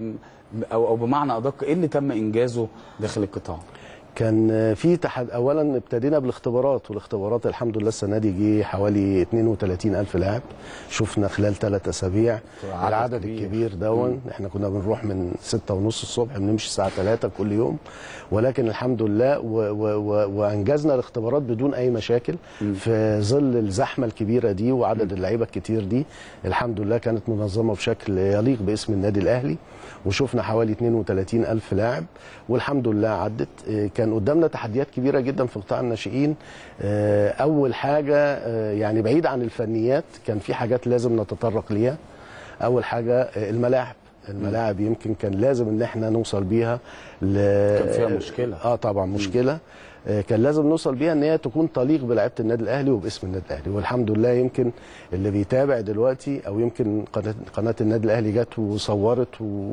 او او بمعنى ادق ايه اللي تم انجازه داخل القطاع؟ كان في تحد اولا ابتدينا بالاختبارات والاختبارات الحمد لله السنه دي جه حوالي 32 الف لاعب شفنا خلال ثلاث اسابيع عدد العدد كبير. الكبير دون احنا كنا بنروح من 6 ونص الصبح بنمشي الساعه 3 كل يوم ولكن الحمد لله و و و وانجزنا الاختبارات بدون اي مشاكل في ظل الزحمه الكبيره دي وعدد اللعيبه الكتير دي الحمد لله كانت منظمه بشكل يليق باسم النادي الاهلي وشفنا حوالي 32 ألف لاعب والحمد لله عدت آه، كان قدامنا تحديات كبيرة جدا في قطاع الناشئين آه، أول حاجة آه، يعني بعيد عن الفنيات كان في حاجات لازم نتطرق ليها أول حاجة آه، الملاعب الملاعب يمكن كان لازم ان احنا نوصل بيها ل... كان فيها مشكلة. اه طبعا مشكله آه، كان لازم نوصل بيها ان هي تكون تليق بلعيبه النادي الاهلي وباسم النادي الاهلي والحمد لله يمكن اللي بيتابع دلوقتي او يمكن قناه قناه النادي الاهلي جت وصورت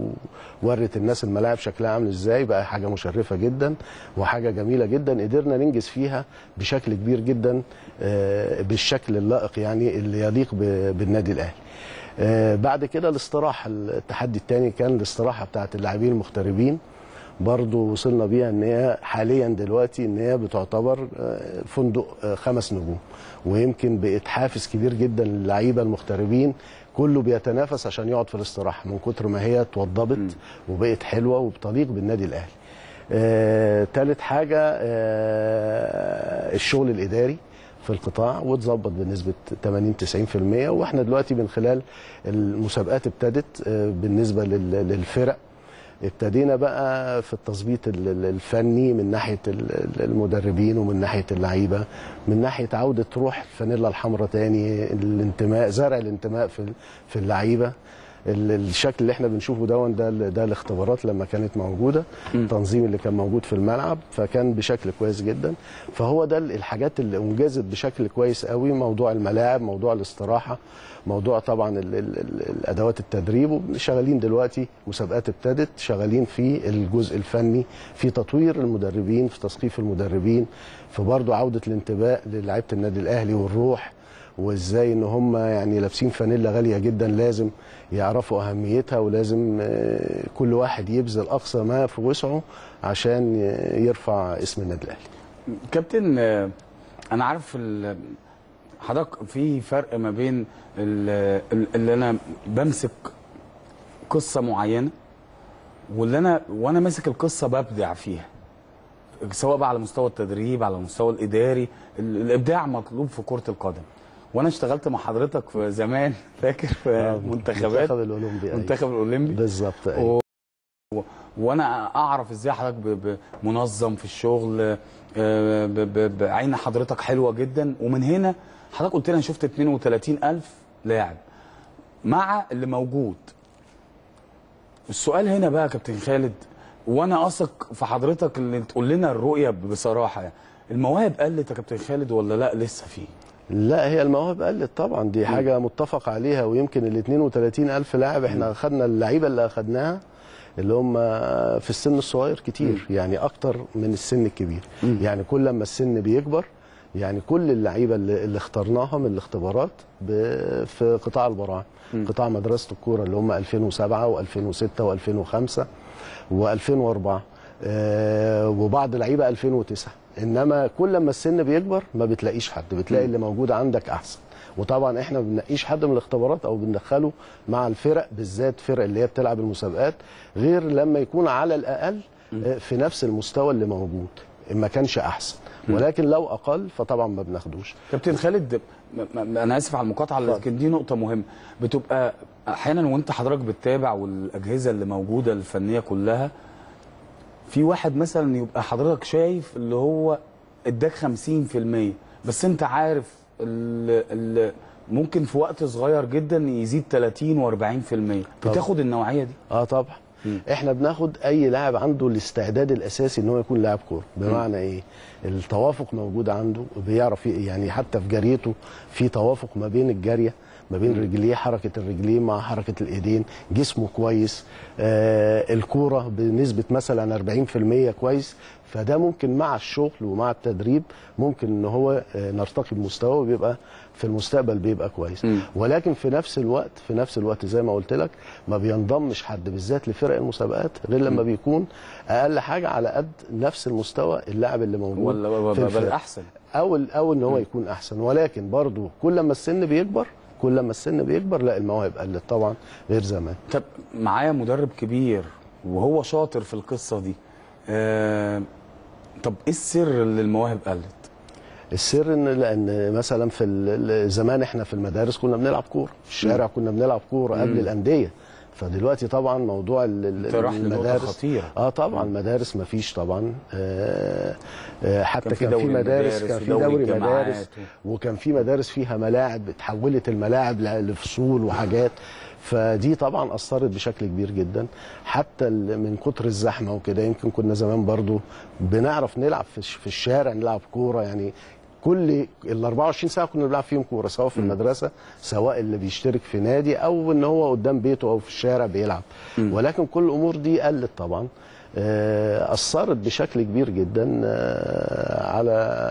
وورت الناس الملاعب شكلها عامل ازاي بقى حاجه مشرفه جدا وحاجه جميله جدا قدرنا ننجز فيها بشكل كبير جدا آه، بالشكل اللائق يعني اللي يليق ب- بالنادي الاهلي آه، بعد كده الاستراحه التحدي الثاني كان الاستراحه بتاعت اللاعبين المغتربين برضو وصلنا بيها ان هي حاليا دلوقتي ان هي بتعتبر آه، فندق آه، خمس نجوم ويمكن بقت حافز كبير جدا للعيبه المغتربين كله بيتنافس عشان يقعد في الاستراحه من كتر ما هي اتوضبت وبقت حلوه وبتليق بالنادي الاهلي. آه، تالت حاجه آه، الشغل الاداري في القطاع واتظبط بنسبه 80 90% واحنا دلوقتي من خلال المسابقات ابتدت آه، بالنسبه لل- للفرق ابتدينا بقى في التظبيط ال- ال- الفني من ناحيه ال- ال- المدربين ومن ناحيه اللعيبه من ناحيه عوده روح الفانيلا الحمراء تاني الانتماء زرع الانتماء في ال- في اللعيبه ال- الشكل اللي احنا بنشوفه دون ده ال- ده الاختبارات لما كانت موجوده التنظيم اللي كان موجود في الملعب فكان بشكل كويس جدا فهو ده ال- الحاجات اللي انجزت بشكل كويس قوي موضوع الملاعب موضوع الاستراحه موضوع طبعا ال ال ال الادوات التدريب وشغالين دلوقتي مسابقات ابتدت شغالين في الجزء الفني في تطوير المدربين في تثقيف المدربين في برضه عوده الانتباه للعيبه النادي الاهلي والروح وازاي ان هم يعني لابسين فانيلا غاليه جدا لازم يعرفوا اهميتها ولازم آه، كل واحد يبذل اقصى ما في وسعه عشان ي- يرفع اسم النادي الاهلي كابتن آه، انا عارف ال- حضرتك في فرق ما بين ال- ال- اللي انا بمسك قصه معينه واللي انا وانا ماسك القصه ببدع فيها سواء بقى على مستوى التدريب على المستوى الاداري ال- الابداع مطلوب في كره القدم وانا اشتغلت مع حضرتك في زمان فاكر في منتخبات المنتخب الاولمبي أيوة. المنتخب الاولمبي بالظبط و... و... وانا اعرف ازاي حضرتك ب... ب... منظم في الشغل آه، ب... ب... بعين حضرتك حلوه جدا ومن هنا حضرتك قلت لي انا شفت 32000 لاعب مع اللي موجود السؤال هنا بقى يا كابتن خالد وانا اثق في حضرتك اللي تقول لنا الرؤيه بصراحه يعني المواهب قلت يا كابتن خالد ولا لا لسه في لا هي المواهب قلت طبعا دي حاجه متفق عليها ويمكن ال 32 الف لاعب احنا اخذنا اللعيبه اللي اخذناها اللي هم في السن الصغير كتير يعني اكتر من السن الكبير يعني كل لما السن بيكبر يعني كل اللعيبه اللي, اللي اخترناها من الاختبارات ب- في قطاع البراعم قطاع مدرسه الكوره اللي هم 2007 و2006 و2005 و2004 آه وبعض لعيبه 2009 انما كل لما السن بيكبر ما بتلاقيش حد بتلاقي اللي موجود عندك احسن وطبعا احنا ما بننقيش حد من الاختبارات او بندخله مع الفرق بالذات فرق اللي هي بتلعب المسابقات غير لما يكون على الاقل آه، في نفس المستوى اللي موجود إن ما كانش احسن ولكن لو اقل فطبعا ما بناخدوش كابتن خالد م- م- انا اسف على المقاطعه لكن دي نقطه مهمه بتبقى احيانا وانت حضرتك بتتابع والاجهزه اللي موجوده الفنيه كلها في واحد مثلا يبقى حضرتك شايف اللي هو اداك 50% بس انت عارف ال ال ممكن في وقت صغير جدا يزيد 30 و40% بتاخد النوعيه دي اه طبعا احنا بناخد اي لاعب عنده الاستعداد الاساسي ان هو يكون لاعب كوره بمعنى ايه التوافق موجود عنده بيعرف ي- يعني حتى في جريته في توافق ما بين الجاريه ما بين رجليه حركه الرجلين مع حركه الايدين جسمه كويس آه الكوره بنسبه مثلا 40% كويس فده ممكن مع الشغل ومع التدريب ممكن ان هو آه نرتقي بمستوى وبيبقى في المستقبل بيبقى كويس ولكن في نفس الوقت في نفس الوقت زي ما قلت لك ما بينضمش حد بالذات لفرق المسابقات غير لما بيكون اقل حاجه على قد نفس المستوى اللاعب اللي موجود ولا في بل الفرق. احسن او او ان هو يكون احسن ولكن برضو كل ما السن بيكبر كل ما السن بيكبر لا المواهب قلت طبعا غير زمان طب معايا مدرب كبير وهو شاطر في القصه دي آه طب ايه السر اللي المواهب قلت السر ان لان مثلا في ال- ال- زمان احنا في المدارس كنا بنلعب كوره في الشارع كنا بنلعب كوره قبل مم. الانديه فدلوقتي طبعا موضوع ال- ال- انت رايح لنقطة المدارس خطيرة. اه طبعا المدارس ما فيش طبعا آه آه حتى كان في كان في دوري مدارس المدارس كان في في دوري دوري الجامعات مدارس وكان في مدارس فيها ملاعب اتحولت الملاعب ل- لفصول وحاجات فدي طبعا اثرت بشكل كبير جدا حتى ال- من كتر الزحمه وكده يمكن كنا زمان برضو بنعرف نلعب في الش- في الشارع نلعب كوره يعني كل ال 24 ساعه كنا بنلعب فيهم كوره سواء في المدرسه سواء اللي بيشترك في نادي او ان هو قدام بيته او في الشارع بيلعب ولكن كل الامور دي قلت طبعا آه، اثرت بشكل كبير جدا آه، على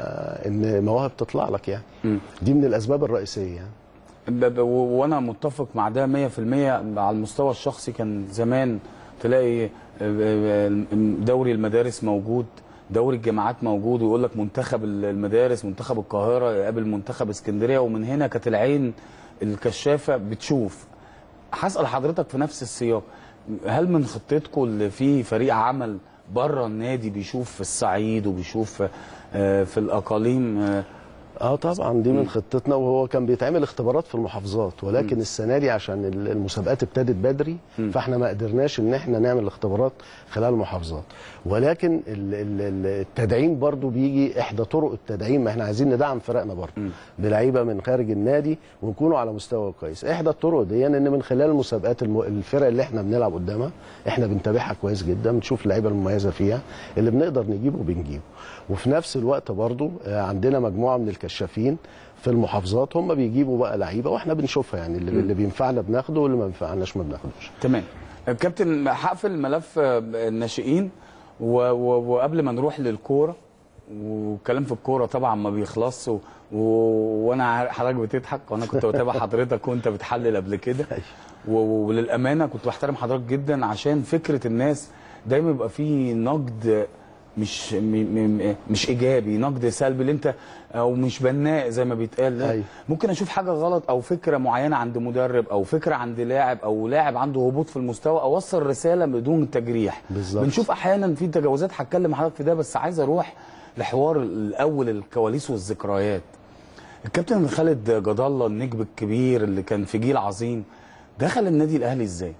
ان مواهب تطلع لك يعني دي من الاسباب الرئيسيه يعني ب- ب- و- وانا متفق مع ده 100% على المستوى الشخصي كان زمان تلاقي آه، آه، دوري المدارس موجود دوري الجامعات موجود ويقول لك منتخب المدارس منتخب القاهره يقابل منتخب اسكندريه ومن هنا كانت العين الكشافه بتشوف هسال حضرتك في نفس السياق هل من خطتكم اللي في فريق عمل بره النادي بيشوف في الصعيد وبيشوف آه، في الاقاليم آه، اه طبعا دي من خطتنا وهو كان بيتعمل اختبارات في المحافظات ولكن السنه دي عشان ال- المسابقات ابتدت بدري فاحنا ما قدرناش ان احنا نعمل الاختبارات خلال المحافظات ولكن ال- ال- ال- التدعيم برضو بيجي احدى طرق التدعيم ما احنا عايزين ندعم فرقنا برضو بلعيبه من خارج النادي ونكونوا على مستوى كويس احدى الطرق دي ان من خلال المسابقات الم... الفرق اللي احنا بنلعب قدامها احنا بنتابعها كويس جدا بنشوف اللعيبه المميزه فيها اللي بنقدر نجيبه بنجيبه وفي نفس الوقت برضو آه، عندنا مجموعه من الكشافين في المحافظات هم بيجيبوا بقى لعيبه واحنا بنشوفها يعني اللي, اللي بينفعنا بناخده واللي ما بينفعناش ما بناخدوش تمام كابتن هقفل ملف الناشئين و... و... وقبل ما نروح للكوره والكلام في الكوره طبعا ما بيخلصش و... و... وانا عارف حضرتك بتضحك وانا كنت بتابع حضرتك وانت بتحلل قبل كده و... وللامانه كنت بحترم حضرتك جدا عشان فكره الناس دايما يبقى في نقد مش م... م... مش ايجابي نقد سلبي اللي انت او مش بناء زي ما بيتقال لا. أيوة. ممكن اشوف حاجه غلط او فكره معينه عند مدرب او فكره عند لاعب او لاعب عنده هبوط في المستوى اوصل رساله بدون تجريح بالظبط. بنشوف احيانا في تجاوزات هتكلم مع حضرتك في ده بس عايز اروح لحوار الاول الكواليس والذكريات الكابتن خالد جد الله النجم الكبير اللي كان في جيل عظيم دخل النادي الاهلي ازاي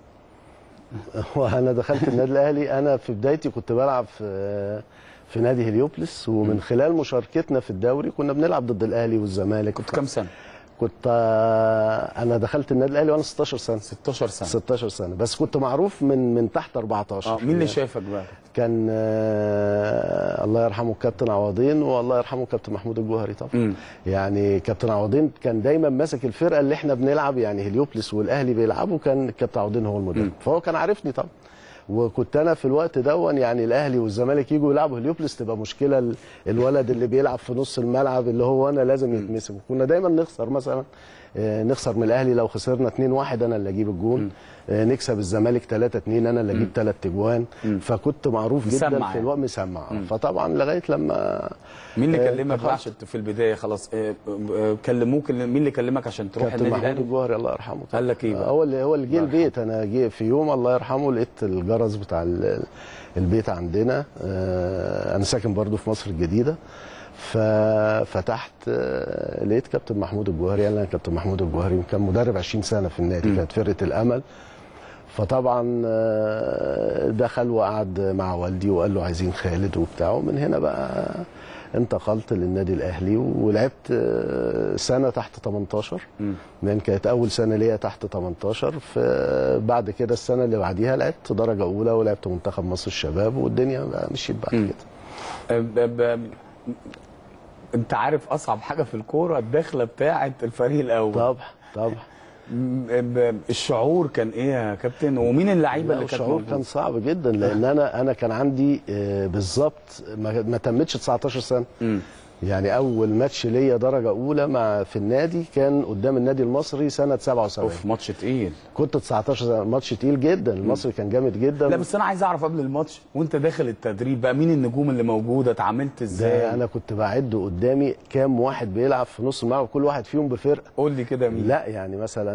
وانا دخلت النادي الاهلي انا في بدايتي كنت بلعب في في نادي هليوبلس ومن خلال مشاركتنا في الدوري كنا بنلعب ضد الاهلي والزمالك كنت كام سنه كنت آه، انا دخلت النادي الاهلي وانا 16 سنه 16 سنه 16 سنه بس كنت معروف من من تحت 14 اه مين اللي شافك بقى كان آه الله يرحمه الكابتن عوضين والله يرحمه الكابتن محمود الجوهري طبعا مم. يعني كابتن عوضين كان دايما ماسك الفرقه اللي احنا بنلعب يعني هليوبلس والاهلي بيلعبوا كان الكابتن عوضين هو المدرب فهو كان عارفني طبعا وكنت انا في الوقت دون يعني الاهلي والزمالك يجوا يلعبوا هليوبلس تبقى مشكله ال- الولد اللي بيلعب في نص الملعب اللي هو انا لازم يتمسك كنا دايما نخسر مثلا آه، نخسر من الاهلي لو خسرنا 2-1 انا اللي اجيب الجون آه، نكسب الزمالك 3-2 انا اللي اجيب 3 اجوان فكنت معروف مسمع جدا في يعني. الوقت مسمع فطبعا لغايه لما مين اللي آه، كلمك بقى عشان في البدايه خلاص آه، آه، كلموك مين اللي كلمك عشان تروح كابتن النادي محمود الاهلي الجوهري الله يرحمه طبعا. قال لك ايه بقى هو اللي هو اللي جه البيت انا جه في يوم الله يرحمه لقيت الجرس بتاع ال- البيت عندنا آه، انا ساكن برضو في مصر الجديده ففتحت آه، لقيت كابتن محمود الجوهري انا كابتن محمود الجوهري كان مدرب 20 سنه في النادي كانت فرقه الامل فطبعا آه، دخل وقعد مع والدي وقال له عايزين خالد وبتاع ومن هنا بقى انتقلت للنادي الاهلي ولعبت آه، سنه تحت 18 لان كانت اول سنه ليا تحت 18 فبعد كده السنه اللي بعديها لعبت درجه اولى ولعبت منتخب مصر الشباب والدنيا بقى مشيت بعد كده آه، ب- ب- انت عارف اصعب حاجه في الكوره الدخله بتاعه الفريق الاول طبعا طبعا الشعور كان ايه يا كابتن ومين اللعيبه اللي كانت الشعور موجوده كان صعب جدا لان انا انا كان عندي آه، بالظبط ما ما تمتش 19 سنه يعني اول ماتش ليا درجه اولى مع في النادي كان قدام النادي المصري سنه 77 اوف ماتش تقيل كنت 19 سنه ماتش تقيل جدا المصري كان جامد جدا لا بس انا عايز اعرف قبل الماتش وانت داخل التدريب بقى مين النجوم اللي موجوده اتعاملت ازاي ده انا كنت بعد قدامي كام واحد بيلعب في نص الملعب كل واحد فيهم بفرقه قول لي كده مين لا يعني مثلا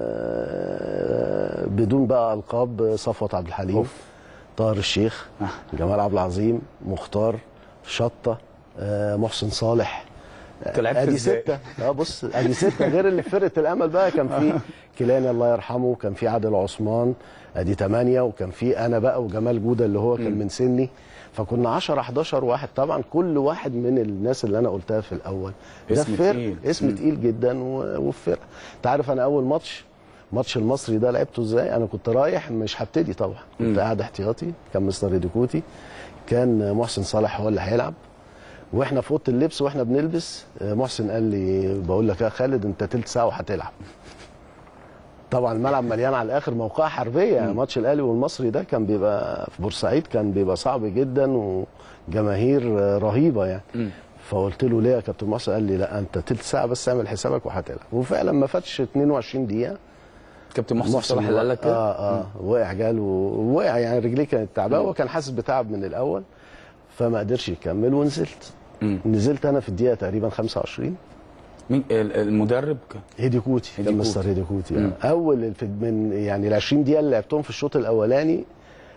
آه، بدون بقى القاب صفوت عبد الحليم طاهر الشيخ جمال عبد العظيم مختار شطه آه، محسن صالح انت لعبت ادي ازاي؟ سته اه بص ادي سته غير اللي في فرقه الامل بقى كان في كيلاني الله يرحمه كان في عادل عثمان ادي ثمانيه وكان في انا بقى وجمال جوده اللي هو كان من سني فكنا 10 11 واحد طبعا كل واحد من الناس اللي انا قلتها في الاول ده اسم فرق تقيل. اسم مم. تقيل جدا و- وفي فرقه انت عارف انا اول ماتش ماتش المصري ده لعبته ازاي انا كنت رايح مش هبتدي طبعا كنت مم. قاعد احتياطي كان مستر ديكوتي كان محسن صالح هو اللي هيلعب واحنا في اوضه اللبس واحنا بنلبس آه، محسن قال لي بقول لك يا خالد انت تلت ساعه وهتلعب طبعا الملعب مليان على الاخر موقعه حربيه يعني ماتش الاهلي والمصري ده كان بيبقى في بورسعيد كان بيبقى صعب جدا وجماهير آه، رهيبه يعني فقلت له ليه يا كابتن محسن قال لي لا انت تلت ساعه بس اعمل حسابك وهتلعب وفعلا ما فاتش 22 دقيقه كابتن محسن صلاح اللي قال لك كده اه اه وقع جاله وقع يعني رجليه كانت تعبانه وهو كان حاسس بتعب من الاول فما قدرش يكمل ونزلت نزلت انا في الدقيقه تقريبا 25 مين ال- المدرب كان هيدي كوتي كان هيدي مستر كوتي. هيدي كوتي مم. يعني. اول في من يعني ال 20 دقيقه اللي لعبتهم في الشوط الاولاني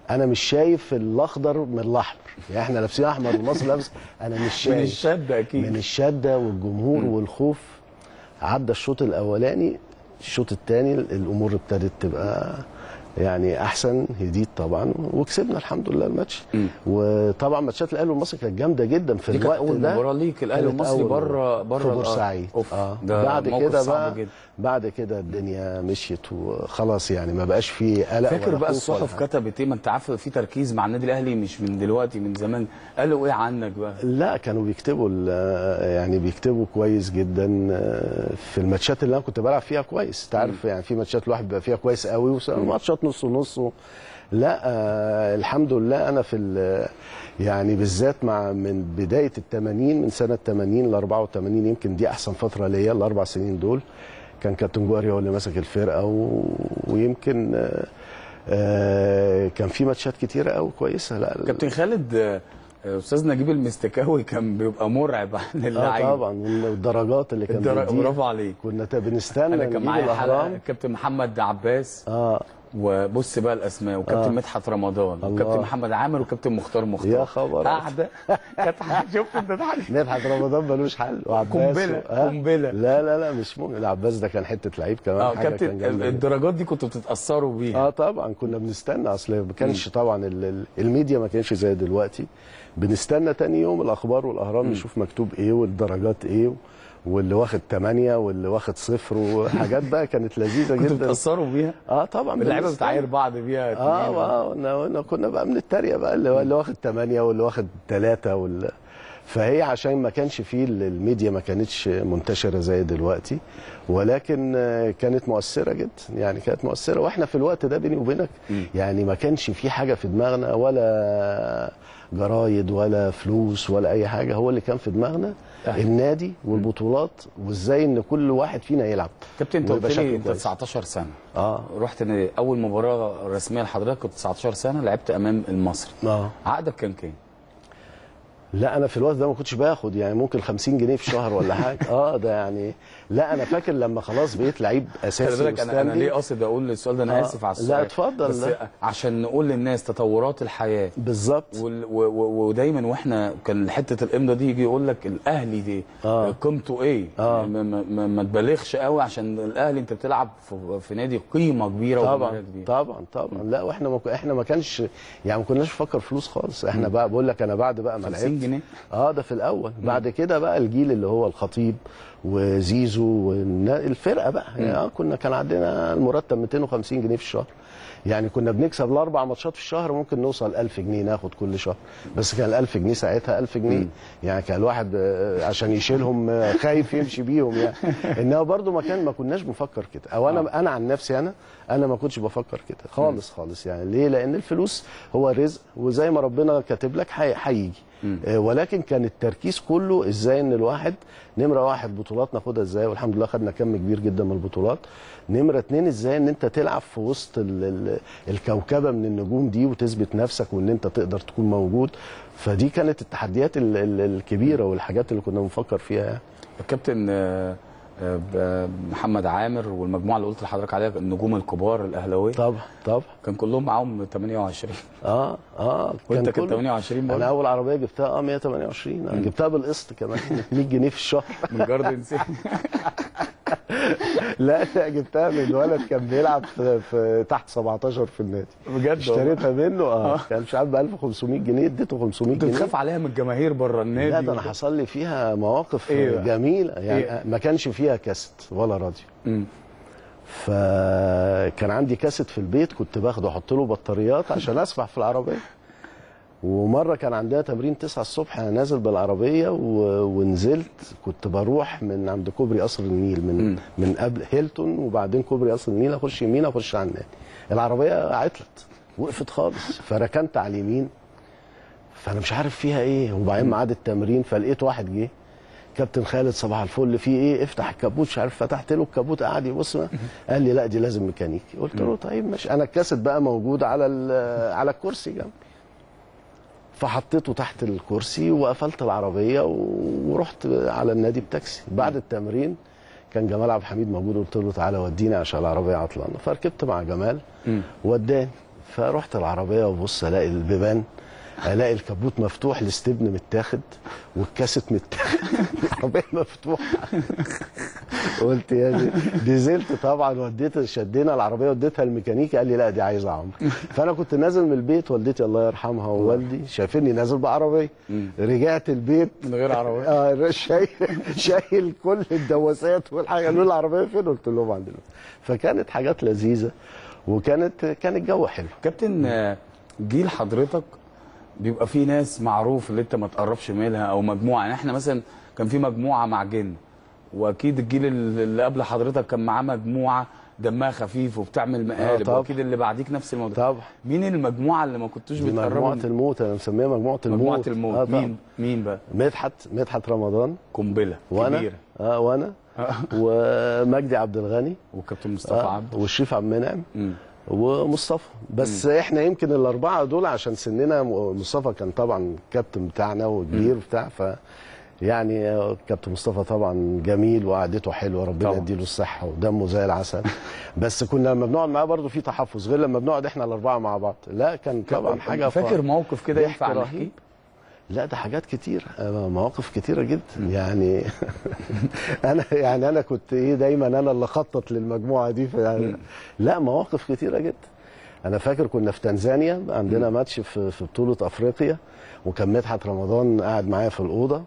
انا مش شايف الاخضر من الاحمر يعني احنا لابسين احمر ومصر لابس انا مش شايف من الشده اكيد من الشده والجمهور والخوف عدى الشوط الاولاني الشوط الثاني الامور ابتدت تبقى يعني احسن هديت طبعا وكسبنا الحمد لله الماتش وطبعا ماتشات الاهلي والمصري كانت جامده جدا في دي كانت الوقت أول ده مباراة ليك، الأهلي كانت والمصري أول بره- مباراة بره في الأرض. بورسعيد أوف، اه ده بعد موقف كده صعب بقى جدا. بعد كده الدنيا مشيت وخلاص يعني ما بقاش في قلق فاكر ولا بقى خوف ولا الصحف حاجة. كتبت ايه ما انت عارف في تركيز مع النادي الاهلي مش من دلوقتي من زمان قالوا ايه عنك بقى لا كانوا بيكتبوا ال- يعني بيكتبوا كويس جدا آه، في الماتشات اللي انا كنت بلعب فيها كويس انت عارف يعني في ماتشات الواحد بيبقى فيها كويس قوي وماتشات نص ونص و- لا آه الحمد لله انا في ال- يعني بالذات مع من بدايه ال 80 من سنه 80 ل 84 يمكن دي احسن فتره ليا الاربع سنين دول كان كابتن جوهري هو اللي ماسك الفرقه و... ويمكن آه آه كان في ماتشات كتيره قوي كويسه لا كابتن خالد آه، استاذ نجيب المستكاوي كان بيبقى مرعب عن اه اللعيبه طبعا والدرجات اللي كان الدر- بيديها. برافو عليك كنا تا- بنستنى انا كان نجيب معايا الاهرام حلقه كابتن محمد عباس اه وبص بقى الاسماء وكابتن آه. مدحت رمضان الله. وكابتن محمد عامر وكابتن مختار مختار يا خبر قاعده كانت شفت انت ضحك مدحت رمضان ملوش حل وعباس قنبلة، و- آه. قنبلة. لا لا لا مش ممكن العباس ده كان حته لعيب كمان اه حاجه كان كابتن جامده جدا. الدرجات دي كنتوا بتتاثروا بيها اه طبعا كنا بنستنى اصل ما كانش طبعا ال- ال- الميديا ما كانش زي دلوقتي بنستنى تاني يوم الاخبار والاهرام نشوف مكتوب ايه والدرجات ايه واللي واخد 8 واللي واخد صفر وحاجات بقى كانت لذيذه كنتوا جدا بتاثروا بيها اه طبعا اللعيبه بنستنى. بتعاير بعض بيها اه اتنين. اه إن- إن كنا بقى بنتريق بقى اللي, اللي واخد 8 واللي واخد 3 وال فهي عشان ما كانش فيه ال- الميديا ما كانتش منتشره زي دلوقتي ولكن آه، كانت مؤثره جدا يعني كانت مؤثره واحنا في الوقت ده بيني وبينك يعني ما كانش في حاجه في دماغنا ولا جرايد ولا فلوس ولا اي حاجه هو اللي كان في دماغنا النادي والبطولات وازاي ان كل واحد فينا يلعب كابتن انت ويبقى قلت لي شكله انت كويس. 19 سنه اه رحت ن- اول مباراه رسميه لحضرتك كنت 19 سنه لعبت امام المصري اه عقدك كان كام؟ لا انا في الوقت ده ما كنتش باخد يعني ممكن 50 جنيه في الشهر ولا حاجه اه ده يعني لا انا فاكر لما خلاص بقيت لعيب اساسي خلي بالك انا انا وستاندي. ليه قاصد اقول السؤال ده انا آه، اسف على لا، السؤال اتفضل، بس لا. عشان نقول للناس تطورات الحياه بالظبط وال- و- و- ودايما واحنا كان حته الامضه دي يجي يقول لك الاهلي دي آه. قيمته ايه؟ آه. ما, ما, ما, ما تبالغش قوي عشان الاهلي انت بتلعب في, في نادي قيمه كبيره وجماهيرية طبعا كبيره طبعا طبعا لا واحنا ما ك- احنا ما كانش يعني ما كناش نفكر فلوس خالص احنا بقى بقول لك انا بعد بقى ما 50 لعبت جنيه اه ده في الاول بعد كده بقى الجيل اللي هو الخطيب وزيزو والفرقه بقى يعني اه كنا كان عندنا المرتب 250 جنيه في الشهر يعني كنا بنكسب الاربع ماتشات في الشهر ممكن نوصل 1000 جنيه ناخد كل شهر بس كان ال 1000 جنيه ساعتها 1000 جنيه يعني كان الواحد آه، عشان يشيلهم آه، خايف يمشي بيهم يعني انما برضو ما كان ما كناش بنفكر كده او انا انا عن نفسي انا انا ما كنتش بفكر كده خالص خالص يعني ليه لان الفلوس هو رزق وزي ما ربنا كاتب لك هي- هيجي آه، ولكن كان التركيز كله ازاي ان الواحد نمره واحد بطولات ناخدها ازاي والحمد لله خدنا كم كبير جدا من البطولات نمره اتنين ازاي ان انت تلعب في وسط ال ال الكوكبه من النجوم دي وتثبت نفسك وان انت تقدر تكون موجود فدي كانت التحديات ال ال الكبيره والحاجات اللي كنا بنفكر فيها يعني. الكابتن آه، آه، ب- محمد عامر والمجموعه اللي قلت لحضرتك عليها النجوم الكبار الاهلاويه طبعا طبعا كان كلهم معاهم 28 اه اه وانت كان كله- 28 برضه انا اول عربيه جبتها اه 128 انا جبتها بالقسط كمان 100 جنيه في الشهر من جاردن سيتي لا لا جبتها من ولد كان بيلعب في, في تحت 17 في النادي بجد اشتريتها منه اه آه. كان مش عارف ب 1500 جنيه اديته 500 انت جنيه بتخاف عليها من الجماهير بره النادي لا ده انا وكده. حصل لي فيها مواقف إيه بقى؟ جميله يعني إيه؟ ما كانش فيها كاسيت ولا راديو مم. فكان عندي كاسيت في البيت كنت باخده احط له بطاريات عشان اسمع في العربيه ومره كان عندها تمرين 9 الصبح انا نازل بالعربيه و... ونزلت كنت بروح من عند كوبري قصر النيل من مم. من قبل هيلتون وبعدين كوبري قصر النيل اخش يمين اخش على النادي العربيه عطلت وقفت خالص فركنت على اليمين فانا مش عارف فيها ايه وبعدين ميعاد التمرين فلقيت واحد جه كابتن خالد صباح الفل في ايه افتح الكابوت مش عارف فتحت له الكابوت قعد يبص قال لي لا دي لازم ميكانيكي قلت له طيب ماشي انا الكاسيت بقى موجود على ال- على الكرسي جنبي فحطيته تحت الكرسي وقفلت العربيه و- ورحت على النادي بتاكسي بعد التمرين كان جمال عبد الحميد موجود قلت له تعالى وديني عشان العربيه عطلانه فركبت مع جمال مم. وداني فرحت العربيه وبص الاقي البيبان الاقي الكبوت مفتوح الاستبن متاخد والكاسيت متاخد العربيه مفتوحه قلت يا دي نزلت طبعا وديت شدينا العربيه وديتها الميكانيكي قال لي لا دي عايزه عمرو فانا كنت نازل من البيت والدتي الله يرحمها ووالدي شايفيني نازل بعربيه رجعت البيت من غير عربيه اه شايل شايل كل الدواسات والحاجه قالوا لي العربيه فين قلت لهم عندنا فكانت حاجات لذيذه وكانت كان الجو حلو كابتن آه، جيل حضرتك بيبقى في ناس معروف اللي انت ما تقربش منها او مجموعه يعني احنا مثلا كان في مجموعه مع جن واكيد الجيل اللي قبل حضرتك كان معاه مجموعه دمها خفيف وبتعمل مقالب طبعا. واكيد اللي بعديك نفس الموضوع طبعا مين المجموعه اللي ما كنتوش دي بتقربوا مجموعه من- الموت انا مسميها مجموعه الموت مجموعه الموت آه طبعا. مين مين بقى مدحت مدحت رمضان قنبله وانا كبيره اه وانا ومجدي عبد الغني وكابتن مصطفى آه عبد والشريف عبد المنعم مم. ومصطفى بس مم. احنا يمكن الاربعه دول عشان سننا مصطفى كان طبعا كابتن بتاعنا وكبير وبتاع ف يعني آه، كابتن مصطفى طبعا جميل وقعدته حلوه ربنا طبعا. يديله الصحه ودمه زي العسل بس كنا لما بنقعد معاه برضه في تحفظ غير لما بنقعد احنا الاربعه مع بعض لا كان طبعا حاجه ف- فاكر موقف كده ضحك ينفع رهيب. نحكيه لا ده حاجات كتير آه، مواقف كتيرة جدا يعني انا يعني انا كنت ايه دايما انا اللي خطط للمجموعة دي يعني لا مواقف كتيرة جدا انا فاكر كنا في تنزانيا عندنا ماتش في في بطولة افريقيا وكان مدحت رمضان قاعد معايا في الأوضة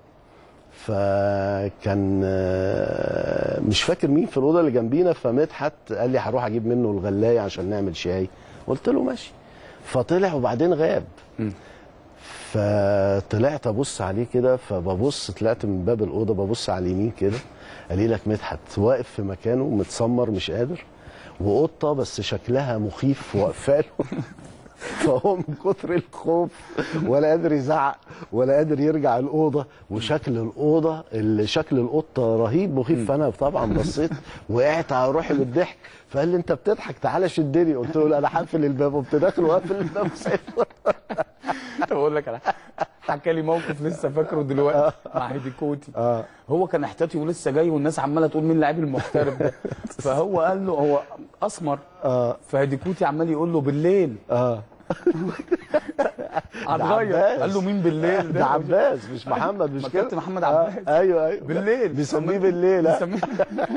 فكان آه، مش فاكر مين في الأوضة اللي جنبينا فمدحت قال لي هروح اجيب منه الغلاية عشان نعمل شاي قلت له ماشي فطلع وبعدين غاب فطلعت ابص عليه كده فببص طلعت من باب الاوضه ببص على اليمين كده قال لي لك مدحت واقف في مكانه متسمر مش قادر وقطه بس شكلها مخيف واقفه له فهو من كتر الخوف ولا قادر يزعق ولا قادر يرجع الاوضه وشكل الاوضه ال- شكل القطه رهيب مخيف فانا طبعا بصيت وقعت على روحي من الضحك فقال لي انت بتضحك تعالى شدني قلت له لا انا هقفل الباب قمت داخل وقافل الباب وسايبه طب اقول لك على حكى لي موقف لسه فاكره دلوقتي مع هيدي كوتي هو كان احتياطي ولسه جاي والناس عماله تقول مين اللاعب المحترف ده فهو قال له هو اسمر فهيدي كوتي عمال يقول له بالليل اه هتغير عباس. قال له مين بالليل ده عباس مش محمد مش ما كده كابتن محمد آه، عباس ايوه ايوه بالليل بيسميه بالليل آه. بيسميه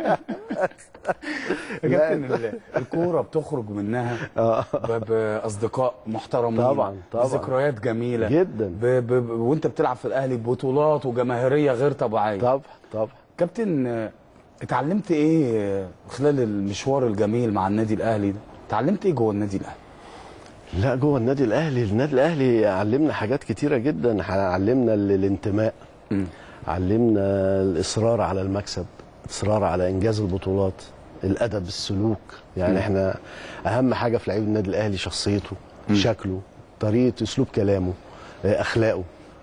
يا كابتن ال- الكوره بتخرج منها ب- باصدقاء محترمين طبعا، طبعا. ذكريات جميله جدا. ب ب ب وانت بتلعب في الاهلي بطولات وجماهيريه غير طبيعيه طبعا طبعا كابتن آه، اتعلمت ايه آه، خلال المشوار الجميل مع النادي الاهلي ده اتعلمت ايه جوه النادي الاهلي لا جوه النادي الاهلي النادي الاهلي علمنا حاجات كتيره جدا علمنا ال- الانتماء علمنا الاصرار على المكسب اصرار على انجاز البطولات الادب السلوك يعني مم. احنا اهم حاجه في لعيب النادي الاهلي شخصيته شكله طريقه اسلوب كلامه آه، اخلاقه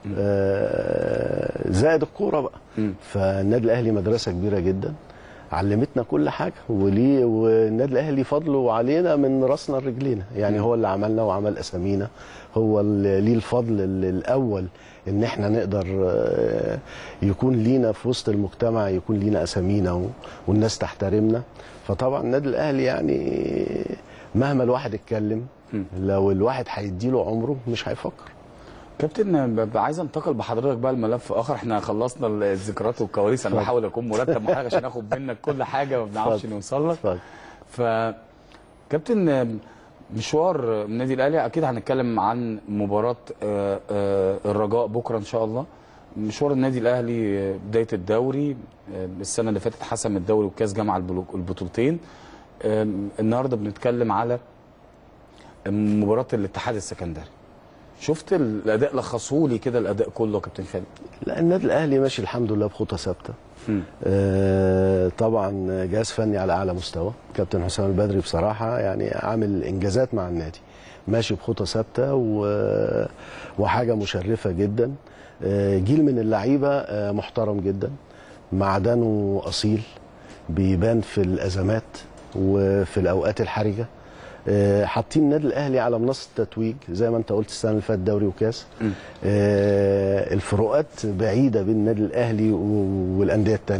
آه، زائد الكوره بقى فالنادي الاهلي مدرسه كبيره جدا علمتنا كل حاجه وليه والنادي الاهلي فضله علينا من راسنا لرجلينا يعني هو اللي عملنا وعمل اسامينا هو اللي ليه الفضل ال- الاول ان احنا نقدر آه، يكون لينا في وسط المجتمع يكون لينا اسامينا و- والناس تحترمنا فطبعا النادي الاهلي يعني مهما الواحد اتكلم لو الواحد هيديله عمره مش هيفكر كابتن ب- ب- عايز انتقل بحضرتك بقى لملف اخر احنا خلصنا الذكريات والكواليس انا اتفضل. بحاول اكون مرتب مع حاجه عشان اخد منك كل حاجه ما بنعرفش اتفضل. نوصل لك اتفضل. ف كابتن مشوار النادي الاهلي اكيد هنتكلم عن مباراه آه، آه، الرجاء بكره ان شاء الله مشوار النادي الاهلي آه، بدايه الدوري آه، السنه اللي فاتت حسم الدوري وكاس جمع البلو- البطولتين آه، النهارده بنتكلم على مباراه الاتحاد السكندري شفت الاداء لخصولي كده الاداء كله يا كابتن خالد لا النادي الاهلي ماشي الحمد لله بخطى ثابته آه، طبعا جهاز فني على اعلى مستوى كابتن حسام البدري بصراحه يعني عامل انجازات مع النادي ماشي بخطى ثابته و- وحاجه مشرفه جدا آه، جيل من اللعيبه آه، محترم جدا معدنه اصيل بيبان في الازمات وفي الاوقات الحرجه آه، حاطين النادي الاهلي على منصه التتويج زي ما انت قلت السنه اللي فاتت دوري وكاس آه، الفروقات بعيده بين النادي الاهلي و- والانديه الثانيه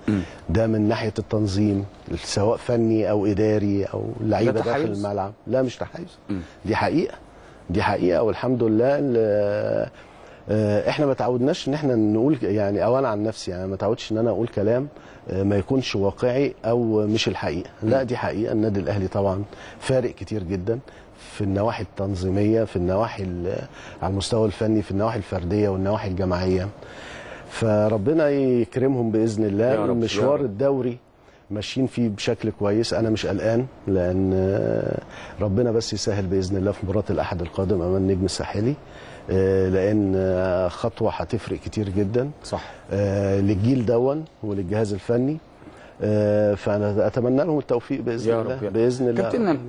ده من ناحيه التنظيم سواء فني او اداري او لعيبه ده داخل تحيز؟ الملعب لا مش تحيز دي حقيقه دي حقيقه والحمد لله ال- آه، احنا ما تعودناش ان احنا نقول يعني او انا عن نفسي يعني ما تعودش ان انا اقول كلام آه، ما يكونش واقعي او مش الحقيقه لا دي حقيقه النادي الاهلي طبعا فارق كتير جدا في النواحي التنظيميه في النواحي ال- على المستوى الفني في النواحي الفرديه والنواحي الجماعيه فربنا يكرمهم باذن يا الله رب، يا المشوار رب. الدوري ماشيين فيه بشكل كويس انا مش قلقان لان آه، ربنا بس يسهل باذن الله في مباراه الاحد القادم امام النجم الساحلي آه، لان آه، خطوه هتفرق كتير جدا صح للجيل دون وللجهاز الفني آه، فانا اتمنى لهم التوفيق باذن يا الله رب يا رب. باذن الله كابتن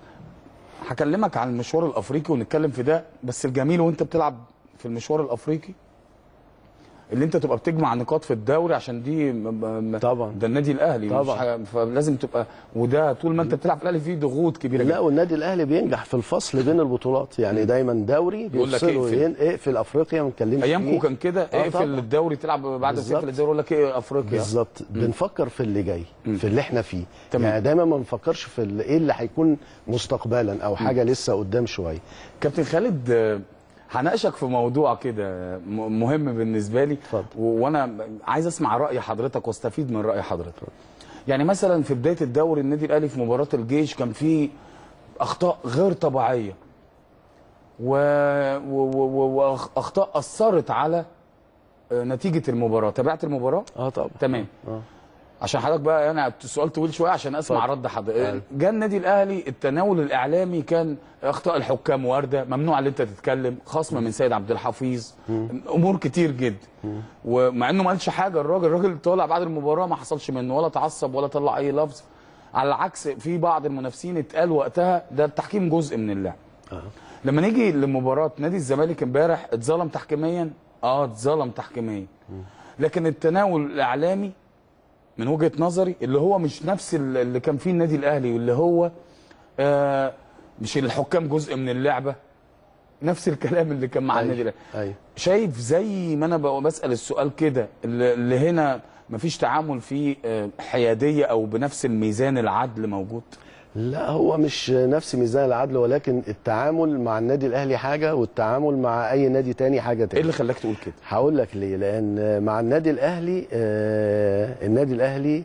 هكلمك عن المشوار الافريقي ونتكلم في ده بس الجميل وانت بتلعب في المشوار الافريقي اللي انت تبقى بتجمع نقاط في الدوري عشان دي طبعا ده النادي الاهلي مش طبعا. حاجة- فلازم تبقى وده طول ما انت بتلعب في الاهلي فيه ضغوط كبيره لا جدا والنادي الاهلي بينجح في الفصل بين البطولات يعني دايما دوري يقول لك بيفصلوا اقفل. ين- اقفل افريقيا ما نتكلمش ايامكم فيه. كان كده آه اقفل طبعاً. الدوري تلعب بعد ما بالظبط. تقفل الدوري يقول لك ايه افريقيا بالظبط مم. بنفكر في اللي جاي في اللي احنا فيه تمام. يعني دايما ما بنفكرش في ال- ايه اللي هيكون مستقبلا او حاجه لسه قدام شويه كابتن خالد آه، هناقشك في موضوع كده م- مهم بالنسبه لي و- وانا عايز اسمع راي حضرتك واستفيد من راي حضرتك يعني مثلا في بدايه الدوري النادي الاهلي في مباراه الجيش كان فيه اخطاء غير طبيعيه و... و... و... واخطاء اثرت على آه، نتيجه المباراه تابعت المباراه اه طبعا تمام اه عشان حضرتك بقى انا السؤال طويل شويه عشان اسمع اتفضل. رد حضرتك أيوة. جه النادي الاهلي التناول الاعلامي كان اخطاء الحكام وارده ممنوع ان انت تتكلم خصم من سيد عبد الحفيظ امور كتير جدا ومع انه ما قالش حاجه الراجل الراجل طالع بعد المباراه ما حصلش منه ولا تعصب ولا طلع اي لفظ على العكس في بعض المنافسين اتقال وقتها ده التحكيم جزء من اللعب لما نيجي لمباراه نادي الزمالك امبارح اتظلم تحكيميا اه اتظلم تحكيميا لكن التناول الاعلامي من وجهه نظري اللي هو مش نفس ال- اللي كان فيه النادي الاهلي واللي هو آه مش الحكام جزء من اللعبه نفس الكلام اللي كان مع النادي الاهلي ايوه شايف زي ما انا بقى بسال السؤال كده اللي اللي هنا مفيش تعامل فيه آه، حياديه او بنفس الميزان العدل موجود لا هو مش نفس ميزان العدل ولكن التعامل مع النادي الاهلي حاجه والتعامل مع اي نادي تاني حاجه تاني ايه اللي خلاك تقول كده هقول لك ليه لان مع النادي الاهلي آه النادي الاهلي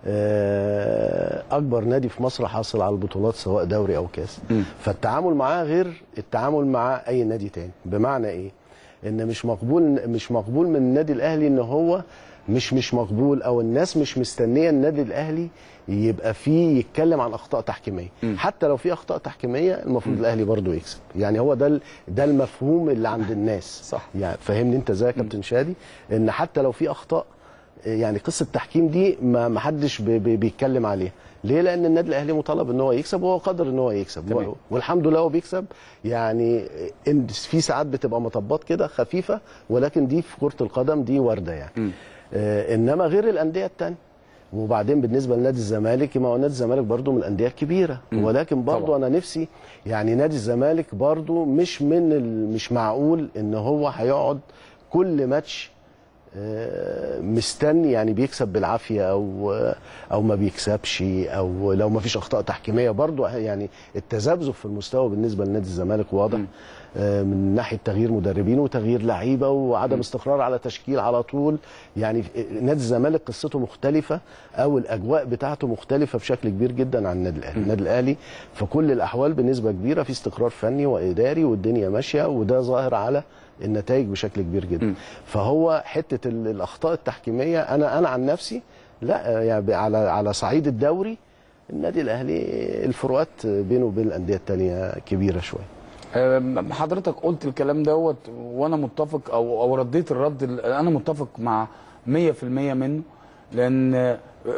آه اكبر نادي في مصر حاصل على البطولات سواء دوري او كاس فالتعامل معاه غير التعامل مع اي نادي تاني بمعنى ايه ان مش مقبول مش مقبول من النادي الاهلي ان هو مش مش مقبول او الناس مش مستنيه النادي الاهلي يبقى فيه يتكلم عن اخطاء تحكيميه حتى لو في اخطاء تحكيميه المفروض الاهلي برضه يكسب يعني هو ده ال- ده المفهوم اللي عند الناس صح يعني فاهمني انت ازاي يا كابتن شادي ان حتى لو في اخطاء يعني قصه التحكيم دي ما ما حدش بي- بي- بيتكلم عليها ليه لان النادي الاهلي مطالب ان هو يكسب وهو قادر ان هو يكسب تمام. والحمد لله هو بيكسب يعني إن في ساعات بتبقى مطبات كده خفيفه ولكن دي في كره القدم دي وارده يعني آه انما غير الانديه الثانيه وبعدين بالنسبه لنادي الزمالك ما هو نادي الزمالك برضو من الانديه الكبيره ولكن برضو انا نفسي يعني نادي الزمالك برضو مش من ال- مش معقول ان هو هيقعد كل ماتش آه، مستني يعني بيكسب بالعافيه او او ما بيكسبش او لو ما فيش اخطاء تحكيميه برضو يعني التذبذب في المستوى بالنسبه لنادي الزمالك واضح آه، من ناحيه تغيير مدربين وتغيير لعيبه وعدم استقرار على تشكيل على طول يعني نادي الزمالك قصته مختلفه او الاجواء بتاعته مختلفه بشكل كبير جدا عن النادي الاهلي النادي الاهلي في كل الاحوال بنسبه كبيره في استقرار فني واداري والدنيا ماشيه وده ظاهر على النتائج بشكل كبير جدا فهو حته ال- الاخطاء التحكيميه انا انا عن نفسي لا يعني على على صعيد الدوري النادي الاهلي الفروقات بينه وبين الانديه الثانيه كبيره شويه أم، حضرتك قلت الكلام دوت وانا متفق او او رديت الرد ال- انا متفق مع 100% منه لان أه،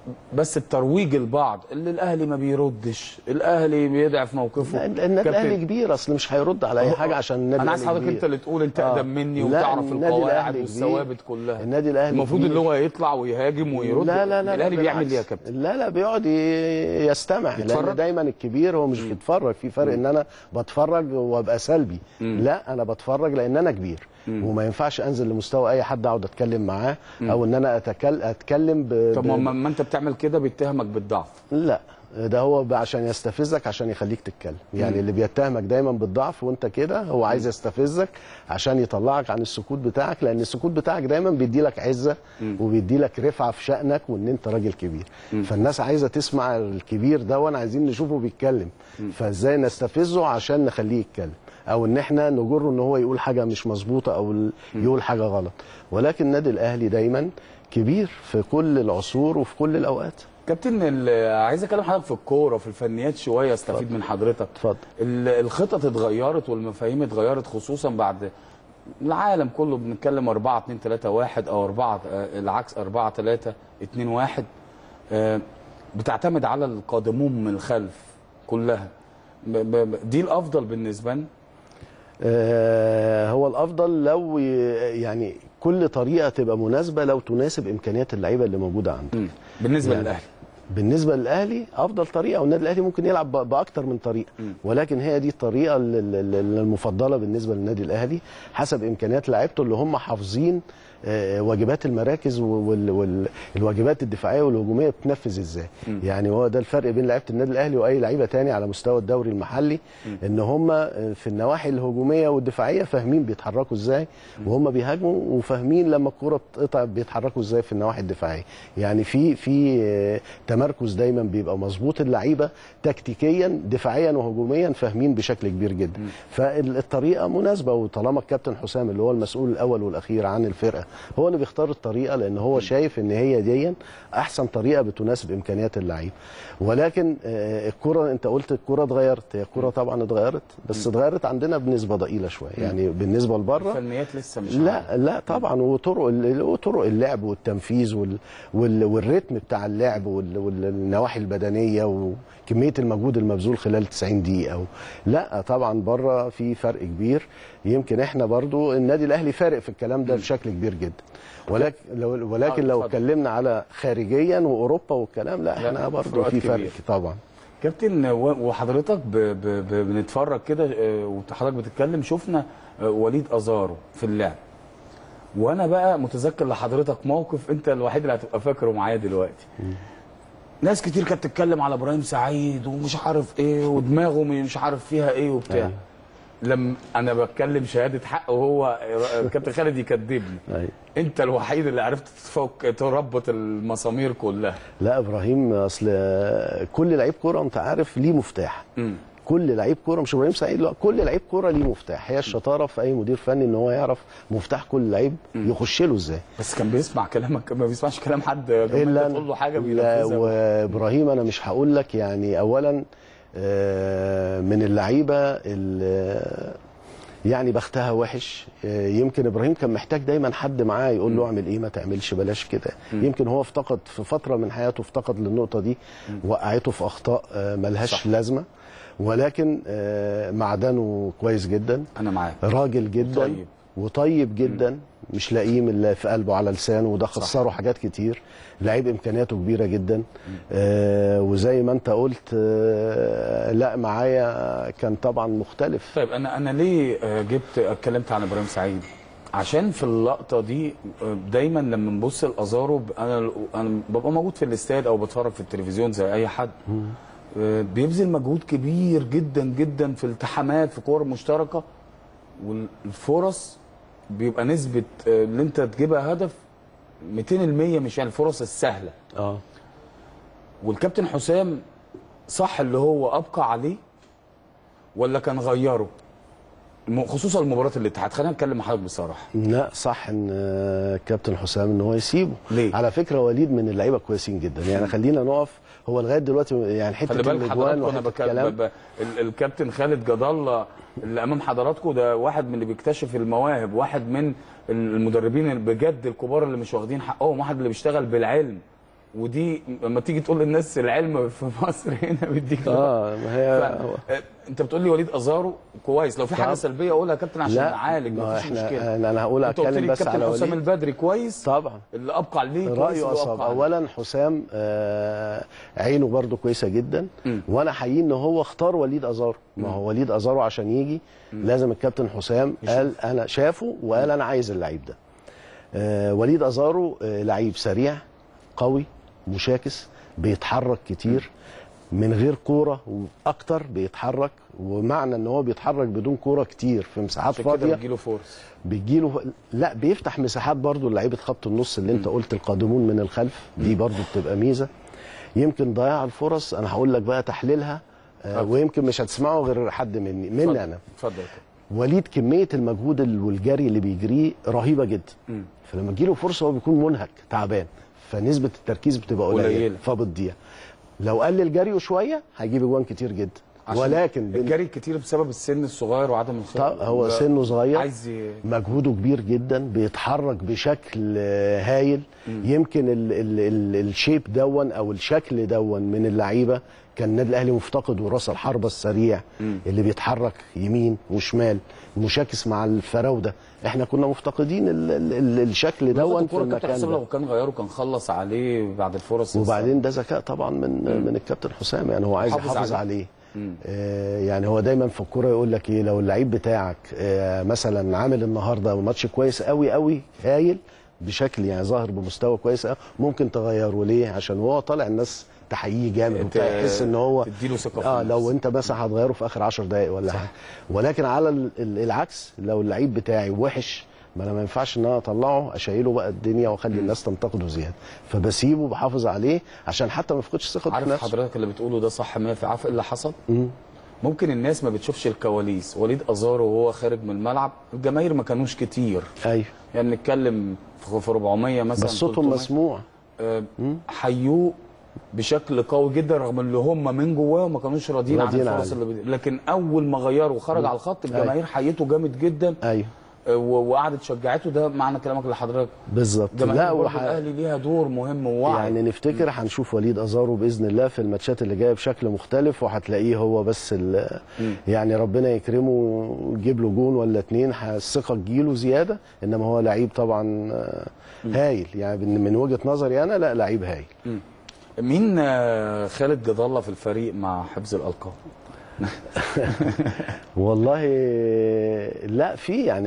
بس الترويج البعض اللي الاهلي ما بيردش الاهلي بيضعف موقفه لا، النادي كابتن، الاهلي كبير اصل مش هيرد على اي هو- حاجه عشان النادي انا عايز الأهلي حضرتك كبير. انت اللي تقول انت آه. اقدم مني لا، وتعرف النادي القواعد الأهلي كبير. والثوابت كلها النادي الاهلي المفروض كبير. اللي هو يطلع ويهاجم ويرد لا لا لا الاهلي لا بيعمل بالعكس. ايه يا كابتن لا لا بيقعد ي- يستمع يتفرج؟ لان دايما الكبير هو مش بيتفرج في فرق ان انا بتفرج وابقى سلبي لا انا بتفرج لان انا كبير وما ينفعش انزل لمستوى اي حد اقعد اتكلم معاه او ان انا أتكل اتكلم ب... طب ب- ما ما انت بتعمل كده بيتهمك بالضعف لا ده هو ب- عشان يستفزك عشان يخليك تتكلم يعني مم. اللي بيتهمك دايما بالضعف وانت كده هو عايز يستفزك عشان يطلعك عن السكوت بتاعك لان السكوت بتاعك دايما بيدي لك عزه وبيدي لك رفعه في شانك وان انت راجل كبير فالناس عايزه تسمع الكبير ده وانا عايزين نشوفه بيتكلم فازاي نستفزه عشان نخليه يتكلم او ان احنا نجره ان هو يقول حاجه مش مظبوطه او ال- يقول حاجه غلط ولكن النادي الاهلي دايما كبير في كل العصور وفي كل الاوقات كابتن ال- عايز اكلم حضرتك في الكوره في الفنيات شويه استفيد من حضرتك اتفضل الخطط اتغيرت والمفاهيم اتغيرت خصوصا بعد العالم كله بنتكلم 4 2 3 1 او 4 العكس 4 3 2 1 آه، بتعتمد على القادمون من الخلف كلها ب- ب- ب- دي الافضل بالنسبه لنا آه، هو الافضل لو ي- يعني كل طريقه تبقى مناسبه لو تناسب امكانيات اللعيبه اللي موجوده عندك بالنسبه يعني للاهلي بالنسبه للاهلي افضل طريقه والنادي الاهلي ممكن يلعب ب- باكتر من طريقه ولكن هي دي الطريقه ال- ال- ال- المفضله بالنسبه للنادي الاهلي حسب امكانيات لعيبته اللي هم حافظين آه، واجبات المراكز والواجبات الدفاعيه والهجوميه بتنفذ ازاي يعني هو ده الفرق بين لعيبه النادي الاهلي واي لعيبه تاني على مستوى الدوري المحلي ان هم في النواحي الهجوميه والدفاعيه فاهمين بيتحركوا ازاي وهم بيهاجموا وفاهمين لما الكوره بتقطع بيتحركوا ازاي في النواحي الدفاعيه يعني في في آه، تمركز دايما بيبقى مظبوط اللعيبه تكتيكيا دفاعيا وهجوميا فاهمين بشكل كبير جدا فالطريقه مناسبه وطالما الكابتن حسام اللي هو المسؤول الاول والاخير عن الفرقه هو اللي بيختار الطريقه لان هو شايف ان هي دي احسن طريقه بتناسب امكانيات اللعيبه ولكن آه، الكره انت قلت الكره اتغيرت هي الكره طبعا اتغيرت بس اتغيرت عندنا بنسبه ضئيله شويه يعني بالنسبه لبره الفنيات لسه مش لا لا طبعا وطرق ال- وطرق اللعب والتنفيذ وال وال والريتم بتاع اللعب وال والنواحي البدنيه وكميه المجهود المبذول خلال 90 دقيقه لا طبعا بره في فرق كبير يمكن احنا برضو النادي الاهلي فارق في الكلام ده بشكل كبير جدا ولكن لو ولكن لو اتكلمنا على خارجيا واوروبا والكلام لا احنا برضو فروقات في فرق كبيرة. طبعا كابتن و- وحضرتك ب ب ب بنتفرج كده آه، وحضرتك بتتكلم شفنا آه، وليد ازارو في اللعب وانا بقى متذكر لحضرتك موقف انت الوحيد اللي هتبقى فاكره معايا دلوقتي ناس كتير كانت تتكلم على ابراهيم سعيد ومش عارف ايه ودماغه مش عارف فيها ايه وبتاع أيوة. لما انا بتكلم شهاده حق وهو كابتن خالد يكذبني أيوة. انت الوحيد اللي عرفت تفك تربط المسامير كلها لا ابراهيم اصل كل لعيب كوره انت عارف ليه مفتاح مم. كل لعيب كوره مش ابراهيم سعيد لا كل لعيب كوره ليه مفتاح هي الشطاره في اي مدير فني ان هو يعرف مفتاح كل لعيب يخش له ازاي بس كان بيسمع كلامك ما بيسمعش كلام حد لما انت تقول له حاجه لا بينفذها وابراهيم انا مش هقول لك يعني اولا آه، من اللعيبه اللي يعني بختها وحش آه، يمكن ابراهيم كان محتاج دايما حد معاه يقول له اعمل ايه ما تعملش بلاش كده مم. يمكن هو افتقد في فتره من حياته افتقد للنقطه دي وقعته في اخطاء آه، ملهاش صح. لازمه ولكن آه، معدنه كويس جدا انا معاك راجل جدا طيب. وطيب جدا مش لاقيه من اللي في قلبه على لسانه وده خسره حاجات كتير لعيب امكانياته كبيره جدا آه وزي ما انت قلت آه لا معايا كان طبعا مختلف طيب انا انا ليه آه، جبت اتكلمت عن ابراهيم سعيد عشان في اللقطه دي آه، دايما لما نبص لازارو ب- انا انا ببقى موجود في الاستاد او بتفرج في التلفزيون زي اي حد آه، بيبذل مجهود كبير جدا جدا في التحامات في كور مشتركه والفرص بيبقى نسبه آه، اللي انت تجيبها هدف 200% مش يعني الفرص السهله اه والكابتن حسام صح اللي هو ابقى عليه ولا كان غيره الم- خصوصا مباراه الاتحاد خلينا نتكلم مع حضرتك بصراحه لا صح ان آه، كابتن حسام ان هو يسيبه ليه؟ على فكره وليد من اللعيبه كويسين جدا يعني خلينا نقف هو لغايه دلوقتي يعني حته خلي بالك الاجوان حضراتكم انا وحته بك... الكلام ب... ب... ال- الكابتن خالد جد الله اللي امام حضراتكم ده واحد من اللي بيكتشف المواهب واحد من المدربين اللي بجد الكبار اللي مش واخدين حقهم واحد اللي بيشتغل بالعلم ودي لما تيجي تقول للناس العلم في مصر هنا بيديك اه ما هي ف... انت بتقول لي وليد ازارو كويس لو في حاجه طب. سلبيه اقولها يا كابتن عشان لا، نعالج ما مفيش احنا- مشكله أنا- أنا هقول انت قلت أتكلم لي بس الكابتن على حسام وليد. البدري كويس طبعا اللي ابقى عليه كويس رأيه اللي أصاب أبقى عليه. أولا حسام آه عينه برضو كويسة جدا وأنا حقيقي إن هو اختار وليد أزارو ما هو وليد أزارو عشان يجي لازم الكابتن حسام قال أنا شافه وقال أنا عايز اللعيب ده آه وليد أزارو آه لعيب سريع قوي مشاكس بيتحرك كتير من غير كوره واكتر بيتحرك ومعنى ان هو بيتحرك بدون كوره كتير في مساحات عشان كده فاضيه بتجيله فرص بيجيله لا بيفتح مساحات برضو لعيبه خط النص اللي انت قلت القادمون من الخلف دي برضو بتبقى ميزه يمكن ضياع الفرص انا هقول لك بقى تحليلها آه ويمكن مش هتسمعه غير حد مني مني انا اتفضل يا كابتن. وليد كميه المجهود ال- والجري اللي بيجريه رهيبه جدا مم. فلما تجيله فرصه هو بيكون منهك تعبان فنسبه التركيز بتبقى قليله قليلة. فبتضيع لو قلل جريه شويه هيجيب اجوان كتير جدا عشان ولكن بن- الجري كتير بسبب السن الصغير وعدم الخبره طب هو لا، سنه صغير عايز ي- مجهوده كبير جدا بيتحرك بشكل آه، هايل يمكن ال ال ال الشيب دون او الشكل دون من اللعيبه كان النادي الاهلي مفتقد وراس الحربه السريع اللي بيتحرك يمين وشمال مشاكس مع الفراوده احنا كنا مفتقدين ال ال ال الشكل دون في الكوره كابتن المكان حسام ده لو كان غيره كان خلص عليه بعد الفرص وبعدين ده ذكاء طبعا من من الكابتن حسام يعني هو عايز حافظ يحافظ عليه. عليه آه، يعني هو دايما في الكوره يقول لك ايه لو اللعيب بتاعك آه، مثلا عامل النهارده ماتش كويس قوي قوي هايل بشكل يعني ظاهر بمستوى كويس قوي ممكن تغيره ليه عشان هو طالع الناس تحييه جامد ت- وبتاع يحس ان هو تديله ثقه في اه النفس. لو انت مثلا هتغيره في اخر 10 دقائق ولا حاجه ولكن على ال- ال- العكس لو اللعيب بتاعي وحش ما انا ما ينفعش ان انا اطلعه اشيله بقى الدنيا واخلي الناس تنتقده زياده فبسيبه بحافظ عليه عشان حتى ما يفقدش ثقته في عارف نفسه حضرتك اللي بتقوله ده صح 100 في عارف ايه اللي حصل ممكن الناس ما بتشوفش الكواليس وليد ازارو وهو خارج من الملعب الجماهير ما كانوش كتير ايوه يعني نتكلم في في 400 مثلا بس صوتهم 300. مسموع آه، حيوه بشكل قوي جدا رغم ان هم من جواه ما كانوش راضيين عن راضيين الفرص عنه. اللي بي... لكن اول ما غيره وخرج على الخط الجماهير حيته جامد جدا ايوه آه، و- وقعدت شجعته ده معنى كلامك لحضرتك بالظبط جماهير لا برضه وح... الاهلي ليها دور مهم ووعي يعني نفتكر هنشوف وليد ازارو باذن الله في الماتشات اللي جايه بشكل مختلف وهتلاقيه هو بس ال... يعني ربنا يكرمه ويجيب له جون ولا اتنين ه- الثقه تجيله زياده انما هو لعيب طبعا آه، هايل يعني من من وجهه نظري انا لا لعيب هايل مم. مين آه، خالد جد الله في الفريق مع حفظ الالقاب والله لا في يعني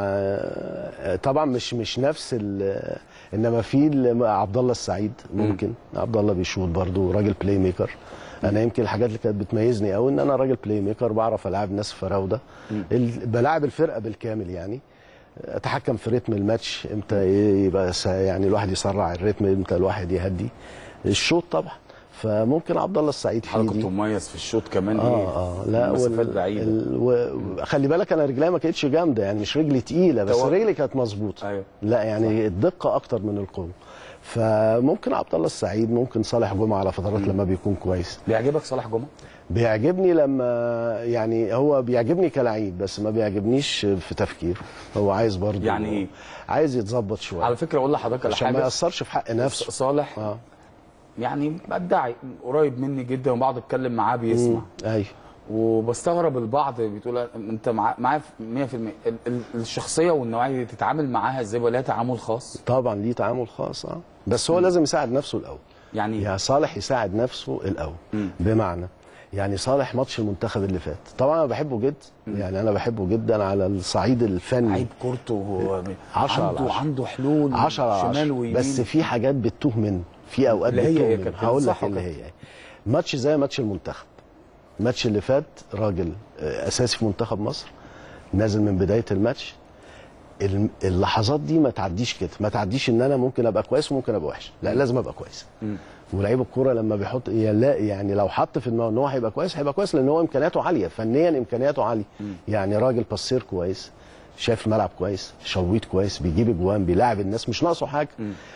ع- طبعا مش مش نفس ال- انما في ال- عبد الله السعيد ممكن عبد الله بيشوط برضه راجل بلاي ميكر انا يمكن الحاجات اللي كانت بتميزني قوي ان انا راجل بلاي ميكر بعرف العب ناس فراوده ال- بلاعب الفرقه بالكامل يعني اتحكم في رتم الماتش امتى يبقى س- يعني الواحد يسرع الريتم امتى الواحد يهدي الشوط طبعا فممكن عبد الله السعيد فيه حضرتك دي. كنت مميز في الشوط كمان اه ايه اه لا مسافات وال- بعيده ال- و- خلي بالك انا رجلي ما كانتش جامده يعني مش رجلي تقيله بس تو- رجلي كانت مظبوطه ايوه لا يعني الدقه اكتر من القوه فممكن عبد الله السعيد ممكن صالح جمعه على فترات لما بيكون كويس بيعجبك صالح جمعه بيعجبني لما يعني هو بيعجبني كلعيب بس ما بيعجبنيش في تفكيره هو عايز برضه يعني إيه؟ عايز يتظبط شويه على فكره اقول لحضرتك على عشان حاجه ما ياثرش في حق نفسه صالح اه يعني بدعي قريب مني جدا وبقعد اتكلم معاه بيسمع مم. ايوه وبستغرب البعض بتقول انت مع- معايا في 100% ال- ال- الشخصيه والنوعيه دي تتعامل معاها ازاي ولا لها تعامل خاص طبعا ليه تعامل خاص اه بس هو لازم يساعد نفسه الاول يعني يا صالح يساعد نفسه الاول بمعنى يعني صالح ماتش المنتخب اللي فات طبعا انا بحبه جدا يعني انا بحبه جدا على الصعيد الفني لعيب كورته هو 10 على عنده 10 عنده حلول 10 على شمال 10 ويمين بس في حاجات بتتوه منه في اوقات اللي هي بتتوه إيه يا منه كابتن؟ هقول لك صح اللي ولا هي ايه ماتش زي ماتش المنتخب الماتش اللي فات راجل آه، اساسي في منتخب مصر نازل من بدايه الماتش الم- اللحظات دي ما تعديش كده ما تعديش ان انا ممكن ابقى كويس وممكن ابقى وحش لا لازم ابقى كويس ولعيب الكوره لما بيحط لا يعني لو حط في دماغه ان هو هيبقى كويس هيبقى كويس لان هو امكانياته عاليه فنيا امكانياته عاليه يعني راجل باسير كويس شايف الملعب كويس شويت كويس بيجيب اجوان بيلاعب الناس مش ناقصه حاجه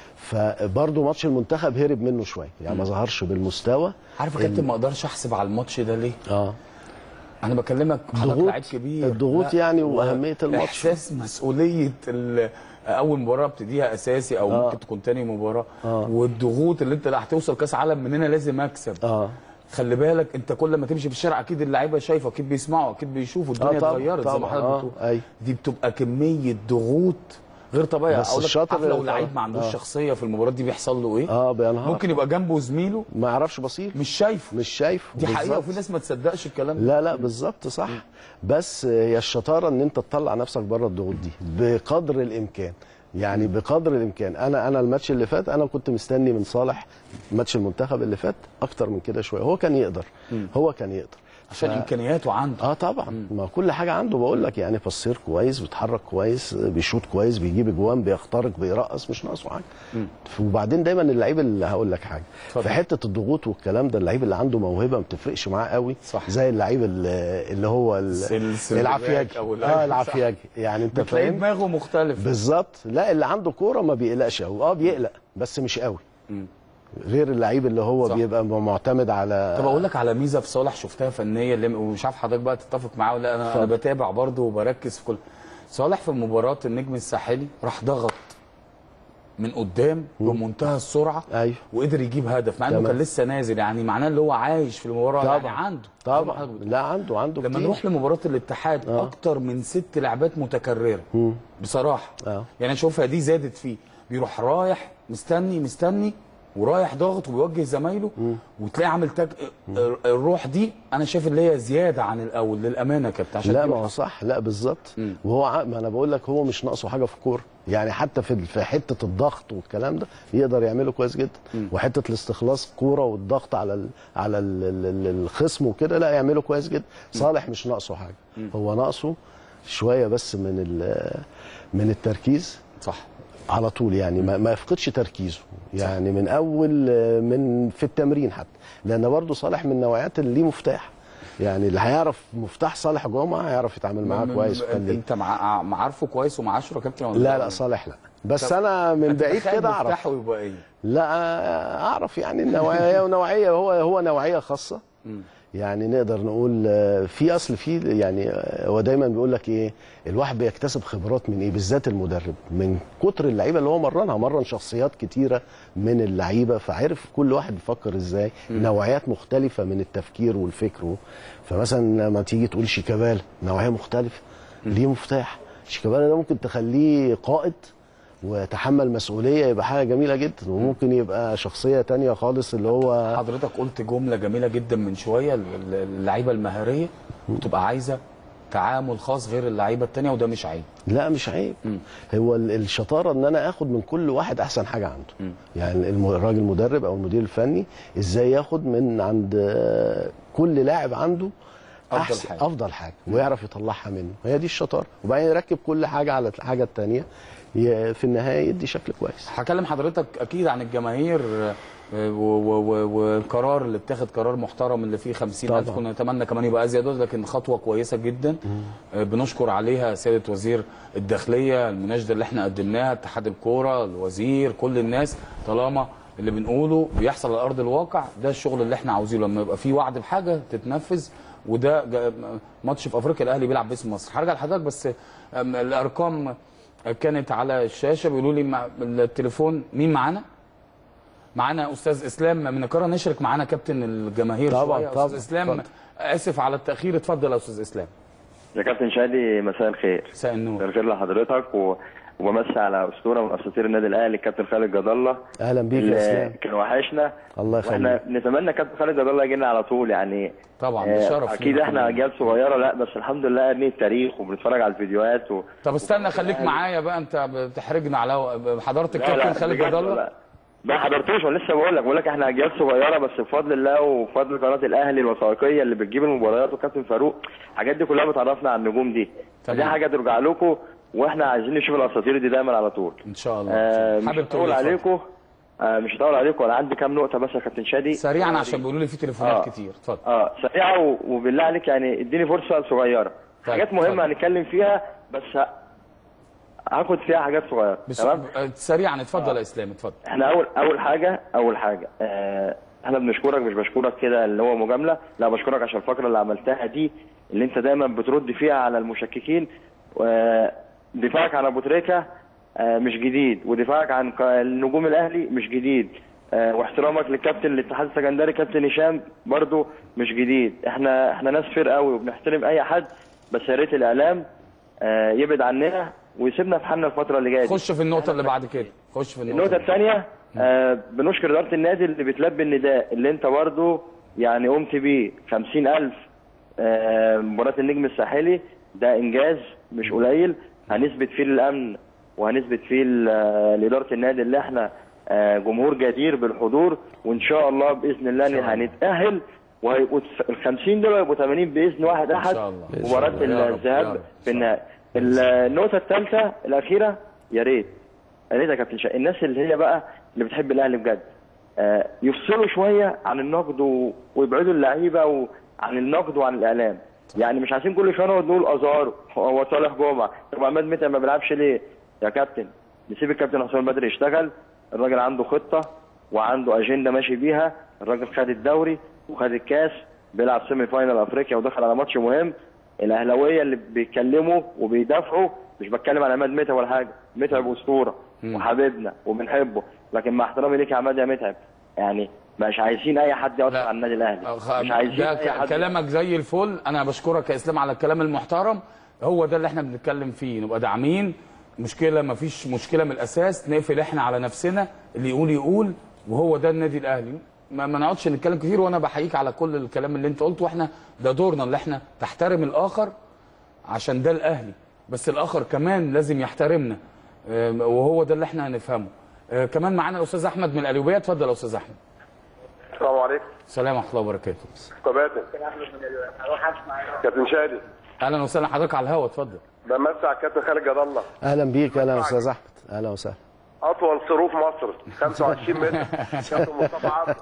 فبرضه ماتش المنتخب هرب منه شويه يعني ما ظهرش بالمستوى عارف يا كابتن ما اقدرش احسب على الماتش ده ليه اه انا بكلمك حضرتك ضغوط- لعيب كبير الضغوط لا، يعني و- وأهمية الماتش. احساس مسؤوليه ال- اول مباراه بتديها اساسي او آه. ممكن تكون تاني مباراه آه. والضغوط اللي انت لا هتوصل كاس عالم من هنا لازم اكسب اه خلي بالك انت كل ما تمشي في الشارع اكيد اللعيبه شايفه اكيد بيسمعوا اكيد بيشوفوا الدنيا آه طبعاً، اتغيرت زي ما طبعاً، حضرتك آه، بتقول أيوة. دي بتبقى كميه ضغوط غير طبيعيه بس اقول لك الشاطر عارف لو اللي- لعيب ما عندوش آه. شخصيه في المباراه دي بيحصل له ايه اه بينهار ممكن يبقى جنبه زميله ما يعرفش بصير مش شايفه مش شايفه دي حقيقه بالظبط. وفي ناس ما تصدقش الكلام ده لا لا بالظبط صح بس هي الشطاره ان انت تطلع نفسك بره الضغوط دي بقدر الامكان يعني بقدر الامكان انا انا الماتش اللي فات انا كنت مستني من صالح ماتش المنتخب اللي فات اكتر من كده شويه هو كان يقدر مم. هو كان يقدر عشان ف- امكانياته عنده اه طبعا ما كل حاجه عنده بقول لك يعني بصير كويس بيتحرك كويس بيشوط كويس بيجيب اجوان بيخترق بيرقص مش ناقصه حاجه مم. وبعدين دايما اللعيب اللي هقول لك حاجه اتفضل. في حته الضغوط والكلام ده اللعيب اللي عنده موهبه ما بتفرقش معاه قوي صح. زي اللعيب اللي, اللي هو ال- السل- السلبيات العافياجي أو ال- اه أيوة، العافياجي يعني انت بتلاقي فاهم دماغه مختلف بالظبط لا اللي عنده كوره ما بيقلقش قوي اه بيقلق بس مش قوي مم. غير اللعيب اللي هو صح. بيبقى معتمد على طب اقول لك على ميزه في صالح شفتها فنيه اللي ومش عارف حضرتك بقى تتفق معاه ولا لا، انا انا اتفضل. بتابع برضه وبركز في كل صالح في مباراه النجم الساحلي راح ضغط من قدام بمنتهى السرعه ايوه وقدر يجيب هدف مع انه تمام. كان لسه نازل يعني معناه اللي هو عايش في المباراه يعني عنده طبعا لا عنده عنده لما كتير. نروح لمباراه الاتحاد آه. اكتر من ست لعبات متكرره مم. بصراحه اه يعني اشوفها دي زادت فيه بيروح رايح مستني مستني ورايح ضاغط وبيوجه زمايله وتلاقي عامل تاج الروح دي انا شايف اللي هي زياده عن الاول للامانه يا كابتن عشان لا دي ما هو صح لا بالظبط وهو ع- ما انا بقول لك هو مش ناقصه حاجه في الكوره يعني حتى في في حته الضغط والكلام ده يقدر يعمله كويس جدا وحته الاستخلاص كوره والضغط على ال على ال ال الخصم وكده لا يعمله كويس جدا صالح مش ناقصه حاجه هو ناقصه شويه بس من ال- من التركيز صح على طول يعني ما, ما يفقدش تركيزه يعني من اول آه، من في التمرين حتى لان برضه صالح من النوعيات اللي ليه مفتاح يعني اللي هيعرف مفتاح صالح جمعه هيعرف يتعامل معاه م- كويس م- ويخليه. انت مع مع- عارفه كويس ومعاشره يا كابتن ولا لا لا صالح لا بس طب انا من أنت بعيد تخيل كده اعرف مفتاحه يبقى ايه لا آه، اعرف يعني النوعيه ونوعيه هو هو نوعيه خاصه يعني نقدر نقول آه، في اصل في يعني آه، هو دايما بيقول لك ايه الواحد بيكتسب خبرات من ايه بالذات المدرب من كتر اللعيبه اللي هو مرنها مرن شخصيات كتيره من اللعيبه فعرف كل واحد بيفكر ازاي نوعيات مختلفه من التفكير والفكر و- فمثلا لما تيجي تقول شيكابالا نوعيه مختلفه ليه مفتاح شيكابالا ده ممكن تخليه قائد ويتحمل مسؤوليه يبقى حاجه جميله جدا وممكن يبقى شخصيه تانية خالص اللي هو حضرتك قلت جمله جميله جدا من شويه ال- ال- اللعيبه المهاريه بتبقى عايزه تعامل خاص غير اللعيبه التانية وده مش عيب لا مش عيب هو ال- الشطاره ان انا اخد من كل واحد احسن حاجه عنده يعني الم- الراجل المدرب او المدير الفني ازاي ياخد من عند آه، كل لاعب عنده أفضل أحسن حاجة. افضل حاجه ويعرف يطلعها منه هي دي الشطاره وبعدين يركب كل حاجه على الحاجه الثانيه في النهايه يدي شكل كويس هكلم حضرتك اكيد عن الجماهير آه، و- و- و- والقرار اللي اتاخد قرار محترم اللي فيه 50000 طبعا. كنا نتمنى كمان يبقى ازيد لكن خطوه كويسه جدا آه، بنشكر عليها سياده وزير الداخليه المناشده اللي احنا قدمناها اتحاد الكوره الوزير كل الناس طالما اللي بنقوله بيحصل على ارض الواقع ده الشغل اللي احنا عاوزينه لما يبقى في وعد بحاجه تتنفذ وده جا- ماتش في افريقيا الاهلي بيلعب باسم مصر هرجع لحضرتك بس آم، الارقام كانت على الشاشه بيقولوا لي مع التليفون مين معانا؟ معانا استاذ اسلام من القاهره نشرك معانا كابتن الجماهير طبعاً، شويه طبعاً، استاذ اسلام اتفضل. اسف على التاخير اتفضل يا استاذ اسلام يا كابتن شادي مساء الخير مساء النور مساء الخير لحضرتك و... وبمسي على اسطوره من اساطير النادي الاهلي الكابتن خالد جد الله اهلا بيك يا اللي اسلام كان وحشنا الله واحنا يخليك نتمنى كابتن خالد جد الله يجي لنا على طول يعني طبعا آه، ده شرف اكيد لينا احنا كلنا. اجيال صغيره لا بس الحمد لله قارنين التاريخ وبنتفرج على الفيديوهات و... طب استنى خليك معايا بقى انت بتحرجنا على حضرت لا، لا، الكابتن خالد بجد جد الله والله. ما حضرتوش وانا لسه بقول لك بقول لك احنا اجيال صغيره بس بفضل الله وبفضل قناه الاهلي الوثائقيه اللي بتجيب المباريات وكابتن فاروق الحاجات دي كلها بتعرفنا على النجوم دي تمام. دي حاجه ترجع لكم واحنا عايزين نشوف الاساطير دي دايما على طول ان شاء الله آه مش حابب تقول هطول إيه؟ عليكم آه مش هطول عليكم انا عندي كام نقطه بس يا كابتن شادي سريعا عشان بيقولوا لي في تليفونات آه. كتير اتفضل اه سريعه و- وبالله عليك يعني اديني فرصه صغيره طيب، حاجات مهمه هنتكلم فيها بس ه- هاخد فيها حاجات صغيره بس تمام آه، سريعا اتفضل يا اسلام اتفضل احنا اول اول حاجه اول حاجه اه احنا بنشكرك مش بشكرك كده اللي هو مجامله لا بشكرك عشان الفقره اللي عملتها دي اللي انت دايما بترد فيها على المشككين ودفاعك عن ابو تريكه آه، مش جديد ودفاعك عن ق- النجوم الاهلي مش جديد آه، واحترامك للكابتن الاتحاد السكندري كابتن هشام برضو مش جديد احنا احنا ناس فير قوي وبنحترم اي حد بس يا ريت الاعلام آه، يبعد عننا ويسيبنا في حالنا الفتره اللي جايه دي. خش في النقطه اللي بعد كده خش في النقطه النقطة الثانية آه بنشكر إدارة النادي اللي بتلبي النداء اللي أنت برضه يعني قمت بيه 50000 آه مباراة النجم الساحلي ده إنجاز مش قليل هنثبت فيه الأمن وهنثبت فيه ل- آه، لإدارة النادي اللي إحنا آه جمهور جدير بالحضور وإن شاء الله بإذن الله إن هنتأهل وهيبقوا ال 50 دول هيبقوا 80 بإذن واحد أحد شاء الله. مباراة بإذن الله. يا رب، يا الذهاب رب. في النهائي النقطة الثالثة الأخيرة يا ريت يا ريت يا كابتن شا... الناس اللي هي بقى اللي بتحب الاهلي بجد آه يفصلوا شويه عن النقد و... ويبعدوا اللعيبه وعن النقد وعن الاعلام يعني مش عايزين كل شويه نقعد نقول ازار هو صالح جمعه طب عماد متعب ما بيلعبش ليه يا كابتن نسيب الكابتن حسام بدري يشتغل الراجل عنده خطه وعنده اجنده ماشي بيها الراجل خد الدوري وخد الكاس بيلعب سيمي فاينال افريقيا ودخل على ماتش مهم الاهلاويه اللي بيتكلموا وبيدافعوا مش بتكلم على عماد متعب ولا حاجه متعب اسطوره وحبيبنا وبنحبه لكن مع احترامي ليك يا عماد يا متعب يعني مش عايزين اي حد يأثر على النادي الاهلي مش عايزين ده اي ك- حد كلامك زي الفل انا بشكرك يا اسلام على الكلام المحترم هو ده اللي احنا بنتكلم فيه نبقى داعمين مشكله ما فيش مشكله من الاساس نقفل احنا على نفسنا اللي يقول يقول وهو ده النادي الاهلي ما, ما نقعدش نتكلم كتير وانا بحييك على كل الكلام اللي انت قلته واحنا ده دورنا اللي احنا تحترم الاخر عشان ده الاهلي بس الاخر كمان لازم يحترمنا آه، وهو ده اللي احنا هنفهمه آه، كمان معانا الاستاذ احمد من القليوبيه اتفضل يا استاذ احمد السلام عليكم السلام ورحمه الله وبركاته كباتن كابتن شادي اهلا وسهلا حضرتك على الهوا اتفضل بمسي على الكابتن خالد جد الله اهلا بيك اهلا يا استاذ احمد اهلا وسهلا اطول صاروخ مصر 25 متر كابتن مصطفى عبد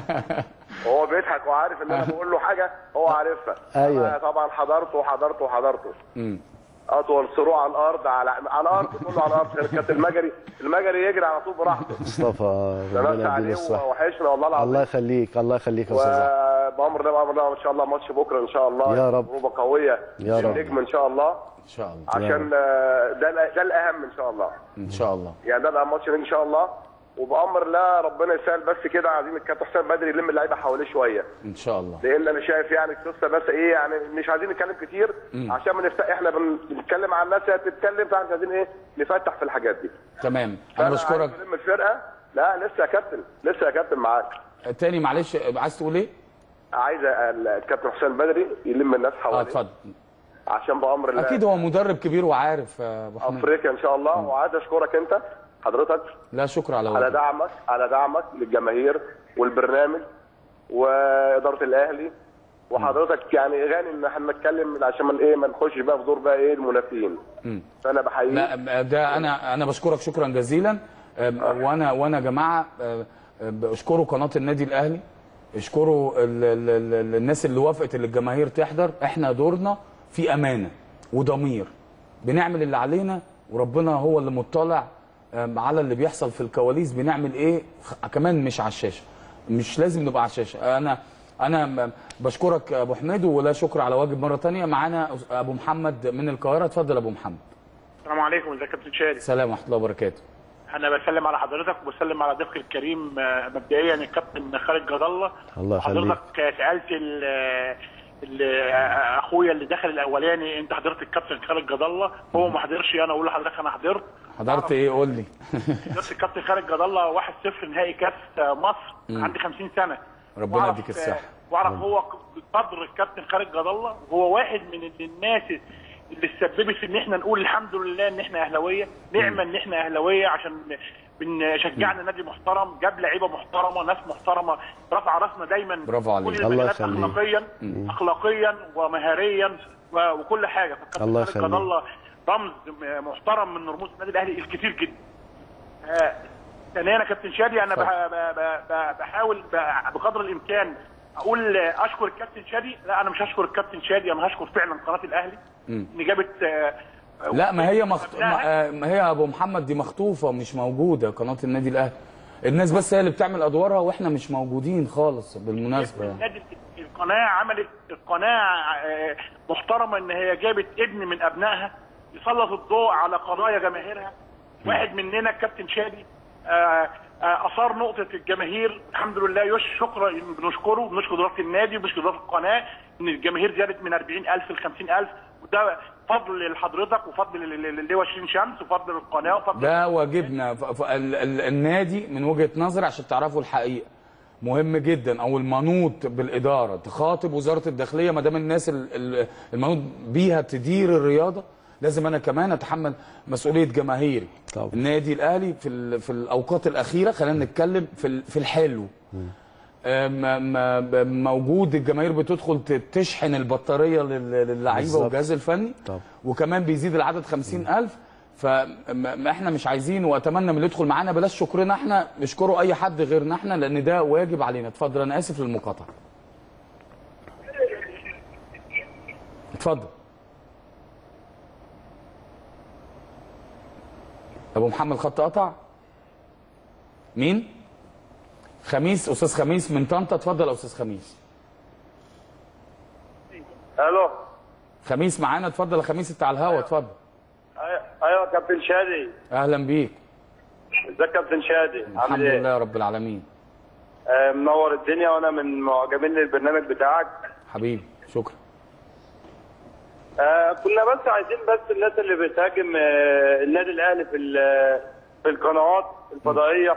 وهو بيضحك وعارف ان انا بقول له حاجه هو عارفها أيوة. أنا طبعا حضرته وحضرته وحضرته امم اطول صاروخ على الارض على على الارض كله على الارض كابتن المجري المجري يجري على طول براحته مصطفى بمسي ربنا يديله عليه الصحه ووحشنا والله العظيم الله يخليك الله يخليك يا استاذ احمد وبامر الله بامر الله ان شاء الله ماتش بكره ان شاء الله يا رب. تجربه قويه يا رب. النجم ان شاء الله ان شاء الله عشان آه، ده الأ- ده الاهم ان شاء الله ان شاء الله يعني ده الاهم ماتش ان شاء الله وبامر الله ربنا يسهل بس كده عايزين الكابتن حسام بدري يلم اللعيبه حواليه شويه ان شاء الله لان انا شايف يعني القصه بس ايه يعني مش عايزين نتكلم كتير مم. عشان ما نفتح احنا بن- بنتكلم عن الناس هي بتتكلم فاحنا عايزين ايه نفتح في الحاجات دي تمام فأنا انا بشكرك عايز نلم الفرقه لا لسه يا كابتن لسه يا كابتن معاك تاني معلش عايز تقول ايه؟ عايز الكابتن حسام بدري يلم الناس اه حواليه اتفضل عشان بامر الله اكيد هو مدرب كبير وعارف يا ابو حميد افريقيا ان شاء الله وعايز اشكرك انت حضرتك لا شكر على على وجهك دعمك على دعمك للجماهير والبرنامج واداره الاهلي وحضرتك يعني غني ان احنا نتكلم عشان ما ايه ما نخش بقى في دور بقى ايه المنافسين مم. فانا بحييك لا ده انا انا بشكرك شكرا جزيلا أم، وانا وانا يا جماعه أم، أم، اشكروا قناه النادي الاهلي اشكروا ال ال ال الناس اللي وافقت اللي الجماهير تحضر احنا دورنا في امانه وضمير بنعمل اللي علينا وربنا هو اللي مطلع أم، على اللي بيحصل في الكواليس بنعمل ايه خ- كمان مش على الشاشه مش لازم نبقى على الشاشه انا انا م- بشكرك يا ابو حميد ولا شكر على واجب مره تانية معانا ابو محمد من القاهره اتفضل يا ابو محمد السلام عليكم ازيك يا كابتن شادي السلام ورحمه الله وبركاته انا بسلم على حضرتك وبسلم على ضيفك الكريم آه، مبدئيا الكابتن خالد جد الله الله يخليك حضرتك سالت ال- ال- اخويا اللي دخل الاولاني انت حضرت الكابتن خالد جد الله هو ما حضرش انا اقول لحضرتك انا حضرت حضرت ايه قول لي حضرت الكابتن خالد جد الله 1-0 نهائي كاس مصر مم. عندي 50 سنه ربنا وأعرف- يديك الصحه واعرف هو قدر الكابتن خالد جد الله وهو واحد من الناس اللي تسببت في ان احنا نقول الحمد لله ان احنا اهلاويه نعمه ان احنا اهلاويه عشان بنشجعنا نادي محترم جاب لعيبه محترمه ناس محترمه رفع راسنا دايما برافو عليك. كل الله المجالات يخليك. اخلاقيا مم. اخلاقيا ومهاريا و- وكل حاجه فالكابتن الله خالد يخليك. جد الله رمز محترم من رموز النادي الاهلي الكتير جدا آه، ثانيا يا كابتن شادي انا بح- ب- ب- ب- بحاول ب- بقدر الامكان اقول آه، اشكر الكابتن شادي لا انا مش هشكر الكابتن شادي انا هشكر فعلا قناه الاهلي مم. ان جابت آه، لا ما هي مخط... ما آه، ما هي يا ابو محمد دي مخطوفه مش موجوده قناه النادي الاهلي الناس بس هي اللي بتعمل ادوارها واحنا مش موجودين خالص بالمناسبه يعني. النادي القناه عملت القناه آه، محترمه ان هي جابت ابن من ابنائها يسلط الضوء على قضايا جماهيرها واحد مننا الكابتن شادي آه، آه، اثار نقطه الجماهير الحمد لله يش شكرا بنشكره بنشكر اداره النادي وبنشكر اداره القناه ان الجماهير زادت من 40000 ل 50000 وده فضل لحضرتك وفضل لل- لل- للواء شيرين شمس وفضل للقناه وفضل ده واجبنا ف- ف- ال- ال- النادي من وجهه نظري عشان تعرفوا الحقيقه مهم جدا او المنوط بالاداره تخاطب وزاره الداخليه ما دام الناس ال- ال- المنوط بيها تدير الرياضه لازم انا كمان اتحمل مسؤوليه جماهيري طبعا. النادي الاهلي في ال- في الاوقات الاخيره خلينا نتكلم في ال- في الحلو آه، ما- ما- ب- موجود الجماهير بتدخل ت- تشحن البطاريه لل- للعيبه بالظبط. والجهاز الفني طبعا. وكمان بيزيد العدد 50000 فاحنا مش عايزين واتمنى من اللي يدخل معانا بلاش شكرنا احنا نشكره اي حد غيرنا احنا لان ده واجب علينا اتفضل انا اسف للمقاطعه اتفضل ابو محمد خط قطع مين خميس استاذ خميس من طنطا اتفضل يا استاذ خميس الو خميس معانا اتفضل يا خميس انت على الهوا اتفضل أي- ايوه كابتن شادي اهلا بيك ازيك كابتن شادي الحمد عامل ايه؟ لله يا رب العالمين آه، منور الدنيا وانا من معجبين للبرنامج بتاعك حبيبي شكرا آه كنا بس عايزين بس الناس اللي بتهاجم آه النادي الاهلي في ال- في القنوات الفضائيه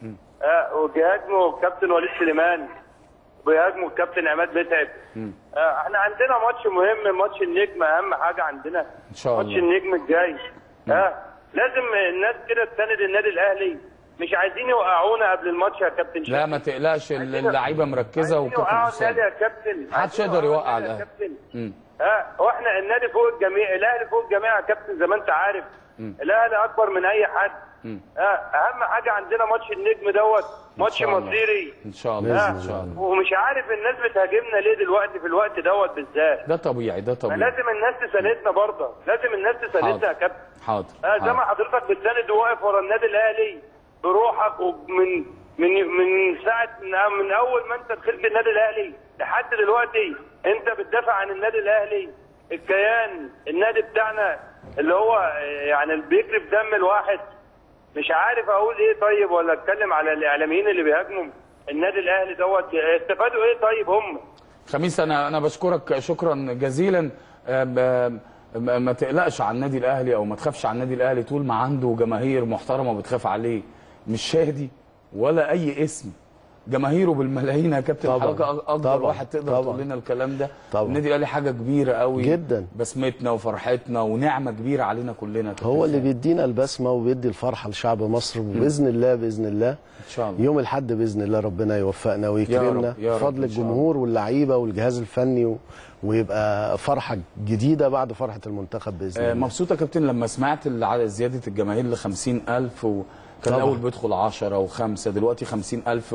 آه وبيهاجموا الكابتن وليد سليمان وبيهاجموا الكابتن عماد متعب آه احنا عندنا ماتش مهم ماتش النجم اهم حاجه عندنا ان شاء ماتش الله النجم الجاي اه لازم الناس كده تساند النادي الاهلي مش عايزين يوقعونا قبل الماتش يا كابتن لا ما تقلقش اللعيبه مركزه وكابتن يوقعوا حسام النادي يا كابتن محدش يقدر يوقع الاهلي مم. ها واحنا النادي فوق الجميع الاهلي فوق الجميع يا كابتن زي ما انت عارف مم. الاهلي اكبر من اي حد مم. ها اهم حاجه عندنا ماتش النجم دوت ماتش شاء الله. مصيري ان شاء الله ها؟ ان شاء الله ومش عارف الناس بتهاجمنا ليه دلوقتي في الوقت دوت بالذات ده طبيعي ده ما طبيعي لازم الناس تساندنا برضه لازم الناس تساندنا يا حاضر. كابتن حاضر ها زي حاضر. ما حضرتك بتساند وواقف ورا النادي الاهلي بروحك ومن من من ساعه من, من اول ما انت دخلت النادي الاهلي لحد دلوقتي انت بتدافع عن النادي الاهلي الكيان النادي بتاعنا اللي هو يعني اللي بيجري في دم الواحد مش عارف اقول ايه طيب ولا اتكلم على الاعلاميين اللي بيهاجموا النادي الاهلي دوت استفادوا ايه طيب هم خميس انا انا بشكرك شكرا جزيلا آه، ب- ما ما تقلقش على النادي الاهلي او ما تخافش على النادي الاهلي طول ما عنده جماهير محترمه بتخاف عليه مش شادي ولا اي اسم جماهيره بالملايين يا كابتن طبعاً. حضرتك اكبر طبعاً. واحد تقدر طبعاً. تقول لنا الكلام ده طبعاً. النادي الاهلي حاجه كبيره قوي جدا. بسمتنا وفرحتنا ونعمه كبيره علينا كلنا هو اللي بيدينا البسمه وبيدي الفرحه لشعب مصر وباذن الله باذن الله ان شاء الله يوم الاحد باذن الله ربنا يوفقنا ويكرمنا يا رب، بفضل إن شاء الجمهور واللعيبه والجهاز الفني و... ويبقى فرحه جديده بعد فرحه المنتخب باذن آه، الله مبسوط يا كابتن لما سمعت الع- زياده الجماهير ل 50000 وكان طبعاً. الاول بيدخل 10 وخمسه دلوقتي 50000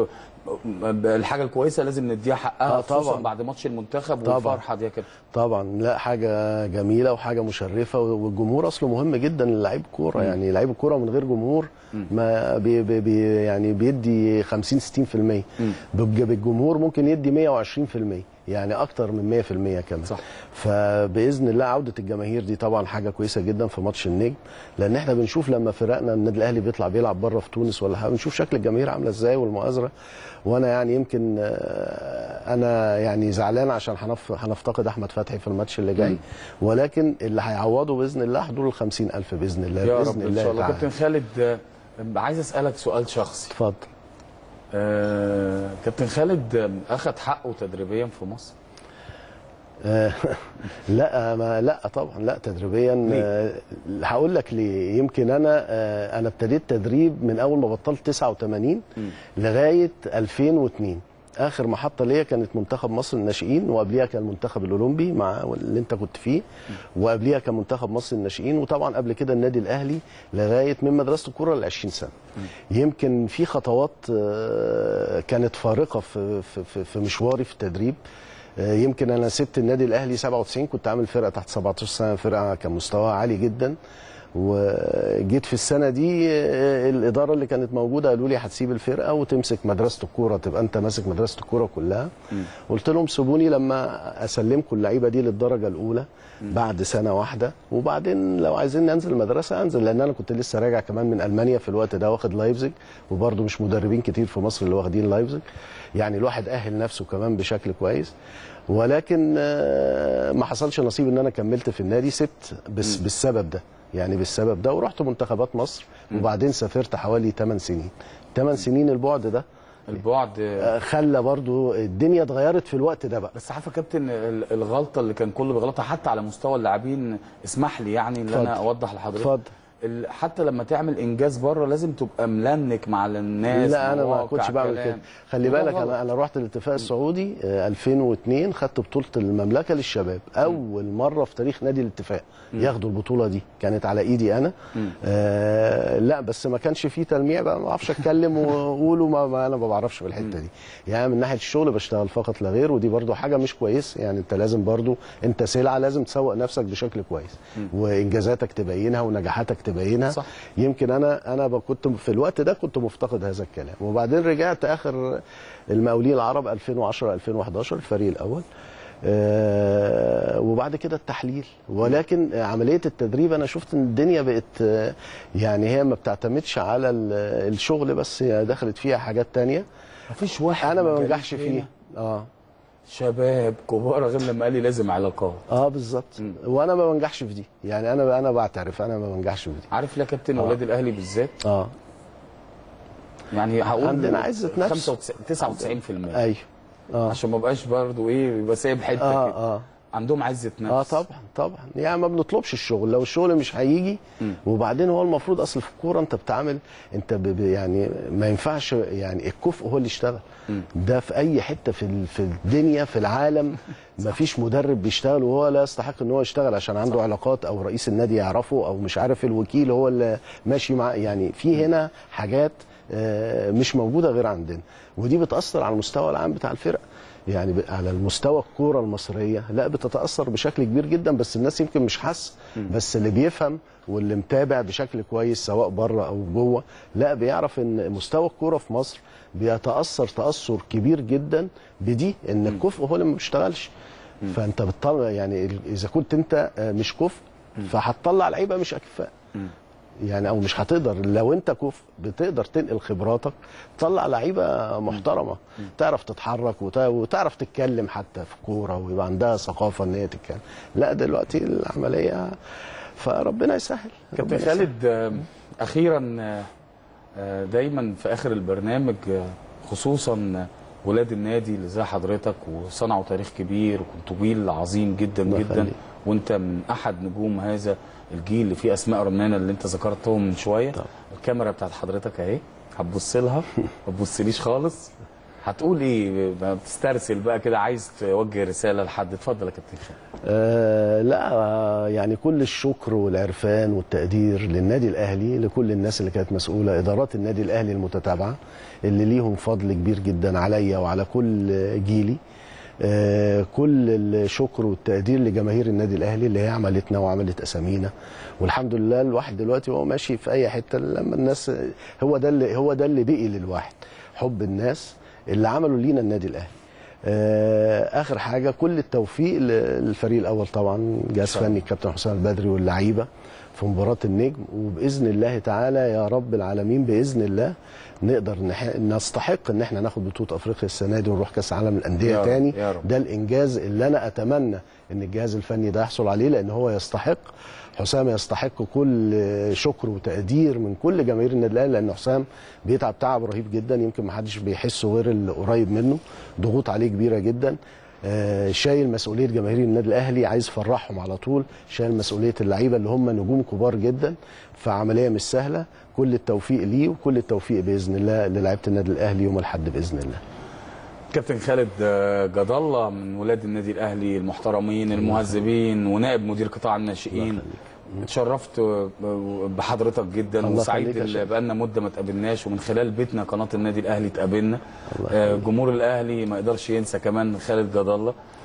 الحاجه الكويسه لازم نديها حقها آه، خصوصا طبعاً. بعد ماتش المنتخب طبعاً. والفرحه دي يا كابتن طبعا لا حاجه جميله وحاجه مشرفه والجمهور اصله مهم جدا للعيب كوره مم. يعني لعيب الكوره من غير جمهور مم. ما بي بي بي يعني بيدي 50 60% مم. بالج- بالجمهور ممكن يدي 120% يعني اكتر من 100% كمان صح. فباذن الله عوده الجماهير دي طبعا حاجه كويسه جدا في ماتش النجم لان احنا بنشوف لما فرقنا النادي الاهلي بيطلع بيلعب بره في تونس ولا حاجه بنشوف شكل الجماهير عامله ازاي والمؤازره وانا يعني يمكن آه، انا يعني زعلان عشان هنف- هنفتقد احمد فتحي في الماتش اللي جاي مم. ولكن اللي هيعوضه باذن الله حضور ال 50000 باذن الله يا باذن رب ان الله شاء الله تعالى. كابتن خالد آه، عايز اسالك سؤال شخصي اتفضل آه كابتن خالد آه، اخذ حقه تدريبيا في مصر آه، لا ما لا طبعا لا تدريبيا آه، هقول لك ليه يمكن انا آه، انا ابتديت تدريب من اول ما بطلت 89 لغايه 2002 اخر محطه ليا كانت منتخب مصر الناشئين وقبليها كان المنتخب الاولمبي مع اللي انت كنت فيه وقبليها كان منتخب مصر الناشئين وطبعا قبل كده النادي الاهلي لغايه من مدرسه الكره ل 20 سنه يمكن في خطوات آه، كانت فارقه في في- في في مشواري في التدريب آه، يمكن انا سبت النادي الاهلي 97 كنت عامل فرقه تحت 17 سنه فرقه كان مستواها عالي جدا وجيت في السنه دي آه، الاداره اللي كانت موجوده قالوا لي هتسيب الفرقه وتمسك مدرسه الكوره تبقى انت ماسك مدرسه الكوره كلها قلت لهم سيبوني لما اسلمكم اللعيبه دي للدرجه الاولى بعد سنه واحده وبعدين لو عايزين انزل المدرسه انزل لان انا كنت لسه راجع كمان من المانيا في الوقت ده واخد لايبزيج وبرده مش مدربين كتير في مصر اللي واخدين لايبزيج يعني الواحد اهل نفسه كمان بشكل كويس ولكن آه، ما حصلش نصيب ان انا كملت في النادي سبت بس بالسبب ده يعني بالسبب ده ورحت منتخبات مصر وبعدين سافرت حوالي 8 سنين 8 سنين البعد ده البعد آه، خلى برضو الدنيا اتغيرت في الوقت ده بقى بس عارف يا كابتن ال- الغلطه اللي كان كله بيغلطها حتى على مستوى اللاعبين اسمح لي يعني ان انا اتفضل. اوضح لحضرتك اتفضل. ال- حتى لما تعمل انجاز بره لازم تبقى ملنك مع الناس لا انا ما مواقع، كنتش بعمل كلام. كده خلي وده بالك غلط. انا انا رحت الاتفاق السعودي آه، 2002 خدت بطوله المملكه للشباب اول مره في تاريخ نادي الاتفاق ياخدوا البطوله دي كانت على ايدي انا آه لا بس ما كانش فيه تلميع بقى ما اعرفش اتكلم واقول وما ما انا ما بعرفش في الحته دي يعني من ناحيه الشغل بشتغل فقط لا غير ودي برضو حاجه مش كويس يعني انت لازم برضو انت سلعه لازم تسوق نفسك بشكل كويس وانجازاتك تبينها ونجاحاتك تبينها صح. يمكن انا انا ب- كنت في الوقت ده كنت مفتقد هذا الكلام وبعدين رجعت اخر المقاولين العرب 2010 2011 الفريق الاول آه، وبعد كده التحليل ولكن عمليه التدريب انا شفت ان الدنيا بقت آه، يعني هي ما بتعتمدش على ال- الشغل بس هي دخلت فيها حاجات تانية مفيش واحد انا ما ما بنجحش جاليش فيه هنا. اه شباب كبار غير لما قال لي لازم علاقات اه بالظبط وانا ما بنجحش في دي يعني انا انا بعترف انا ما بنجحش في دي عارف ليه يا كابتن آه. ولاد الاهلي بالذات اه يعني هقول عندنا عزة نفس. 95 99% ايوه اه عشان ما بقاش برضو ايه يبقى سايب حته اه كده اه عندهم عزه نفس اه طبعا طبعا يعني ما بنطلبش الشغل لو الشغل مش هيجي وبعدين هو المفروض اصل في الكوره انت بتعمل انت ب ب- يعني ما ينفعش يعني الكفء هو اللي يشتغل ده في اي حته في ال- في الدنيا في العالم ما فيش مدرب بيشتغل وهو لا يستحق ان هو يشتغل عشان عنده صح. علاقات او رئيس النادي يعرفه او مش عارف الوكيل هو اللي ماشي مع يعني في هنا حاجات آه، مش موجوده غير عندنا ودي بتاثر على المستوى العام بتاع الفرق يعني ب- على المستوى الكوره المصريه لا بتتاثر بشكل كبير جدا بس الناس يمكن مش حاسه بس اللي بيفهم واللي متابع بشكل كويس سواء بره او جوه لا بيعرف ان مستوى الكوره في مصر بيتاثر تاثر كبير جدا بدي ان الكفء هو اللي ما بيشتغلش فانت بتطلع يعني ال- اذا كنت انت آه، مش كفء فهتطلع لعيبه مش اكفاء يعني او مش هتقدر لو انت كفء بتقدر تنقل خبراتك تطلع لعيبه محترمه تعرف تتحرك وت- وتعرف تتكلم حتى في كوره ويبقى عندها ثقافه ان هي تتكلم لا دلوقتي العمليه فربنا يسهل كابتن ربنا يسهل. خالد آه، اخيرا آه، آه، دايما في اخر البرنامج آه، خصوصا آه، ولاد النادي اللي زي حضرتك وصنعوا تاريخ كبير وكنتوا جيل عظيم جدا الله جدا يخليك. وانت من احد نجوم هذا الجيل اللي فيه اسماء رنانه اللي انت ذكرتهم من شويه الكاميرا بتاعت حضرتك اهي هتبص لها ما تبصليش خالص هتقول ايه ما بتسترسل بقى كده عايز توجه رساله لحد اتفضل يا كابتن خالد آه لا آه يعني كل الشكر والعرفان والتقدير للنادي الاهلي لكل الناس اللي كانت مسؤوله ادارات النادي الاهلي المتتابعه اللي ليهم فضل كبير جدا عليا وعلى كل جيلي آه كل الشكر والتقدير لجماهير النادي الاهلي اللي هي عملتنا وعملت اسامينا والحمد لله الواحد دلوقتي وهو ماشي في اي حته لما الناس هو ده اللي هو ده اللي بقي للواحد حب الناس اللي عملوا لينا النادي الاهلي آه، اخر حاجه كل التوفيق للفريق الاول طبعا جهاز فني الكابتن حسام البدري واللعيبه في مباراه النجم وباذن الله تعالى يا رب العالمين باذن الله نقدر نح... نستحق ان احنا ناخد بطوله افريقيا السنه دي ونروح كاس عالم يا الانديه رب، تاني يا رب. ده الانجاز اللي انا اتمنى ان الجهاز الفني ده يحصل عليه لان هو يستحق حسام يستحق كل شكر وتقدير من كل جماهير النادي الاهلي لان حسام بيتعب تعب رهيب جدا يمكن ما حدش بيحسه غير اللي قريب منه ضغوط عليه كبيره جدا آه، شايل مسؤوليه جماهير النادي الاهلي عايز يفرحهم على طول شايل مسؤوليه اللعيبه اللي هم نجوم كبار جدا فعمليه مش سهله كل التوفيق ليه وكل التوفيق باذن الله للاعيبه النادي الاهلي يوم الاحد باذن الله كابتن خالد آه، جد الله من ولاد النادي الاهلي المحترمين المهذبين ونائب مدير قطاع الناشئين اتشرفت آه، بحضرتك جدا الله وسعيد يخليك يا اللي شيخ. بقالنا مده ما تقابلناش ومن خلال بيتنا قناه النادي الاهلي اتقابلنا آه، جمهور الاهلي ما يقدرش ينسى كمان خالد جد الله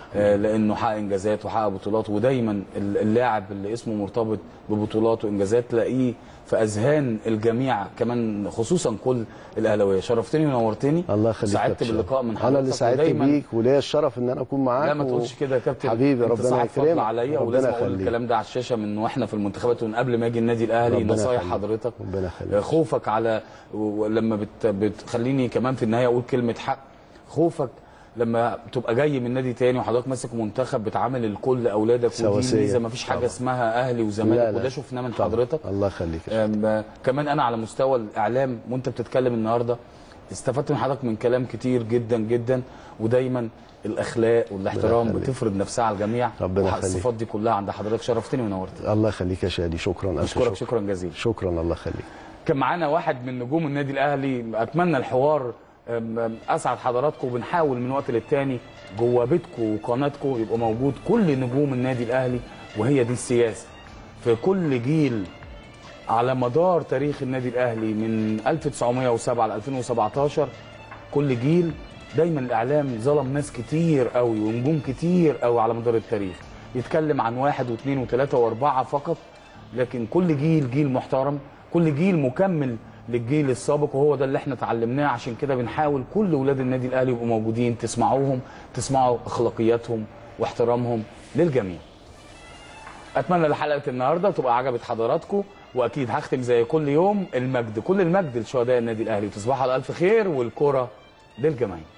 آه، لانه حقق انجازات وحقق بطولات ودايما ال- اللاعب اللي اسمه مرتبط ببطولات وانجازات تلاقيه في اذهان الجميع كمان خصوصا كل الاهلاويه شرفتني ونورتني الله يخليك يا سعدت كابتن. باللقاء من حضرتك انا اللي سعدت ودايماً بيك وليا الشرف ان انا اكون معاك لا ما و- تقولش كده يا كابتن حبيبي انت ربنا صاحب فضل يكرمك عليا ربنا ولازم اقول يخليك الكلام ده على الشاشه من واحنا في المنتخبات ومن قبل ما اجي النادي الاهلي ربنا نصايح يخليك. حضرتك ربنا يخليك خوفك على ولما بت... بتخليني كمان في النهايه اقول كلمه حق خوفك لما تبقى جاي من نادي تاني وحضرتك ماسك منتخب بتعامل الكل اولادك ودي سواسية. ميزه ما فيش حاجه طبعا. اسمها اهلي لا، وزمالك لا. وده شفناه من طبعا. حضرتك الله يخليك أم، كمان انا على مستوى الاعلام وانت بتتكلم النهارده استفدت من حضرتك من كلام كتير جدا جدا ودايما الاخلاق والاحترام يخليك. بتفرض نفسها على الجميع ربنا وح- يخليك. الصفات دي كلها عند حضرتك شرفتني ونورتني الله يخليك يا شادي شكرا ألف اشكرك شكر. شكرا جزيلا شكرا الله يخليك كان معانا واحد من نجوم النادي الاهلي اتمنى الحوار أم، أم، اسعد حضراتكم وبنحاول من وقت للتاني جوه بيتكم وقناتكم يبقى موجود كل نجوم النادي الاهلي وهي دي السياسه في كل جيل على مدار تاريخ النادي الاهلي من 1907 ل 2017 كل جيل دايما الاعلام ظلم ناس كتير قوي ونجوم كتير قوي على مدار التاريخ يتكلم عن واحد واثنين وثلاثه واربعه فقط لكن كل جيل جيل محترم كل جيل مكمل للجيل السابق وهو ده اللي احنا اتعلمناه عشان كده بنحاول كل ولاد النادي الاهلي يبقوا موجودين تسمعوهم تسمعوا اخلاقياتهم واحترامهم للجميع اتمنى لحلقه النهارده تبقى عجبت حضراتكم واكيد هختم زي كل يوم المجد كل المجد لشهداء النادي الاهلي وتصبحوا على الف خير والكره للجماهير